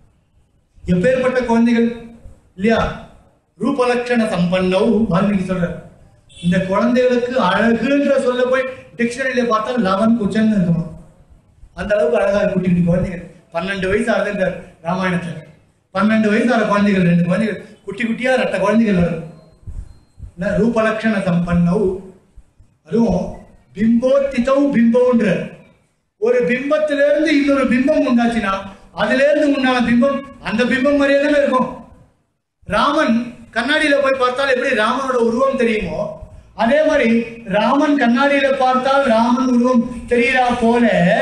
எப்பேற்பட்ட குழந்தைகள் இல்லையா ரூபலட்சண சம்பன்னவ் வால்மீகி சொல்ற இந்த குழந்தைகளுக்கு அழகுன்ற சொல்ல போய் டிக்ஷனரியில பார்த்தா லவன் குச்சன் இருக்குமா அந்த அளவுக்கு அழகா இருக்கு குட்டி குட்டி குழந்தைகள் பன்னெண்டு வயசு ஆகுது இந்த ராமாயணத்துல பன்னெண்டு வயசு ஆகிற குழந்தைகள் ரெண்டு குழந்தைகள் குட்டி குட்டியா ரெட்ட குழந்தைகள் வரும் என்ன ரூபலட்சண சம்பன்னவ் அதுவும் பிம்போத்திதவ் பிம்பம்ன்ற ஒரு பிம்பத்திலிருந்து இன்னொரு பிம்பம் உண்டாச்சுன்னா அதுல இருந்து உண்டான பிம்பம் அந்த பிம்பம் மாதிரியே தானே இருக்கும் ராமன் கண்ணாடியில போய் பார்த்தால் எப்படி ராமனோட உருவம் தெரியுமோ அதே மாதிரி ராமன் கண்ணாடியில பார்த்தால் ராமன் உருவம் தெரியுறா போல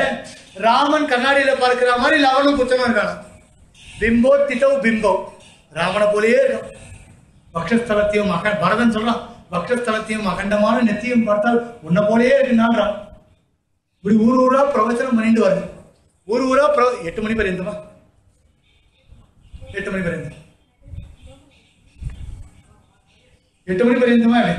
ராமன் கண்ணாடியில பார்க்கிற மாதிரி லவனும் குச்சனும் இருக்கான பிம்போ திதவ் பிம்பம் ராமனை போலயே இருக்கும் பக்ஷஸ்தலத்தையும் அக பரதன் சொல்றான் பக்ஷஸ்தலத்தையும் அகண்டமான நெத்தியும் பார்த்தால் உன்னை போலயே இருக்குன்னான்றான் இப்படி ஊர் ஊரா பிரவச்சனம் பண்ணிட்டு வருது ஊர் ஊரா பிர எட்டு மணி பரியந்தமா எட்டு மணி பரியந்தம் எட்டு மணி பரியந்தமா இல்லை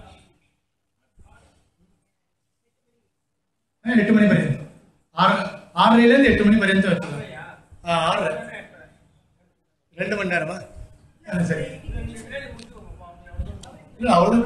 ஆ, எட்டு மணி பரியந்தம் ஆறு ஆறரைல இருந்து எட்டு மணி பரியந்தம் வச்சுக்கலாம் ஆ ஆறரை ரெண்டு மணி நேரமா ஆ, சரி இல்ல அவ்வளவு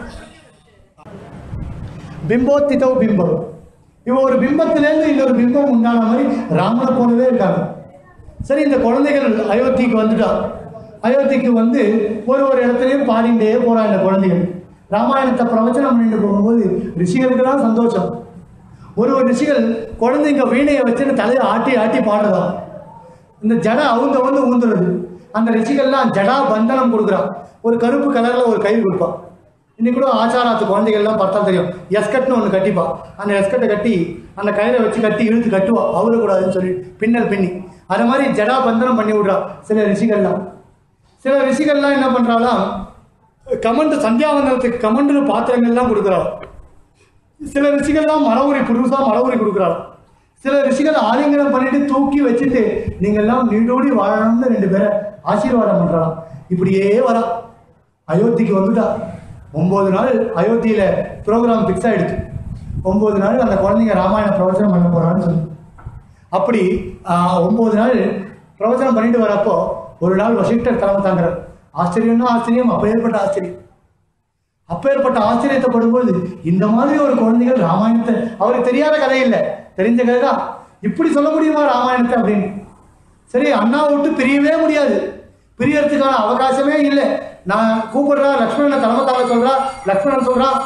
பிம்போத்திதோ பிம்பம் இவன் ஒரு பிம்பத்திலேருந்து இன்னொரு பிம்பம் உண்டான மாதிரி ராமனை போலவே இருக்காங்க சரி இந்த குழந்தைகள் அயோத்திக்கு வந்துட்டா அயோத்திக்கு வந்து ஒரு ஒரு இடத்துலையும் பாடிண்டே போறா இந்த குழந்தைகள் ராமாயணத்தை பிரவச்சனம் பண்ணிட்டு போகும்போது ரிஷிகளுக்கு தான் சந்தோஷம் ஒரு ஒரு ரிஷிகள் குழந்தைங்க வீணையை வச்சுன்னு தலையை ஆட்டி ஆட்டி பாடுறதா இந்த ஜடை அவங்க வந்து ஊந்துறது அந்த ரிஷிகள்லாம் ஜடா பந்தனம் கொடுக்குறான் ஒரு கருப்பு கலர்ல ஒரு கயிறு கொடுப்பான் இன்னைக்கு கூட ஆச்சாராத்து குழந்தைகள்லாம் பார்த்தா தெரியும் எஸ்கட்னு ஒன்று கட்டிப்பா அந்த எஸ்கட்டை கட்டி அந்த கயிறை வச்சு கட்டி இழுத்து கட்டுவா அவரக்கூடாதுன்னு சொல்லி பின்னல் பின்னி அது மாதிரி ஜடா பந்தனம் பண்ணி விடுறா சில ரிஷிகள்லாம் சில ரிஷிகள்லாம் என்ன பண்றாலாம் கமண்டு சந்தியாவந்தனத்துக்கு கமண்டு பாத்திரங்கள்லாம் கொடுக்குறா சில ரிஷிகள்லாம் மரவுரி புதுசா மரவுரி கொடுக்குறாள் சில ரிஷிகள் ஆலிங்கனம் பண்ணிட்டு தூக்கி வச்சுட்டு நீங்க எல்லாம் நீடோடி வாழணும்னு ரெண்டு பேரை ஆசீர்வாதம் பண்றாளாம் இப்படியே வரா அயோத்திக்கு வந்துட்டா ஒன்பது நாள் அயோத்தியில ப்ரோக்ராம் ஃபிக்ஸ் ஆயிடுச்சு ஒன்பது நாள் அந்த குழந்தைங்க ராமாயண பிரவச்சனம் பண்ண போறான்னு சொல்லி அப்படி ஆஹ், ஒன்பது நாள் பிரவச்சனம் பண்ணிட்டு வரப்போ ஒரு நாள் வசிஷ்டர் தலைமை தாங்குறார் ஆச்சரியம்னா ஆச்சரியம் அப்பேற்பட்ட ஆச்சரியம் அப்பேற்பட்ட ஆச்சரியத்தை படும்போது இந்த மாதிரி ஒரு குழந்தைகள் ராமாயணத்தை அவருக்கு தெரியாத கதை இல்லை தெரிஞ்ச கதை தான் இப்படி சொல்ல முடியுமா ராமாயணத்தை அப்படின்னு சரி அண்ணா விட்டு பிரியவே முடியாது பிரியறதுக்கான அவகாசமே இல்லை நான் கூப்பிடுறா லக்ஷ்மணனை தலைமை தாங்க சொல்றா லக்ஷ்மணன் சொல்றா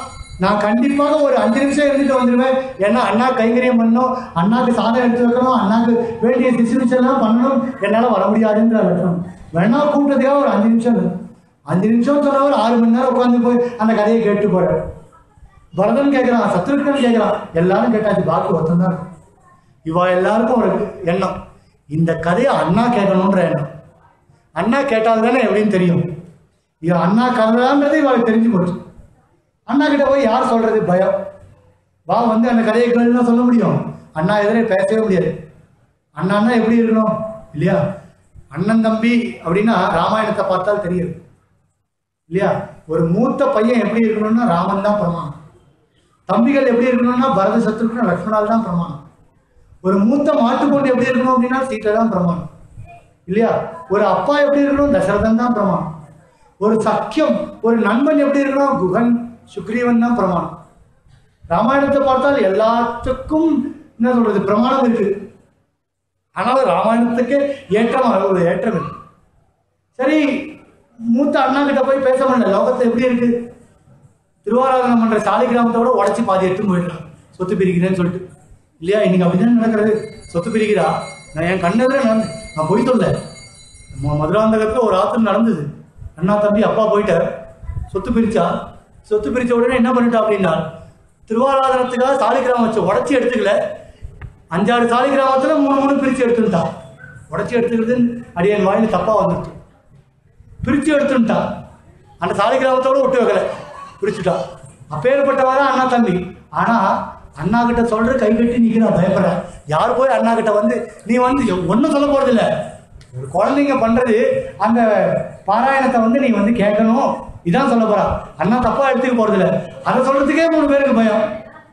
நான் கண்டிப்பாக ஒரு அஞ்சு நிமிஷம் இருந்துட்டு வந்துடுவேன் ஏன்னா அண்ணா கைங்கரியம் பண்ணணும் அண்ணாக்கு சாதம் எடுத்து வைக்கணும் அண்ணாக்கு வேண்டிய சிசுமிச்செல்லாம் பண்ணணும் என்னால் வர முடியாதுன்ற லட்சணம் வேணா கூப்பிட்டதுக்காக ஒரு அஞ்சு நிமிஷம் இரு. அஞ்சு நிமிஷம் சொன்ன ஒரு ஆறு மணி நேரம் உட்காந்து போய் அந்த கதையை கேட்டு போறேன் பரதன் கேட்குறான் சத்ருக்கன் கேட்குறான் எல்லாரும் கேட்டாச்சு பாக்கு ஒருத்தன் தான் இவா எல்லாருக்கும் ஒரு எண்ணம் இந்த கதையை அண்ணா கேட்கணுன்ற எண்ணம் அண்ணா கேட்டால் தானே எப்படின்னு தெரியும் இது அண்ணா கதைதான்றது இவளுக்கு தெரிஞ்சு போச்சு அண்ணா கிட்ட போய் யார் சொல்றது பயம் வா வந்து அந்த கதையை கேளுன்னா சொல்ல முடியும் அண்ணா எதிரே பேசவே முடியாது அண்ணான்னா எப்படி இருக்கணும் இல்லையா அண்ணன் தம்பி அப்படின்னா ராமாயணத்தை பார்த்தால் தெரியும் இல்லையா ஒரு மூத்த பையன் எப்படி இருக்கணும்னா ராமன் தான் பிரமாணம் தம்பிகள் எப்படி இருக்கணும்னா பரத சத்ருக்குன்னு லக்ஷ்மணால் தான் பிரமாணம் ஒரு மூத்த மாட்டுக்கொண்டு எப்படி இருக்கணும் அப்படின்னா சீட்டை தான் பிரமாணம் இல்லையா ஒரு அப்பா எப்படி இருக்கணும் தசரதன் தான் பிரமாணம் ஒரு சக்கியம் ஒரு நண்பன் எப்படி இருக்கணும் குகன் சுக்ரீவன் தான் பிரமாணம் ராமாயணத்தை பார்த்தால் எல்லாத்துக்கும் என்ன சொல்றது பிரமாணம் இருக்கு ஆனாலும் ராமாயணத்துக்கு ஏற்றம் ஒரு ஏற்றம் இருக்கு சரி மூத்த அண்ணா கிட்ட போய் பேச முடியல லோகத்துல எப்படி இருக்கு திருவாராதனம் பண்ற சாலி கிராமத்தோட உடச்சி பாதி எடுத்து போயிடலாம் சொத்து பிரிக்கிறேன்னு சொல்லிட்டு இல்லையா இன்னைக்கு அப்படிதான் நடக்கிறது சொத்து பிரிக்கிறா நான் என் கண்ணெதிர நடந்து நான் போய் சொல்ல ம- மதுராந்தகத்துல ஒரு ஆத்திரம் நடந்தது அண்ணா தம்பி அப்பா போயிட்டார் சொத்து பிரிச்சா சொத்து பிரிச்ச உடனே என்ன பண்ணிட்டா அப்படின்னா திருவாராதனத்துக்காக சாலி கிராமம் வச்சு உடச்சி எடுத்துக்கல அஞ்சாறு சாலி கிராமத்துல மூணு மூணு பிரிச்சு எடுத்துட்டான் உடச்சி எடுத்துக்கிறது அடியன் வாயில் தப்பா வந்துருச்சு பிரிச்சு எடுத்துட்டா அந்த சாலை கிராமத்தோட விட்டு வைக்கல பிரிச்சுட்டா அப்பேற்பட்டவரா அண்ணா தம்பி ஆனா அண்ணா கிட்ட சொல்ற கை கட்டி நிக்கிறான் பயப்படுற யார் போய் அண்ணா கிட்ட வந்து நீ வந்து ஒன்றும் சொல்ல போறது இல்ல ஒரு குழந்தைங்க பண்றது அந்த பாராயணத்தை வந்து நீ வந்து கேட்கணும் இதான் சொல்ல போறா அண்ணா தப்பா எடுத்துக்க போறது இல்ல அதை சொல்றதுக்கே மூணு பேருக்கு பயம்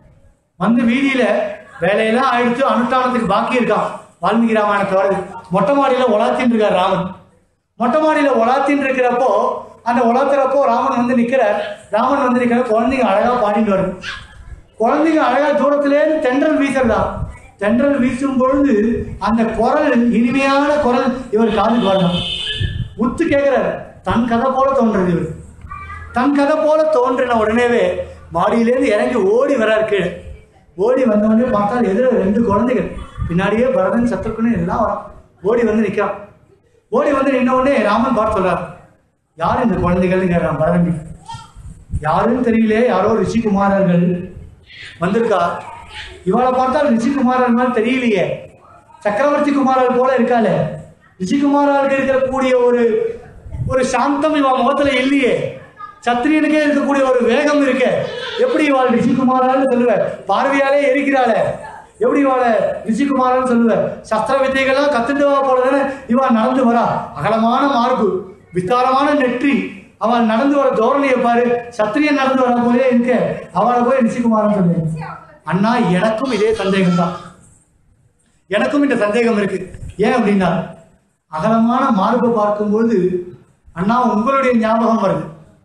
வந்து வீதியில வேலையெல்லாம் ஆயிடுச்சு அனுஷ்டானத்துக்கு பாக்கி இருக்கான் வால்மீகி ராமாயணத்தோட மொட்டை மாடியில உலாத்தின்னு இருக்கார் ராமன் மொட்டை மாடியில உலாத்தின்னு இருக்கிறப்போ அந்த உலாத்துறப்போ ராமன் வந்து நிக்கிறார் ராமன் வந்து நிக்கிற குழந்தைங்க அழகா பாடிட்டு வருது குழந்தைங்க அழகா தூரத்திலேருந்து தென்றல் வீசுறதா தென்றல் வீசும் பொழுது அந்த குரல் இனிமையான குரல் இவர் காதுக்கு வரணும் உத்து கேட்கிறார் தன் கதை போல தோன்றது இவர் தன் கதை போல தோன்றின உடனேவே மாடியிலேருந்து இறங்கி ஓடி வரார் கீழே ஓடி வந்த உடனே பார்த்தால் எதிர ரெண்டு குழந்தைகள் பின்னாடியே பரதன் சத்ருக்குன்னு எல்லாம் வரான் ஓடி வந்து நிற்கிறான் ஓடி வந்து நின்ன உடனே ராமன் பார்த்து சொல்றார் யார் இந்த குழந்தைகள்னு கேட்கிறான் பரதன் கிட்ட. யாருன்னு தெரியல யாரோ ரிஷிகுமாரர்கள் வந்திருக்கா இவளை பார்த்தால் ரிஷிகுமாரர் மாதிரி தெரியலையே சக்கரவர்த்தி குமாரர் போல இருக்காளே ரிஷிகுமாரருக்கு இருக்கக்கூடிய ஒரு ஒரு சாந்தம் இவ முகத்துல இல்லையே சத்திரியனுக்கே இருக்கக்கூடிய ஒரு வேகம் இருக்கு எப்படி இவாள் ரிஷிகுமாரான்னு சொல்லுவ பார்வையாலே எரிக்கிறாளே எப்படி இவாள ரிஷிகுமாரன்னு சொல்லுவ சஸ்திர வித்தைகள்லாம் கத்துட்டுவா போலதானே இவா நடந்து வரா அகலமான மார்பு விஸ்தாரமான நெற்றி அவள் நடந்து வர தோரணையை பாரு சத்திரியன் நடந்து வர போலே இருக்க அவளை போய் ரிஷிகுமாரன் சொல்லு அண்ணா எனக்கும் இதே சந்தேகம் தான் எனக்கும் இந்த சந்தேகம் இருக்கு ஏன் அப்படின்னா அகலமான மார்பை பார்க்கும்போது அண்ணா உங்களுடைய ஞாபகம் வருது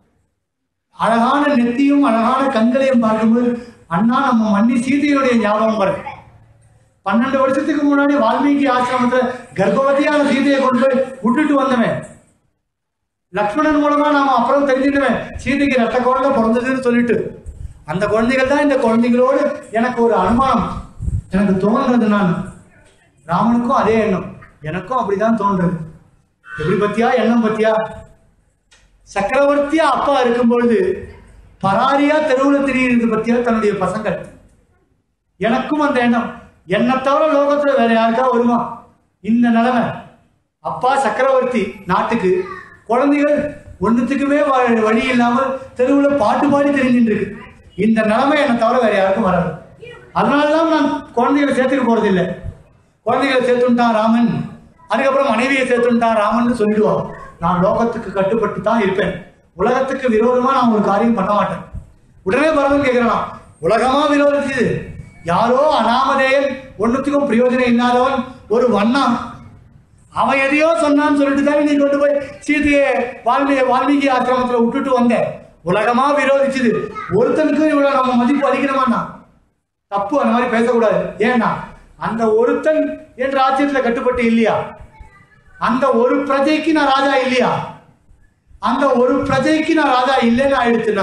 அழகான நெத்தியும் அழகான கண்களையும் பார்க்கும்போது அண்ணா நம்ம மன்னி சீதையுடைய ஞாபகம் வருது பன்னெண்டு வருஷத்துக்கு முன்னாடி வால்மீகி ஆசிரமத்துல கர்ப்பவதியான சீதையை கொண்டு போய் விட்டுட்டு வந்தவன் லக்ஷ்மணன் மூலமா நாம அப்புறம் தெரிஞ்சுட்டுவேன் சீதைக்கு ரத்த குழந்தை பிறந்ததுன்னு சொல்லிட்டு அந்த குழந்தைகள் தான் இந்த குழந்தைகளோடு எனக்கு ஒரு அனுமானம் எனக்கு தோன்றது நான் ராமனுக்கும் அதே எண்ணம் எனக்கும் அப்படிதான் தோன்றது எப்படி பத்தியா எண்ணம் பத்தியா சக்கரவர்த்தியா அப்பா இருக்கும் பொழுது பராரியா தெருவுல திரியிறது பத்தியா தன்னுடைய பசங்கள் எனக்கும் அந்த எண்ணம் என்னை தவிர லோகத்துல வேற யாருக்கா வருமா இந்த நிலைமை அப்பா சக்கரவர்த்தி நாட்டுக்கு குழந்தைகள் ஒண்ணுத்துக்குமே வ- வழி இல்லாமல் தெருவுல பாட்டு பாடி தெரிஞ்சுட்டு இருக்கு இந்த நிலைமை என்னை தவிர வேற யாருக்கும் வராது அதனாலதான் நான் குழந்தைகளை சேர்த்துக்க போறது இல்லை குழந்தைகளை சேர்த்துட்டான் ராமன் அதுக்கப்புறம் மனைவியை சேர்த்துட்டான் ராமன் சொல்லிடுவான் நான் லோகத்துக்கு கட்டுப்பட்டு தான் இருப்பேன் உலகத்துக்கு விரோதமா நான் ஒரு காரியம் பண்ண மாட்டேன் உடனே பரதன் கேட்கிறான் உலகமா விரோதிச்சது யாரோ அனாமதேயன் ஒண்ணுத்துக்கும் பிரயோஜனம் இல்லாதவன் ஒரு வண்ணான் அவன் எதையோ சொன்னான்னு சொல்லிட்டு தான் நீ கொண்டு போய் சீதையை வால்மீகி வால்மீகி ஆசிரமத்துல விட்டுட்டு வந்தேன் உலகமா விரோதிச்சது ஒருத்தனுக்கும் இவ்வளவு நம்ம மதிப்பு அளிக்கணுமாண்ணா தப்பு அந்த மாதிரி பேசக்கூடாது ஏன்னா அந்த ஒருத்தன் என் ராஜ்யத்துல கட்டுப்பட்டு இல்லையா அந்த ஒரு பிரஜைக்கு நான் ராஜா இல்லையா அந்த ஒரு பிரஜைக்கு நான் ராஜா இல்லைன்னு ஆயிடுச்சுன்னா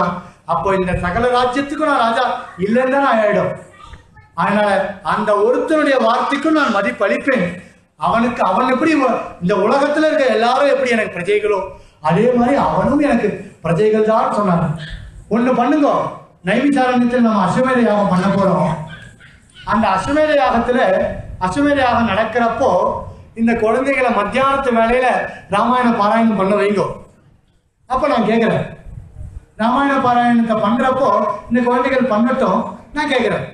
அப்போ இந்த சகல ராஜ்யத்துக்கும் நான் ராஜா இல்லைன்னு தான் ஆயிடும் அதனால அந்த ஒருத்தனுடைய வார்த்தைக்கும் நான் மதிப்பளிப்பேன் அவனுக்கு அவன் எப்படி வ- இந்த உலகத்துல இருக்க எல்லாரும் எப்படி எனக்கு பிரஜைகளோ அதே மாதிரி அவனும் எனக்கு பிரஜைகள் தான் சொன்னாங்க ஒண்ணு பண்ணுங்க நைமிசாரண்யத்தில் நம்ம அஸ்வமேத யாகம் பண்ண போறோம் அந்த அஸ்வமேத யாகத்துல அஸ்வமேத யாகம் நடக்கிறப்போ இந்த குழந்தைகளை மத்தியானத்து வேலையில ராமாயண பாராயணம் பண்ண வைங்கோ அப்ப நான் கேட்கிறேன் ராமாயண பாராயணத்தை பண்றப்போ இந்த குழந்தைகள் பண்ணட்டும் நான் கேட்கிறேன்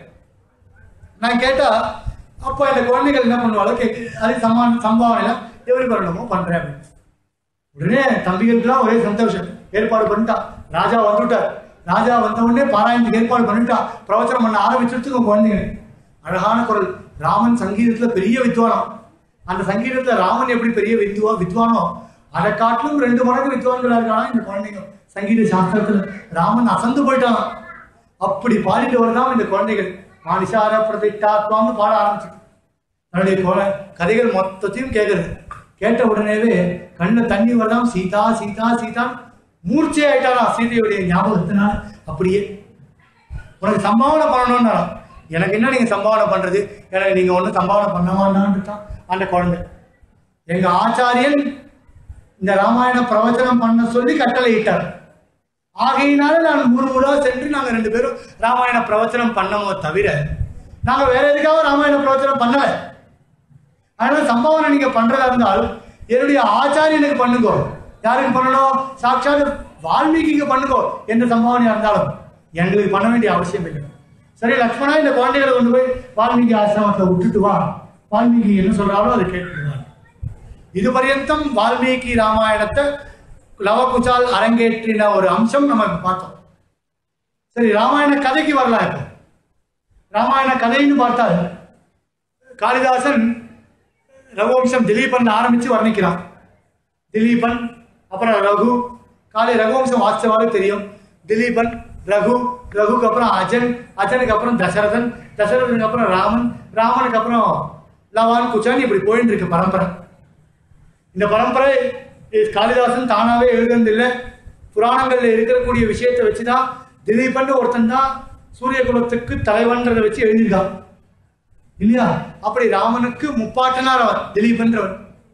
நான் கேட்டா அப்போ இந்த குழந்தைகள் என்ன பண்ணுவாங்க கேட்கு அது சமான சம்பாவனையில எப்படி பண்ணணுமோ பண்றேன் அப்படின்னு. உடனே தம்பிகளுக்குலாம் ஒரே சந்தோஷம் ஏற்பாடு பண்ணிட்டான் ராஜா வந்துட்டார் ராஜா வந்த உடனே பாராயணத்துக்கு ஏற்பாடு பண்ணிட்டான் பிரவச்சனம் பண்ண ஆரம்பிச்சிருச்சுங்க குழந்தைங்க அழகான குரல் ராமன் சங்கீதத்துல பெரிய வித்வானம் அந்த சங்கீதத்துல ராமன் எப்படி பெரிய வித்வா வித்வானோ அதை காட்டிலும் ரெண்டு மடங்கு வித்வான்களா இருக்கானா இந்த குழந்தைங்க சங்கீத சாஸ்திரத்துல ராமன் அசந்து போயிட்டான் அப்படி பாடிட்டு வருதான் இந்த குழந்தைகள் மானிஷார பிரதிஷ்டாத்மான்னு பாட ஆரம்பிச்சு தன்னுடைய கோல- கதைகள் மொத்தத்தையும் கேட்குது கேட்ட உடனேவே கண்ணில் தண்ணி வரலாம் சீதா சீதா சீதா மூர்ச்சை ஆயிட்டாரா சீதையுடைய ஞாபகத்தினால அப்படியே உனக்கு சம்பாவனை பண்ணணும்னா எனக்கு என்ன நீங்க சம்பாவனை பண்றது எனக்கு நீங்க ஒன்றும் சம்பாவனை பண்ண வேண்டான்னுட்டான் அந்த குழந்தை எங்க ஆச்சாரியன் இந்த ராமாயண பிரவச்சனம் பண்ண சொல்லி கட்டளை இட்டார் ஆகையினால நான் ஊர் ஊரா சென்று நாங்க ரெண்டு பேரும் ராமாயண பிரவச்சனம் பண்ணமோ தவிர நாங்க வேற எதுக்காக ராமாயண பிரவச்சனம் பண்ணல அதனால சம்பாவனை நீங்க பண்றதா இருந்தால் என்னுடைய ஆச்சாரியனுக்கு பண்ணுங்க யாருக்கு பண்ணணும் சாட்சாத் வால்மீகிக்கு பண்ணுங்க எந்த சம்பாவனையா இருந்தாலும் எங்களுக்கு பண்ண வேண்டிய அவசியம் இல்லை சரி லக்ஷ்மணா இந்த குழந்தைகளை கொண்டு போய் வால்மீகி ஆசிரமத்தை விட்டுட்டு வா வால்மீகி என்ன சொல்றாரோ அதை கேட்டுடுவார் இது பர்யந்தம் வால்மீகி ராமாயணத்தை லவகுச்சால் அரங்கேற்றின ஒரு அம்சம் நம்ம இப்ப பார்த்தோம் சரி ராமாயண கதைக்கு வரலாம் இப்போ ராமாயண கதைன்னு பார்த்தால் காளிதாசன் ரகுவம்சம் திலீபன் ஆரம்பிச்சு வர்ணிக்கிறான் திலீபன் அப்புறம் ரகு காளி ரகுவம்சம் வாஸ்தவாவே தெரியும் திலீபன் ரகு ரகுக்கு அப்புறம் அஜன் அஜனுக்கு அப்புறம் தசரதன் தசரதனுக்கு அப்புறம் ராமன் ராமனுக்கு அப்புறம் லவான் குச்சான் இப்படி போயிட்டு இருக்கு பரம்பரை இந்த பரம்பரை இது காளிதாசன் தானாவே எழுதுனது இல்லை புராணங்கள்ல இருக்கக்கூடிய விஷயத்தை வச்சுதான் திலீபன் ஒருத்தன் தான் சூரிய குலத்துக்கு தலைவன்றதை வச்சு எழுதியிருக்கான் இல்லையா அப்படி ராமனுக்கு முப்பாட்டனார் அவர் திலீபன்றவர்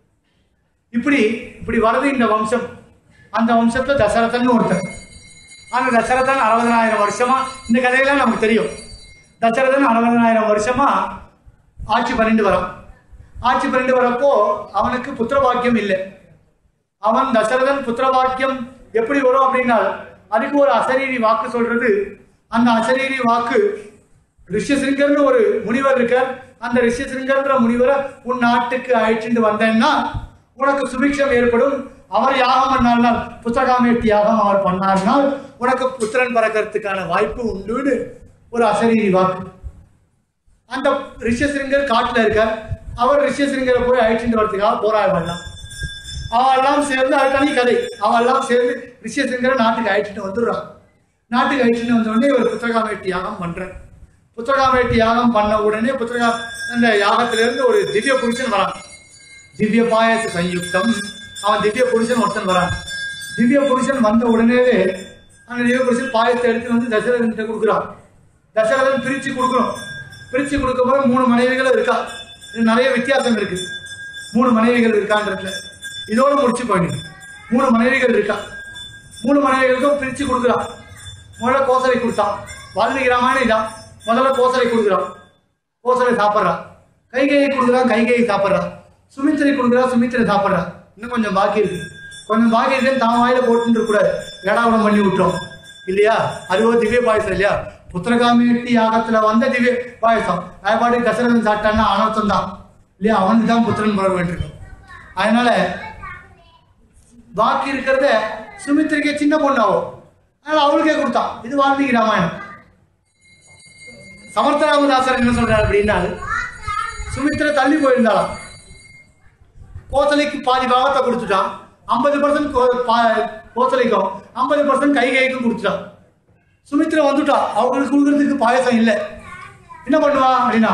இப்படி இப்படி வரது இந்த வம்சம் அந்த வம்சத்துல தசரதன் ஒருத்தன் அந்த தசரதன் அறுபதனாயிரம் வருஷமா இந்த கதையெல்லாம் நமக்கு தெரியும் தசரதன் அறுபதனாயிரம் வருஷமா ஆட்சி பண்ணிட்டு வரான் ஆட்சி பண்ணிட்டு வரப்போ அவனுக்கு புத்திர பாக்கியம் இல்லை அவன் தசரதன் புத்திர பாக்கியம் எப்படி வரும் அப்படின்னா அதுக்கு ஒரு அசரீரி வாக்கு சொல்றது அந்த அசரீரி வாக்கு ரிஷிசிங்கர்னு ஒரு முனிவர் இருக்கார் அந்த ரிஷிசிங்கர்ன்ற முனிவரை உன் நாட்டுக்கு அழைச்சிட்டு வந்தேன்னா உனக்கு சுபிக்ஷம் ஏற்படும் அவர் யாகம் பண்ணார்னால் புத்தகாமேட்டி யாகம் அவர் பண்ணார்னால் உனக்கு புத்திரன் பறக்கிறதுக்கான வாய்ப்பு உண்டுன்னு ஒரு அசரீரி வாக்கு அந்த ரிஷசிங்கர் காட்டுல இருக்கார் அவர் ரிஷசிங்கரை போய் அழைச்சிட்டு வரதுக்காக போராட வரலாம் அவெல்லாம் சேர்ந்து அது தனி கதை அவெல்லாம் சேர்ந்து ரிஷசிங்கரை நாட்டுக்கு அழைச்சிட்டு வந்துடுறான் நாட்டுக்கு அழைச்சிட்டு வந்த உடனே ஒரு புத்தகாமேட்டி யாகம் பண்றேன் புத்தகாமேட்டி யாகம் பண்ண உடனே புத்தகா அந்த யாகத்திலிருந்து ஒரு திவ்ய புருஷன் வரான் திவ்ய பாயச சயுக்தம் அவன் திவ்ய புருஷன் ஒருத்தன் வரான் திவ்ய புருஷன் வந்த உடனேவே அந்த திவ்ய புருஷன் பாயசத்தை எடுத்து வந்து தசரதன் கொடுக்குறான் தசரதன் பிரிச்சு கொடுக்கணும் பிரிச்சு கொடுக்கும்போது மூணு மனைவிகள் இருக்கா இது நிறைய வித்தியாசம் இருக்கு மூணு மனைவிகள் இருக்கான்றதுல இதோட முடிச்சு போயிடுது மூணு மனைவிகள் இருக்கா மூணு மனைவிகளுக்கும் பிரிச்சு கொடுக்குறான் முதல்ல கோசலை கொடுத்தான் வால்மீகி ராமாயணம் இதான் முதல்ல கோசலை கொடுக்குறான் கோசலை சாப்பிட்றான் கைகையை கொடுக்குறான் கைகையை சாப்பிட்றான் சுமித்திரை கொடுக்குறா சுமித்திரை சாப்பிட்றா இன்னும் கொஞ்சம் பாக்கி இருக்கு கொஞ்சம் பாக்கி இருக்குன்னு தான் வாயில போட்டுட்டு கூடாது ஏடாவடம் பண்ணி விட்டுரும் இல்லையா அதுவோ திவ்ய பாயசம் இல்லையா புத்திரகாமியட்டி யாகத்துல வந்த திவ்ய பாயசம் அது பாட்டு தசரதன் சாப்பிட்டான்னா அனர்த்தம் தான் இல்லையா அவனுக்கு தான் புத்திரன் பிறக்க வேண்டியிருக்கும் அதனால பாக்கி இருக்கிறத சுமித்திரிக்கே சின்ன பொண்ணாவும் அதனால அவளுக்கே கொடுத்தான் இது வால்மீகி ராமாயணம் சமர்த்தராமதாசர் என்ன சொல்றாரு அப்படின்னா சுமித்திர தள்ளி போயிருந்தாளாம் கோசலைக்கு பாதி பாகத்தை கொடுத்துட்டான் ஐம்பது பர்சன்ட் கோசலைக்கும் ஐம்பது பர்சன்ட் கைகைக்கும் கொடுத்துட்டான் சுமித்ரா வந்துட்டா அவங்களுக்கு கொடுக்கறதுக்கு பாயசம் இல்லை என்ன பண்ணுவா அப்படின்னா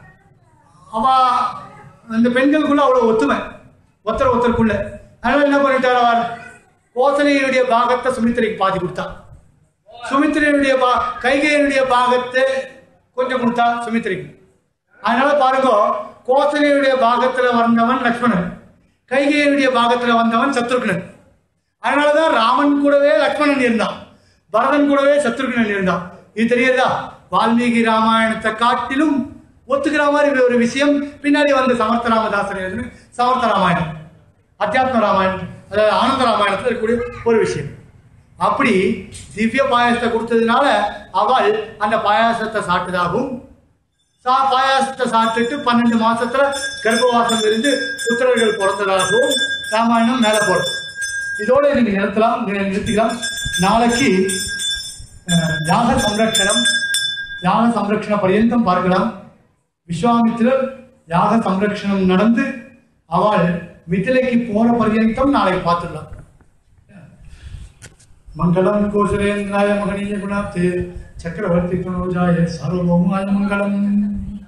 அவ இந்த பெண்களுக்குள்ள அவ்வளவு ஒத்துமை ஒருத்தர் ஒருத்தருக்குள்ள அதனால என்ன பண்ணிட்டார் அவர் கோசலையுடைய பாகத்தை சுமித்திரைக்கு பாதி கொடுத்தான் சுமித்திரையுடைய பா கைகையனுடைய பாகத்தை கொஞ்சம் கொடுத்தா சுமித்திரைக்கு அதனால பாருங்க கோசலையுடைய பாகத்துல வந்தவன் லக்ஷ்மணன் கைகையனுடைய பாகத்துல வந்தவன் சத்ருக்னன் அதனாலதான் ராமன் கூடவே லக்ஷ்மணன் இருந்தான் பரதன் கூடவே சத்ருக்னன் இருந்தான் இது தெரியுதா வால்மீகி ராமாயணத்தை காட்டிலும் ஒத்துக்கிற மாதிரி ஒரு விஷயம் பின்னாடி வந்த சமர்த்த ராமதாசன் எழுதின சமர்த்த ராமாயணம் அத்தியாத்ம ராமாயணம் அதாவது ஆனந்த ராமாயணத்தில் இருக்கக்கூடிய ஒரு விஷயம் அப்படி திவ்ய பாயாசத்தை கொடுத்ததுனால அவள் அந்த பாயாசத்தை சாப்பிட்டதாகவும் சா பாயாசத்தை சாப்பிட்டுட்டு பன்னெண்டு மாசத்துல கர்ப்பவாசம் இருந்து புத்திரர்கள் பிறந்ததாகவும் ராமாயணம் மேலே போடும் இதோட நீங்க நிறுத்தலாம் நீங்க நிறுத்திக்கலாம் நாளைக்கு அஹ், யாக சம்ரட்சணம் யாக சம்ரட்சண பர்யந்தம் பார்க்கலாம் விஸ்வாமித்திரர் யாக சம்ரட்சணம் நடந்து அவள் மிதிலைக்கு போற பர்யந்தம் நாளைக்கு பார்த்துடலாம் மங்களம் கோசலேந்திராய மகனீய குணாப்தே சக்கரவர்த்தி கனோஜாய சார்வபௌமாய மங்களம்